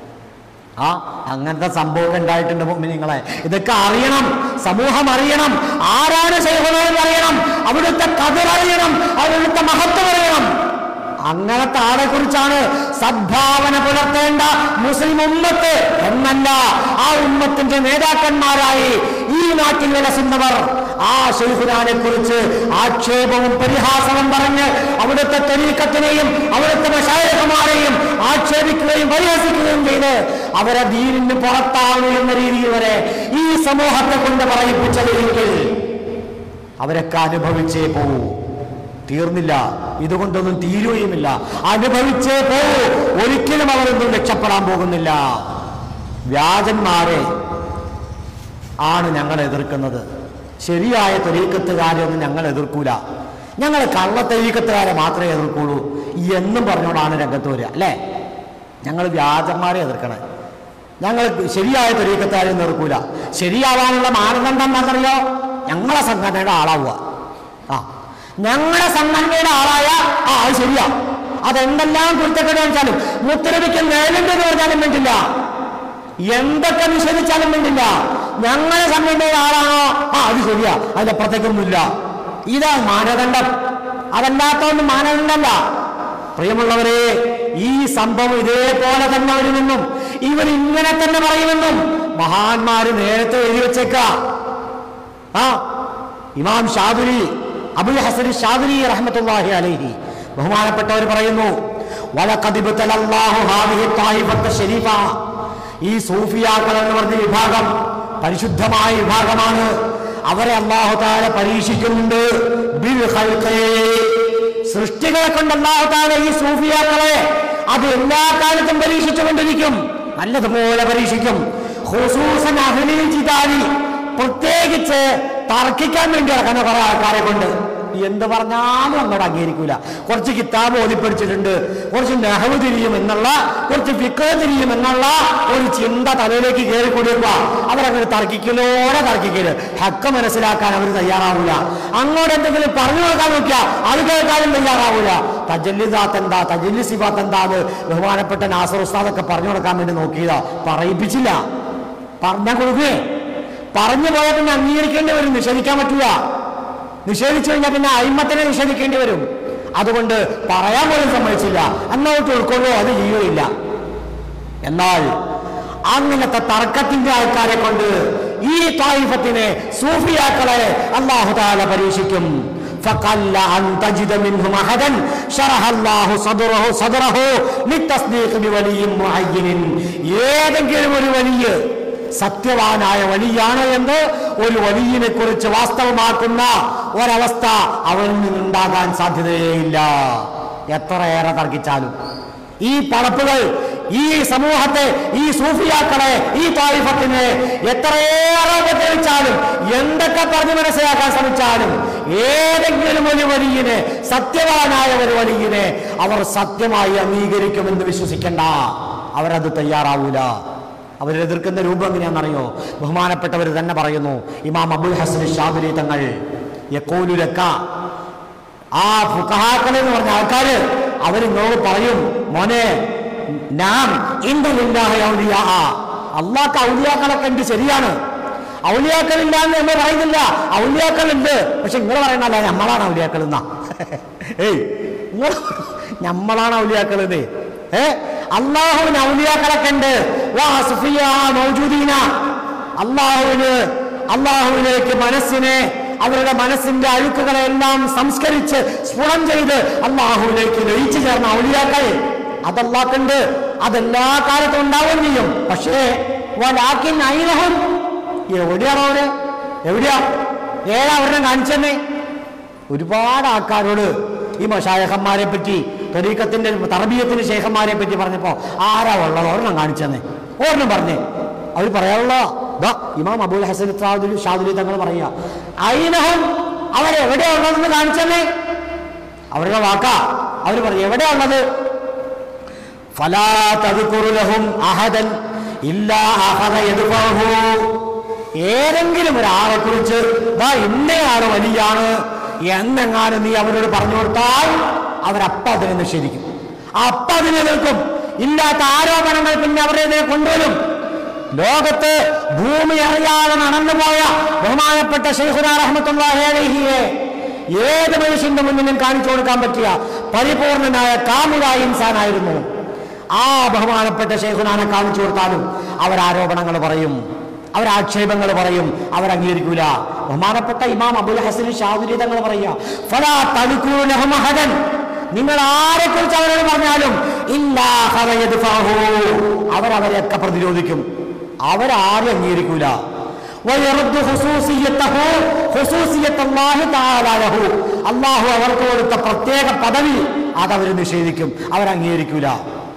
ആ അങ്ങനത്തെ സംഭവം ഉണ്ടായിട്ടുണ്ട് നിങ്ങളെ ഇതൊക്കെ അറിയണം സമൂഹം അറിയണം ആരാണ് ശൈവനെന്ന് അറിയണം അവിടുത്തെ കതിർ അറിയണം അവിടുത്തെ മഹത്വം അറിയണം അങ്ങനത്തെ ആളെ കുറിച്ചാണ് സദ്ഭാവന പുലർത്തേണ്ട മുസ്ലിം ഉമ്മത്ത് എന്നല്ല ആ ഉമ്മത്തിന്റെ നേതാക്കന്മാരായി ഈ നാട്ടിൽ വിലസുന്നവർ ആ ഷെയ്ഖുനാനെ കുറിച്ച് ആക്ഷേപവും പരിഹാസവും പറഞ്ഞ് അവിടുത്തെ തെരീക്കത്തിനെയും അവിടുത്തെ മഷായകമാരെയും ആക്ഷേപിക്കുകയും പരിഹസിക്കുകയും ചെയ്ത് അവരെ ദീനിന് പുറത്താണ് എന്ന രീതിയിൽ വരെ ഈ സമൂഹത്തെ കൊണ്ട് പറയിപ്പിച്ചതെങ്കിൽ അവരൊക്കെ അനുഭവിച്ചേ പോകൂ തീർന്നില്ല ഇതുകൊണ്ടൊന്നും തീരുകയുമില്ല അനുഭവിച്ചേ പോകൂ ഒരിക്കലും അവരൊന്നും രക്ഷപ്പെടാൻ പോകുന്നില്ല വ്യാജന്മാരെ ആണ് ഞങ്ങൾ എതിർക്കുന്നത് ശരിയായ തെരീക്കത്തുകാരെയൊന്നും ഞങ്ങൾ എതിർക്കൂല ഞങ്ങൾ കള്ള തെരീക്കത്തുകാരെ മാത്രമേ എതിർക്കുള്ളൂ എന്നും പറഞ്ഞുകൊണ്ടാണ് രംഗത്ത് വരിക അല്ലേ ഞങ്ങൾ വ്യാജന്മാരെ എതിർക്കണേ ഞങ്ങൾ ശരിയായ തെരീക്കത്തുകാരെ ഒന്നും എതിർക്കൂല ശരിയാവാനുള്ള മാനദണ്ഡം എന്താണെന്നറിയോ ഞങ്ങളെ സംഘടനയുടെ ആളാവുക ആ ഞങ്ങളെ സംഘടനയുടെ ആളായ ആ അത് ശരിയാ അതെന്തെല്ലാം കുറ്റക്കെട്ട് വെച്ചാലും മുത്തരവിക്കൽ നേരിട്ടെന്ന് പറഞ്ഞാലും വേണ്ടില്ല എന്തൊക്കെ നിഷേധിച്ചാലും വേണ്ടില്ല ഞങ്ങളെ സംഘടനയുടെ ആളാണോ ആ അത് ശരിയാ അതിലപ്പുറത്തേക്കൊന്നുമില്ല ഇതാ മാനദണ്ഡം അതല്ലാത്തൊന്നും മാനദണ്ഡമല്ല പ്രിയമുള്ളവരെ ഈ സംഭവം ഇതേപോലെ തന്നെ വരുമെന്നും ഇവർ ഇങ്ങനെ തന്നെ പറയുമെന്നും മഹാന്മാര് നേരത്തെ എഴുതി വെച്ചേക്കാം ആ ഇമാം ഷാദുരി അബുൽ ഹസൻ ഷാദുരി റഹ്മത്തുള്ളാഹി അലൈഹി ബഹുമാനപ്പെട്ടവർ പറയുന്നു വലഖദ് ഇബ്തലല്ലാഹു ഹാദിഹി ത്വായിഫത്ത ശരീഫ ഈ സൂഫിയാക്കൾ എന്ന് പറഞ്ഞ വിഭാഗം പരിശുദ്ധമായ വിഭാഗമാണ് അവരെ അള്ളാഹു താല പരീക്ഷിക്കുന്നുണ്ട് ബിൽ ഖൽഖി. സൃഷ്ടികളെ കൊണ്ട് അള്ളാഹു താല ഈ സൂഫിയാക്കളെ അത് എല്ലാ കാലത്തും പരീക്ഷിച്ചുകൊണ്ടിരിക്കും നല്ലതുപോലെ പരീക്ഷിക്കും ഖുസൂസൻ അഹ്ലിൽ ജിദാലി പ്രത്യേകിച്ച് തർക്കിക്കാൻ വേണ്ടി ഇറക്കുന്ന കുറെ ആൾക്കാരെ കൊണ്ട് എന്ത് പറഞ്ഞാലും അങ്ങോട്ട് അംഗീകരിക്കൂല കുറച്ച് കിതാബ് ഓതിപ്പടിച്ചിട്ടുണ്ട് കുറച്ച് നെഹവ് തിരിയും എന്നുള്ള കുറച്ച് ഫിക്ക തിരിയും എന്നുള്ള ഒരു ചിന്ത തലയിലേക്ക് കയറി കൂടിയപ്പോ അവരങ്ങനെ തർക്കിക്കലോടെ തർക്കിക്കല് ഹക്ക മനസ്സിലാക്കാൻ അവർ തയ്യാറാവൂല അങ്ങോട്ട് എന്തെങ്കിലും പറഞ്ഞു കൊടുക്കാൻ നോക്കിയാ അത് കേൾക്കാനും തയ്യാറാവൂല തജല്ലി ദാത്ത് എന്താ തജല്ലി സിബാത്ത് എന്താന്ന് ബഹുമാനപ്പെട്ട നാസർ ഉസ്താദൊക്കെ പറഞ്ഞു കൊടുക്കാൻ വേണ്ടി നോക്കിയതാ പറയിപ്പിച്ചില്ല പറഞ്ഞാൽ കൊടുക്കേ പറഞ്ഞു പോയാൽ പിന്നെ അംഗീകരിക്കേണ്ടി വരും നിഷേധിക്കാൻ പറ്റില്ല നിഷേധിച്ചു കഴിഞ്ഞാൽ പിന്നെ അയിമത്തിനെ നിഷേധിക്കേണ്ടി വരും അതുകൊണ്ട് പറയാൻ പോലും സമ്മതിച്ചില്ല അങ്ങോട്ട് ഉൾക്കൊള്ളോ അത് ചെയ്യുകയില്ല എന്നാൽ അങ്ങനത്തെ തർക്കത്തിന്റെ ആൾക്കാരെ കൊണ്ട് ഈ തായിഫത്തിനെ സൂഫിയാക്കളെ അള്ളാഹു താല പരീക്ഷിക്കും فقل أن تجد منهم أحدا شرح الله صدره صدره للتصديق بولي معين ഏതെങ്കിലും ഒരു വലിയ സത്യവാനായ വലിയാണ് എന്ന് ഒരു വലിയനെ കുറിച്ച് വാസ്തവമാക്കുന്ന ഒരവസ്ഥ അവനിൽ നിന്നുണ്ടാകാൻ സാധ്യതയേയില്ല എത്രയേറെ തർക്കിച്ചാലും ഈ പടപ്പുകൾ ഈ സമൂഹത്തെ ഈ സൂഫിയാക്കളെ ഈ താരിഫത്തിനെ എത്രയേറെ ഉപദ്രവിച്ചാലും എന്തൊക്കെ പറഞ്ഞ് മനസ്സിലാക്കാൻ ശ്രമിച്ചാലും ഏതെങ്കിലും ഒരു വലിയനെ സത്യവാനായ ഒരു വലിയനെ അവർ സത്യമായി അംഗീകരിക്കുമെന്ന് വിശ്വസിക്കണ്ട അവരത് തയ്യാറാവൂല അവരെതിർക്കുന്ന രൂപം എങ്ങനെയാണെന്നറിയോ ബഹുമാനപ്പെട്ടവർ തന്നെ പറയുന്നു ഇമാം അബുൽ ഹസൻ ഷാബിലി തങ്ങൾ യക്കോലുലക്ക ആ ഫുഖഹാക്കൾ എന്ന് പറഞ്ഞ ആൾക്കാര് അവർ നിങ്ങളോട് പറയും മോനെ നാം ഇന്ദില്ലാഹ അള്ളാഹ് ഔലിയാക്കളൊക്കെ ഉണ്ട് ശരിയാണ് ഔലിയാക്കളില്ല എന്ന് നമ്മൾ പറയുന്നില്ല ഔലിയാക്കളുണ്ട് പക്ഷെ നിങ്ങൾ പറയണല്ല നമ്മളാണ് ഔലിയാക്കൾ എന്നാ ഏയ് നിങ്ങൾ നമ്മളാണ് ഔലിയാക്കൾ എന്ന് ഏ അള്ളാഹുവിന് ഔലിയാക്കളൊക്കെ ഉണ്ട് വാ സുഫിയ മൗജൂദീന അള്ളാഹുവിന് അള്ളാഹുവിലേക്ക് മനസ്സിനെ അവരുടെ മനസ്സിന്റെ അഴുക്കുകളെ എല്ലാം സംസ്കരിച്ച് സ്ഫുടം ചെയ്ത് അള്ളാഹുവിലേക്ക് ലയിച്ചു ചേർന്ന ഔലിയാക്കൾ അതല്ലാക്കുണ്ട് അതെല്ലാ കാലത്തും ഉണ്ടാവുകയും ചെയ്യും പക്ഷേ വലാക്കിൻ ഐനഹും എവിടെയാണോ അവര് എവിടെയാ ഏതാ അവരുടെ കാണിച്ചെന്നേ ഒരുപാട് ആൾക്കാരോട് ഈ മഷായഹന്മാരെ പറ്റി തൊരീക്കത്തിന്റെ തറബീയത്തിന്റെ ശേഖന്മാരെ പറ്റി പറഞ്ഞപ്പോ ആരാ ഉള്ളത് ഒരെണ്ണം കാണിച്ചെന്നേ ഒരെണ്ണം പറഞ്ഞേ അവർ പറയാനുള്ള ദാ ഇമാം അബുൽ ഹസൻ ഷാദുലി ഷാദുലി തങ്ങൾ പറയുക അയിനഹം അവരെവിടെയാ ഉള്ളതെന്ന് കാണിച്ചെന്നേ അവരുടെ വാക്കാ അവർ പറഞ്ഞു എവിടെയാ ഉള്ളത് ഫലാ തദ്കുറു ലഹും അഹദൻ ഇല്ലാ അഹദ യദ്ഫഹു ഏതെങ്കിലും ഒരാളെ കുറിച്ച് ദാ ഇന്നയാള് വലിയാണ് എന്നെങ്ങാനും നീ അവരോട് പറഞ്ഞു കൊടുത്താൽ അവരപ്പ അതിനെ നിഷേധിക്കും അപ്പ അതിനെ നിൽക്കും ഇല്ലാത്ത ആരോപണങ്ങൾ പിന്നെ അവരെ കൊണ്ടുവരും ലോകത്ത് ഭൂമി അറിയാതെ നടന്നുപോയ ബഹുമാനപ്പെട്ട ഷെയ്ഖുന റഹ്മത്തുള്ളാഹി അലൈഹിയെ ഏത് മനുഷ്യന്റെ മുന്നിലും കാണിച്ചു കൊടുക്കാൻ പറ്റിയ പരിപൂർണനായ കാമുകായ ഇൻസാനായിരുന്നു ആ ബഹുമാനപ്പെട്ട ഷെയ്ഖുനാനെ കാണിച്ചു കൊടുത്താലും അവരാരോപണങ്ങൾ പറയും അവരാക്ഷേപങ്ങൾ പറയും അവരംഗീകരിക്കൂല ബഹുമാനപ്പെട്ട ഇമാം അബുൽ ഹസൻ ഷാദുരി തങ്ങൾ പറയുക ഫലാ തടുക്കൂലഹും അഹദൻ നിങ്ങൾ ആരെ കുറിച്ച് അവരോട് പറഞ്ഞാലും ഇല്ലാ ഹവ യദ്ഫഹു. അവരവരെയൊക്കെ പ്രതിരോധിക്കും അവരാരും അംഗീകരിക്കൂല വയറുദ്ദു ഖുസൂസിയ്യത്തഹു ഖുസൂസിയ്യത്തല്ലാഹി തആല ലഹു. അള്ളാഹു അവർക്ക് കൊടുത്ത പ്രത്യേക പദവി അതവർ നിഷേധിക്കും അവരംഗീകരിക്കൂല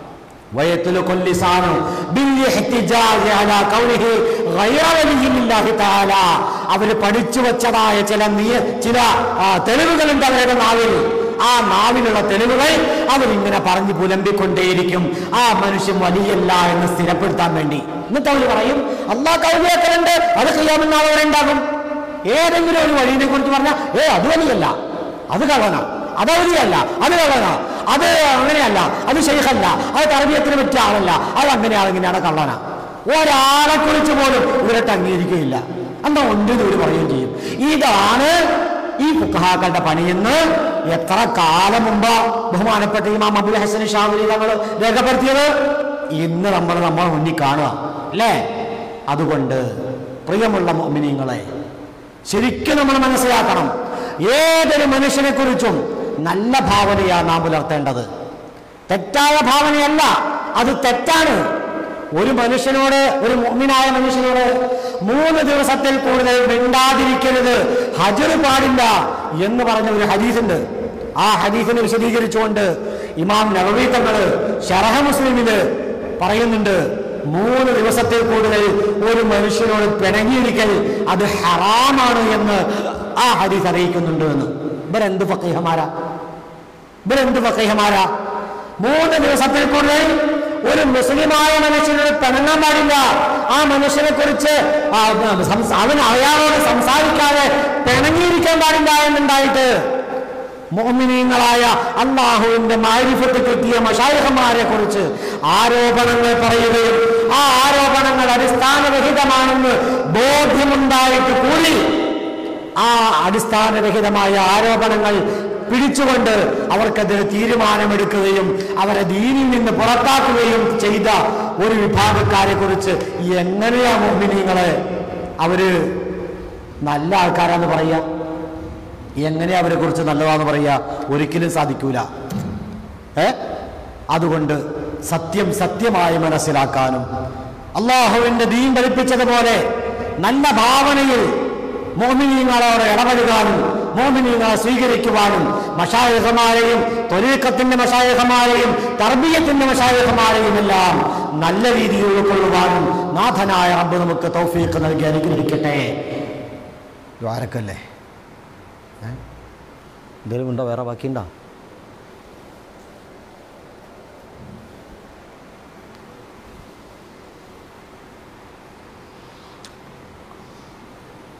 ويتلق اللسان بالاحتجاج على كونه غير ولي لله تعالى അവര് പഠിച്ചു വെച്ചതായ ചില നിയ ചില ആ, തെളിവുകളുണ്ട് അവരുടെ നാവിൽ ആ നാവിലുള്ള തെളിവുകൾ അവരിങ്ങനെ പറഞ്ഞു പുലമ്പിക്കൊണ്ടേയിരിക്കും ആ മനുഷ്യൻ വലിയല്ല എന്ന് സ്ഥിരപ്പെടുത്താൻ വേണ്ടി എന്നിട്ട് അവർ പറയും അള്ളാഹ് കൗലിയാക്കലുണ്ട് അത് ചെയ്യാമെന്ന് അവിടെ ഉണ്ടാകും ഏതെങ്കിലും ഒരു വഴിയെ കുറിച്ച് പറഞ്ഞാൽ ഏ അത് വലിയല്ല അത് കള്ളന അത് ഔലിയല്ല അത് കള്ളന അത് അങ്ങനെയല്ല അത് ഷെയ്ഖല്ല അത് തർബീയത്തിന് പറ്റിയ ആളല്ല അത് അങ്ങനെയാണ് ഇങ്ങനെയാണ് കള്ളന ഒരാളെ കുറിച്ച് പോലും ഇവരട്ട് അംഗീകരിക്കുകയില്ല എന്താ ഉണ്ട് ഇവർ പറയുകയും ചെയ്യും ഇതാണ് ഈ ഫുഖഹാക്കളുടെ പണിയെന്ന് എത്ര കാലം മുമ്പ് ബഹുമാനപ്പെട്ട ഇമാം അബുൽ ഹസൻ ഷാഹുലി തങ്ങൾ രേഖപ്പെടുത്തിയത് ഇന്ന് നമ്മൾ നമ്മൾ മുന്നിൽ കാണുക അല്ലേ അതുകൊണ്ട് പ്രിയമുള്ള മോമിനിയങ്ങളെ ശരിക്കും നമ്മൾ മനസ്സിലാക്കണം ഏതൊരു മനുഷ്യനെ കുറിച്ചും നല്ല ഭാവനയാണ് നാം പുലർത്തേണ്ടത് തെറ്റായ ഭാവനയല്ല അത് തെറ്റാണ് ഒരു മനുഷ്യനോട് ഒരു മുഅ്മിനായ മനുഷ്യനോട് മൂന്ന് ദിവസത്തിൽ കൂടുതൽ മിണ്ടാതിരിക്കരുത് ഹജർ പാടില്ല എന്ന് പറഞ്ഞ ഒരു ഹദീസുണ്ട് ആ ഹദീസിനെ വിശദീകരിച്ചുകൊണ്ട് ഇമാം നവവി തങ്ങള് ഷറഹ മുസ്ലിമില് പറയുന്നുണ്ട് മൂന്ന് ദിവസത്തിൽ കൂടുതൽ ഒരു മനുഷ്യനോട് പിണങ്ങിയിരിക്കൽ അത് ഹറാമാണ് എന്ന് ആ ഹദീസ് അറിയിക്കുന്നുണ്ട് എന്ന് ഇവരെന്ത് ഫക്കീഹമാരാ ഇവരെന്ത് ഫക്കീഹമാരാ മൂന്ന് ദിവസത്തിൽ കൂടുതൽ ഒരു മുസ്ലിമായ മനുഷ്യനോട് പിണങ്ങാൻ പാടില്ല ആ മനുഷ്യനെ കുറിച്ച് അവൻ അയാളോട് സംസാരിക്കാതെ പിണങ്ങിയിരിക്കാൻ പാടില്ല എന്നുണ്ടായിട്ട് മോമിനീങ്ങളായ അള്ളാഹുവിന്റെ മാരിഫത്ത് കിട്ടിയ മഷായഹന്മാരെ കുറിച്ച് ആരോപണങ്ങൾ പറയുകയും ആ ആരോപണങ്ങൾ അടിസ്ഥാനരഹിതമാണെന്ന് ബോധ്യമുണ്ടായിട്ട് കൂടി ആ അടിസ്ഥാനരഹിതമായ ആരോപണങ്ങൾ പിടിച്ചുകൊണ്ട് അവർക്കെതിരെ തീരുമാനമെടുക്കുകയും അവരെ ദീനിൽ നിന്ന് പുറത്താക്കുകയും ചെയ്ത ഒരു വിഭാഗക്കാരെ കുറിച്ച് എങ്ങനെയാ മോമിനിങ്ങളെ അവര് നല്ല ആൾക്കാരാന്ന് പറയാ എങ്ങനെ അവരെ കുറിച്ച് നല്ലതാന്ന് പറയാ ഒരിക്കലും സാധിക്കൂല ഏ അതുകൊണ്ട് സത്യം സത്യമായി മനസ്സിലാക്കാനും അള്ളാഹുവിന്റെ ദീൻ പഠിപ്പിച്ചതുപോലെ നല്ല ഭാവനയിൽ മോമിനീങ്ങളോട് ഇടപെടുവാനും മോമിനീങ്ങളെ സ്വീകരിക്കുവാനും മഷായഹമാരെയും തൊരീക്കത്തിന്റെ മഷായഹമാരെയും തർബീയത്തിന്റെ മഷായഹമാരെയും എല്ലാം നല്ല രീതിയിൽ ഉൾക്കൊള്ളുവാനും നാഥനായ റബ്ബ് നമുക്ക് തൗഫീഖ് നൽകി അനുഗ്രഹിക്കട്ടെ ദ്വാരക്കല്ലേ എന്തെങ്കിലും ഉണ്ടോ വേറെ ബാക്കിയുണ്ടോ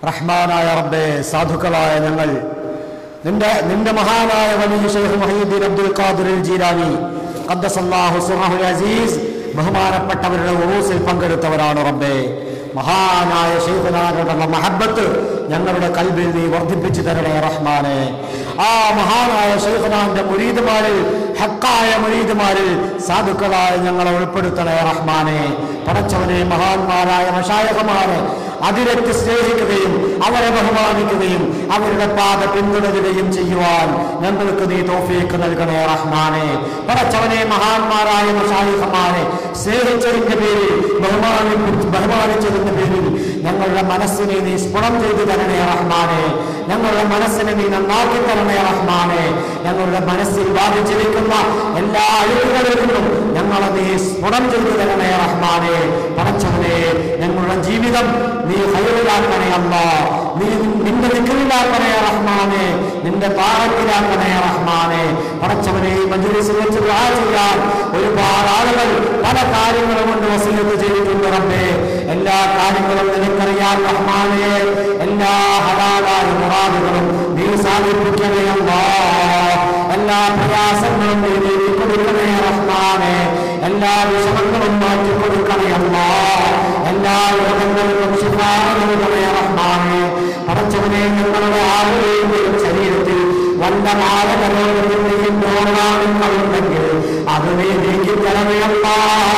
റഹ്മാനായ റബ്ബേ സാധുക്കളായ ഞങ്ങൾ നിന്റെ നിന്റെ മഹാനായ വലിയ ഷെയ്ഖ് മഹീദ്ദീൻ അബ്ദുൽ ഖാദിർ ജീലാനി ഖദ്ദസല്ലാഹു സുബ്ഹാനഹു അസീസ് ബഹുമാനപ്പെട്ടവരുടെ ഉറൂസിൽ പങ്കെടുത്തവരാണ് റബ്ബേ മഹാനായ ഷെയ്ഖുനാരോടുള്ള മഹബത്ത് ഞങ്ങളുടെ കൽബിൽ നീ വർദ്ധിപ്പിച്ചു തരണേ റഹ്മാനെ ആ മഹാനായ ഷെയ്ഖുനാന്റെ മുരീദുമാരിൽ ഹക്കായ മുരീദുമാരിൽ സാധുക്കളായ ഞങ്ങളെ ഉൾപ്പെടുത്തണേ റഹ്മാനെ പടച്ചവനെ മഹാന്മാരായ മഷായകമാരെ അതിരറ്റ് സ്നേഹിക്കുകയും അവരെ ബഹുമാനിക്കുകയും അവരുടെ പാത പിന്തുടരുകയും ചെയ്യുവാൻ ഞങ്ങൾക്ക് നീ തോഫീക്ക് നൽകണേ റഹ്മാനെ പടച്ചവനെ മഹാന്മാരായ മഷായിഹമാരെ സ്നേഹിച്ചതിന്റെ പേരിൽ ബഹുമാനി ബഹുമാനിച്ചതിന്റെ പേരിൽ ഞങ്ങളുടെ മനസ്സിനെ നീ സ്ഫുടം ചെയ്തു തരണേ റഹ്മാനെ ഞങ്ങളുടെ മനസ്സിനെ നീ നന്നാക്കി തരണേ റഹ്മാനെ ഞങ്ങളുടെ മനസ്സിൽ ബാധിച്ചിരിക്കുന്ന എല്ലാ അഴുക്കുകളിൽ നിന്നും ഞങ്ങളെ നീ സ്ഫുടം ചെയ്തു തരണേ റഹ്മാനെ പടച്ചവനെ ഞങ്ങളുടെ ജീവിതം നീ ഹൈറിലാക്കണേ അല്ല നീ നിന്റെ നിക്കറിലാക്കണേ റഹ്മാനെ നിന്റെ താഴത്തിലാക്കണേ റഹ്മാനെ പടച്ചവനെ ഈ മജ്ലിസിൽ വെച്ച് ദുആ ചെയ്യാൻ ഒരുപാട് ആളുകൾ പല കാര്യങ്ങളും കൊണ്ട് വസീലത്ത് ചെയ്തിട്ടുണ്ട് റബ്ബേ എല്ലാ കാര്യങ്ങളും നിനക്കറിയാൻ റഹ്മാനെ എല്ലാ ഹലാലായ മുറാദുകളും നീ സാധിപ്പിക്കണേ അല്ലാ എല്ലാ പ്രയാസങ്ങളും നീ നീക്കി കൊടുക്കണേ റഹ്മാനെ എല്ലാ വിഷമങ്ങളും മാറ്റി കൊടുക്കണേ അല്ലാ എല്ലാ രോഗങ്ങളിലും ശിഫാനേ റഹ്മാനെ പടച്ചവനെ ഞങ്ങളുടെ ആളുകളുടെയും ശരീരത്തിൽ വല്ല മാലകരോഗത്തിന്റെയും രോഗാണുങ്ങളുണ്ടെങ്കിൽ അത് നീ നീക്കി തരണമല്ല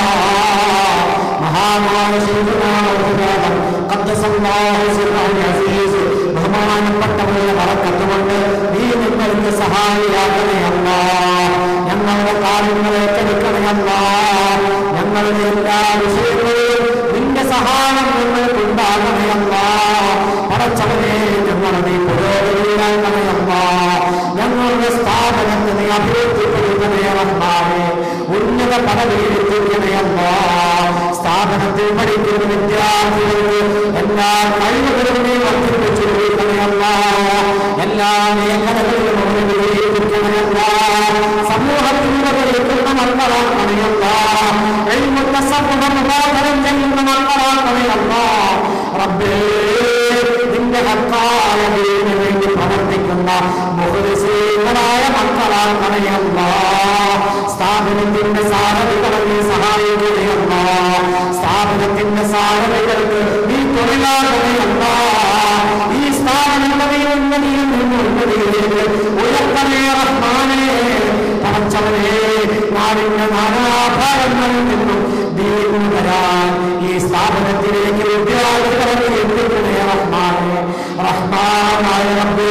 മഹാനായ ശൈഖുനാഥൻ ഖദ്ദസല്ലാഹു സിർറഹു അസീസ് ബഹുമാനപ്പെട്ടവരുടെ വറക്കത്തുകൊണ്ട് നീ നിങ്ങൾക്ക് സഹായിയാക്കണേ അല്ല ഞങ്ങളുടെ കാര്യങ്ങൾ ഏറ്റെടുക്കണേ അല്ല ഞങ്ങളുടെ എല്ലാ വിഷയങ്ങളിലും നിന്റെ സഹായം ഞങ്ങൾക്ക് ഉണ്ടാകണേ അല്ല പടച്ചവനെ ഞങ്ങളെ നീ പുരോഗതിയിലാക്കണേ അല്ല ഞങ്ങളുടെ സ്ഥാപനത്തെ നീ അഭിവൃദ്ധിപ്പെടുത്തണേ റഹ്മാനെ ഉന്നത പദവിയിലെത്തിക്കണേ അല്ല സ്ഥാപനത്തിൽ പഠിക്കുന്ന വിദ്യാർത്ഥികൾക്ക് എല്ലാ കഴിവുകളും നീ വർദ്ധിപ്പിച്ചു കൊടുക്കണേ അല്ല എല്ലാ മേഖലകളിലും അവരെ വിജയിപ്പിക്കണേ അല്ല സമൂഹത്തിലൂടെ വിളിക്കുന്ന മക്കളാക്കണേ അല്ല എഴുമുത്ത സമൂഹം ഉദാഹരണം ചെയ്യുന്ന മക്കളാക്കണേ അല്ല റബ്ബേ നിന്റെ ഹക്കായ ദീനിന് വേണ്ടി പ്രവർത്തിക്കുന്ന മുഹുരസീകളായ മക്കളാക്കണയല്ല സ്ഥാപനത്തിന്റെ സാധനകളെ നീ സഹായിക്കുകയല്ല സ്ഥാപനത്തിന്റെ സാധനങ്ങൾക്ക് നീ തൊഴിലാകണയല്ല ഈ സ്ഥാപനങ്ങളെ നീ ഉന്നതിയിൽ നിന്ന് ഉന്നതിയിലേക്ക് ഉയർത്തണേ റഹ്മാനെ പടച്ചവനെ നാടിന്റെ നാനാഭാരങ്ങളിൽ നിന്നും ദീപം വരാൻ ഈ സ്ഥാപനത്തിലേക്ക് വിദ്യാർത്ഥികളെ നീ എത്തിക്കണേ റഹ്മാനെ റഹ്മാനായ റബ്ബേ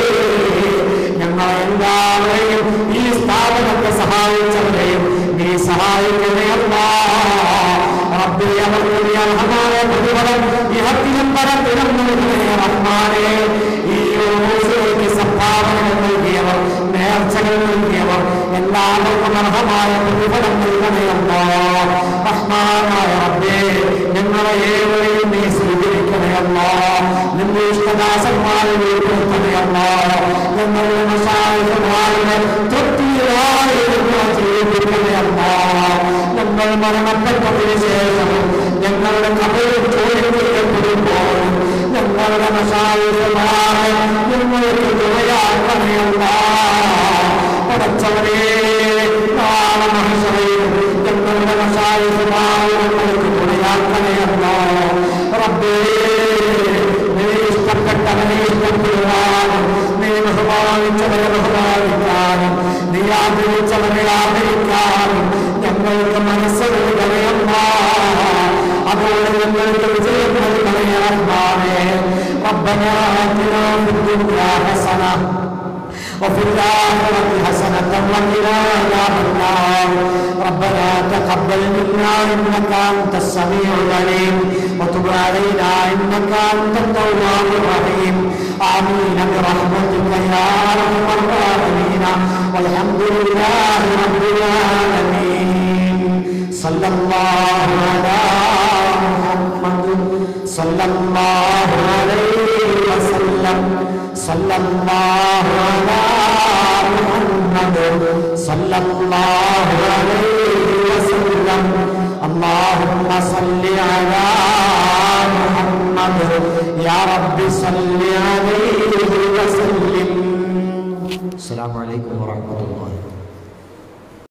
ഞങ്ങളെ എല്ലാവരെയും ഈ സ്ഥാപനത്തെ സഹായിച്ചവരെയും നീ സഹായിക്കണേ അല്ലാ റബ്ബേ അവർക്ക് നീ അർഹമായ പ്രതിഫലം ഇഹത്തിലും പരത്തിലും നൽകണേ റഹ്മാനെ ഈ ഓരോരുത്തർക്ക് സംഭാവനകൾ നൽകിയവർ നേർച്ചകൾ നൽകിയവർ എല്ലാവർക്കും അർഹമായ പ്രതിഫലം നൽകണേ അല്ലാ റഹ്മാനായ റബ്ബേ ഞങ്ങളെ ഏവരെയും നീ സ്വീകരിക്കണേ അല്ലാ നിന്റെ ഇഷ്ടദാസന്മാരെ ഉൾപ്പെടുത്തണേ അല്ലാ ഞങ്ങളുടെ മസായികമാരുടെ തൊട്ടിയായി ജീവിപ്പിക്കണേ അല്ലാ ഞങ്ങൾ മരണപ്പെട്ടതിന് ശേഷം ഞങ്ങളുടെ കബറിൽ ചോദിക്കപ്പെടുമ്പോൾ ഞങ്ങളുടെ മസായികമാരെ ഞങ്ങൾക്ക് ദുരയാക്കണേ അല്ലാ പടച്ചവനെ നാളെ മഹസറയിൽ ഞങ്ങളുടെ മസായികമാരെ ഞങ്ങൾക്ക് ദുരയാക്കണേ അല്ലാ റബ്ബേ നീ ഇഷ്ടപ്പെട്ടവനെ ഇഷ്ടപ്പെടുവാനും നീ ബഹുമാനിച്ചവനെ ബഹുമാനിക്കാനും നീ ആദരിച്ചവനെ ആദരിക്കാനും ഞങ്ങൾക്ക് മനസ്സ് നൽകണയല്ല അതുകൊണ്ട് ഞങ്ങൾക്ക് വിജയം നൽകണയറഹ്മാനെ ربنا آتنا في الدنيا حسنة وفي الآخرة حسنة وقنا عذاب النار ربنا تقبل منا إنك أنت السميع العليم وتب علينا إنك أنت التواب الرحيم آمين برحمتك يا أرحم الراحمين والحمد لله رب العالمين صلى الله على محمد صلى الله عليه وسلم صلى الله على محمد صلى الله عليه وسلم اللهم صل على محمد يا رب صل وسلم السلام عليكم ورحمة الله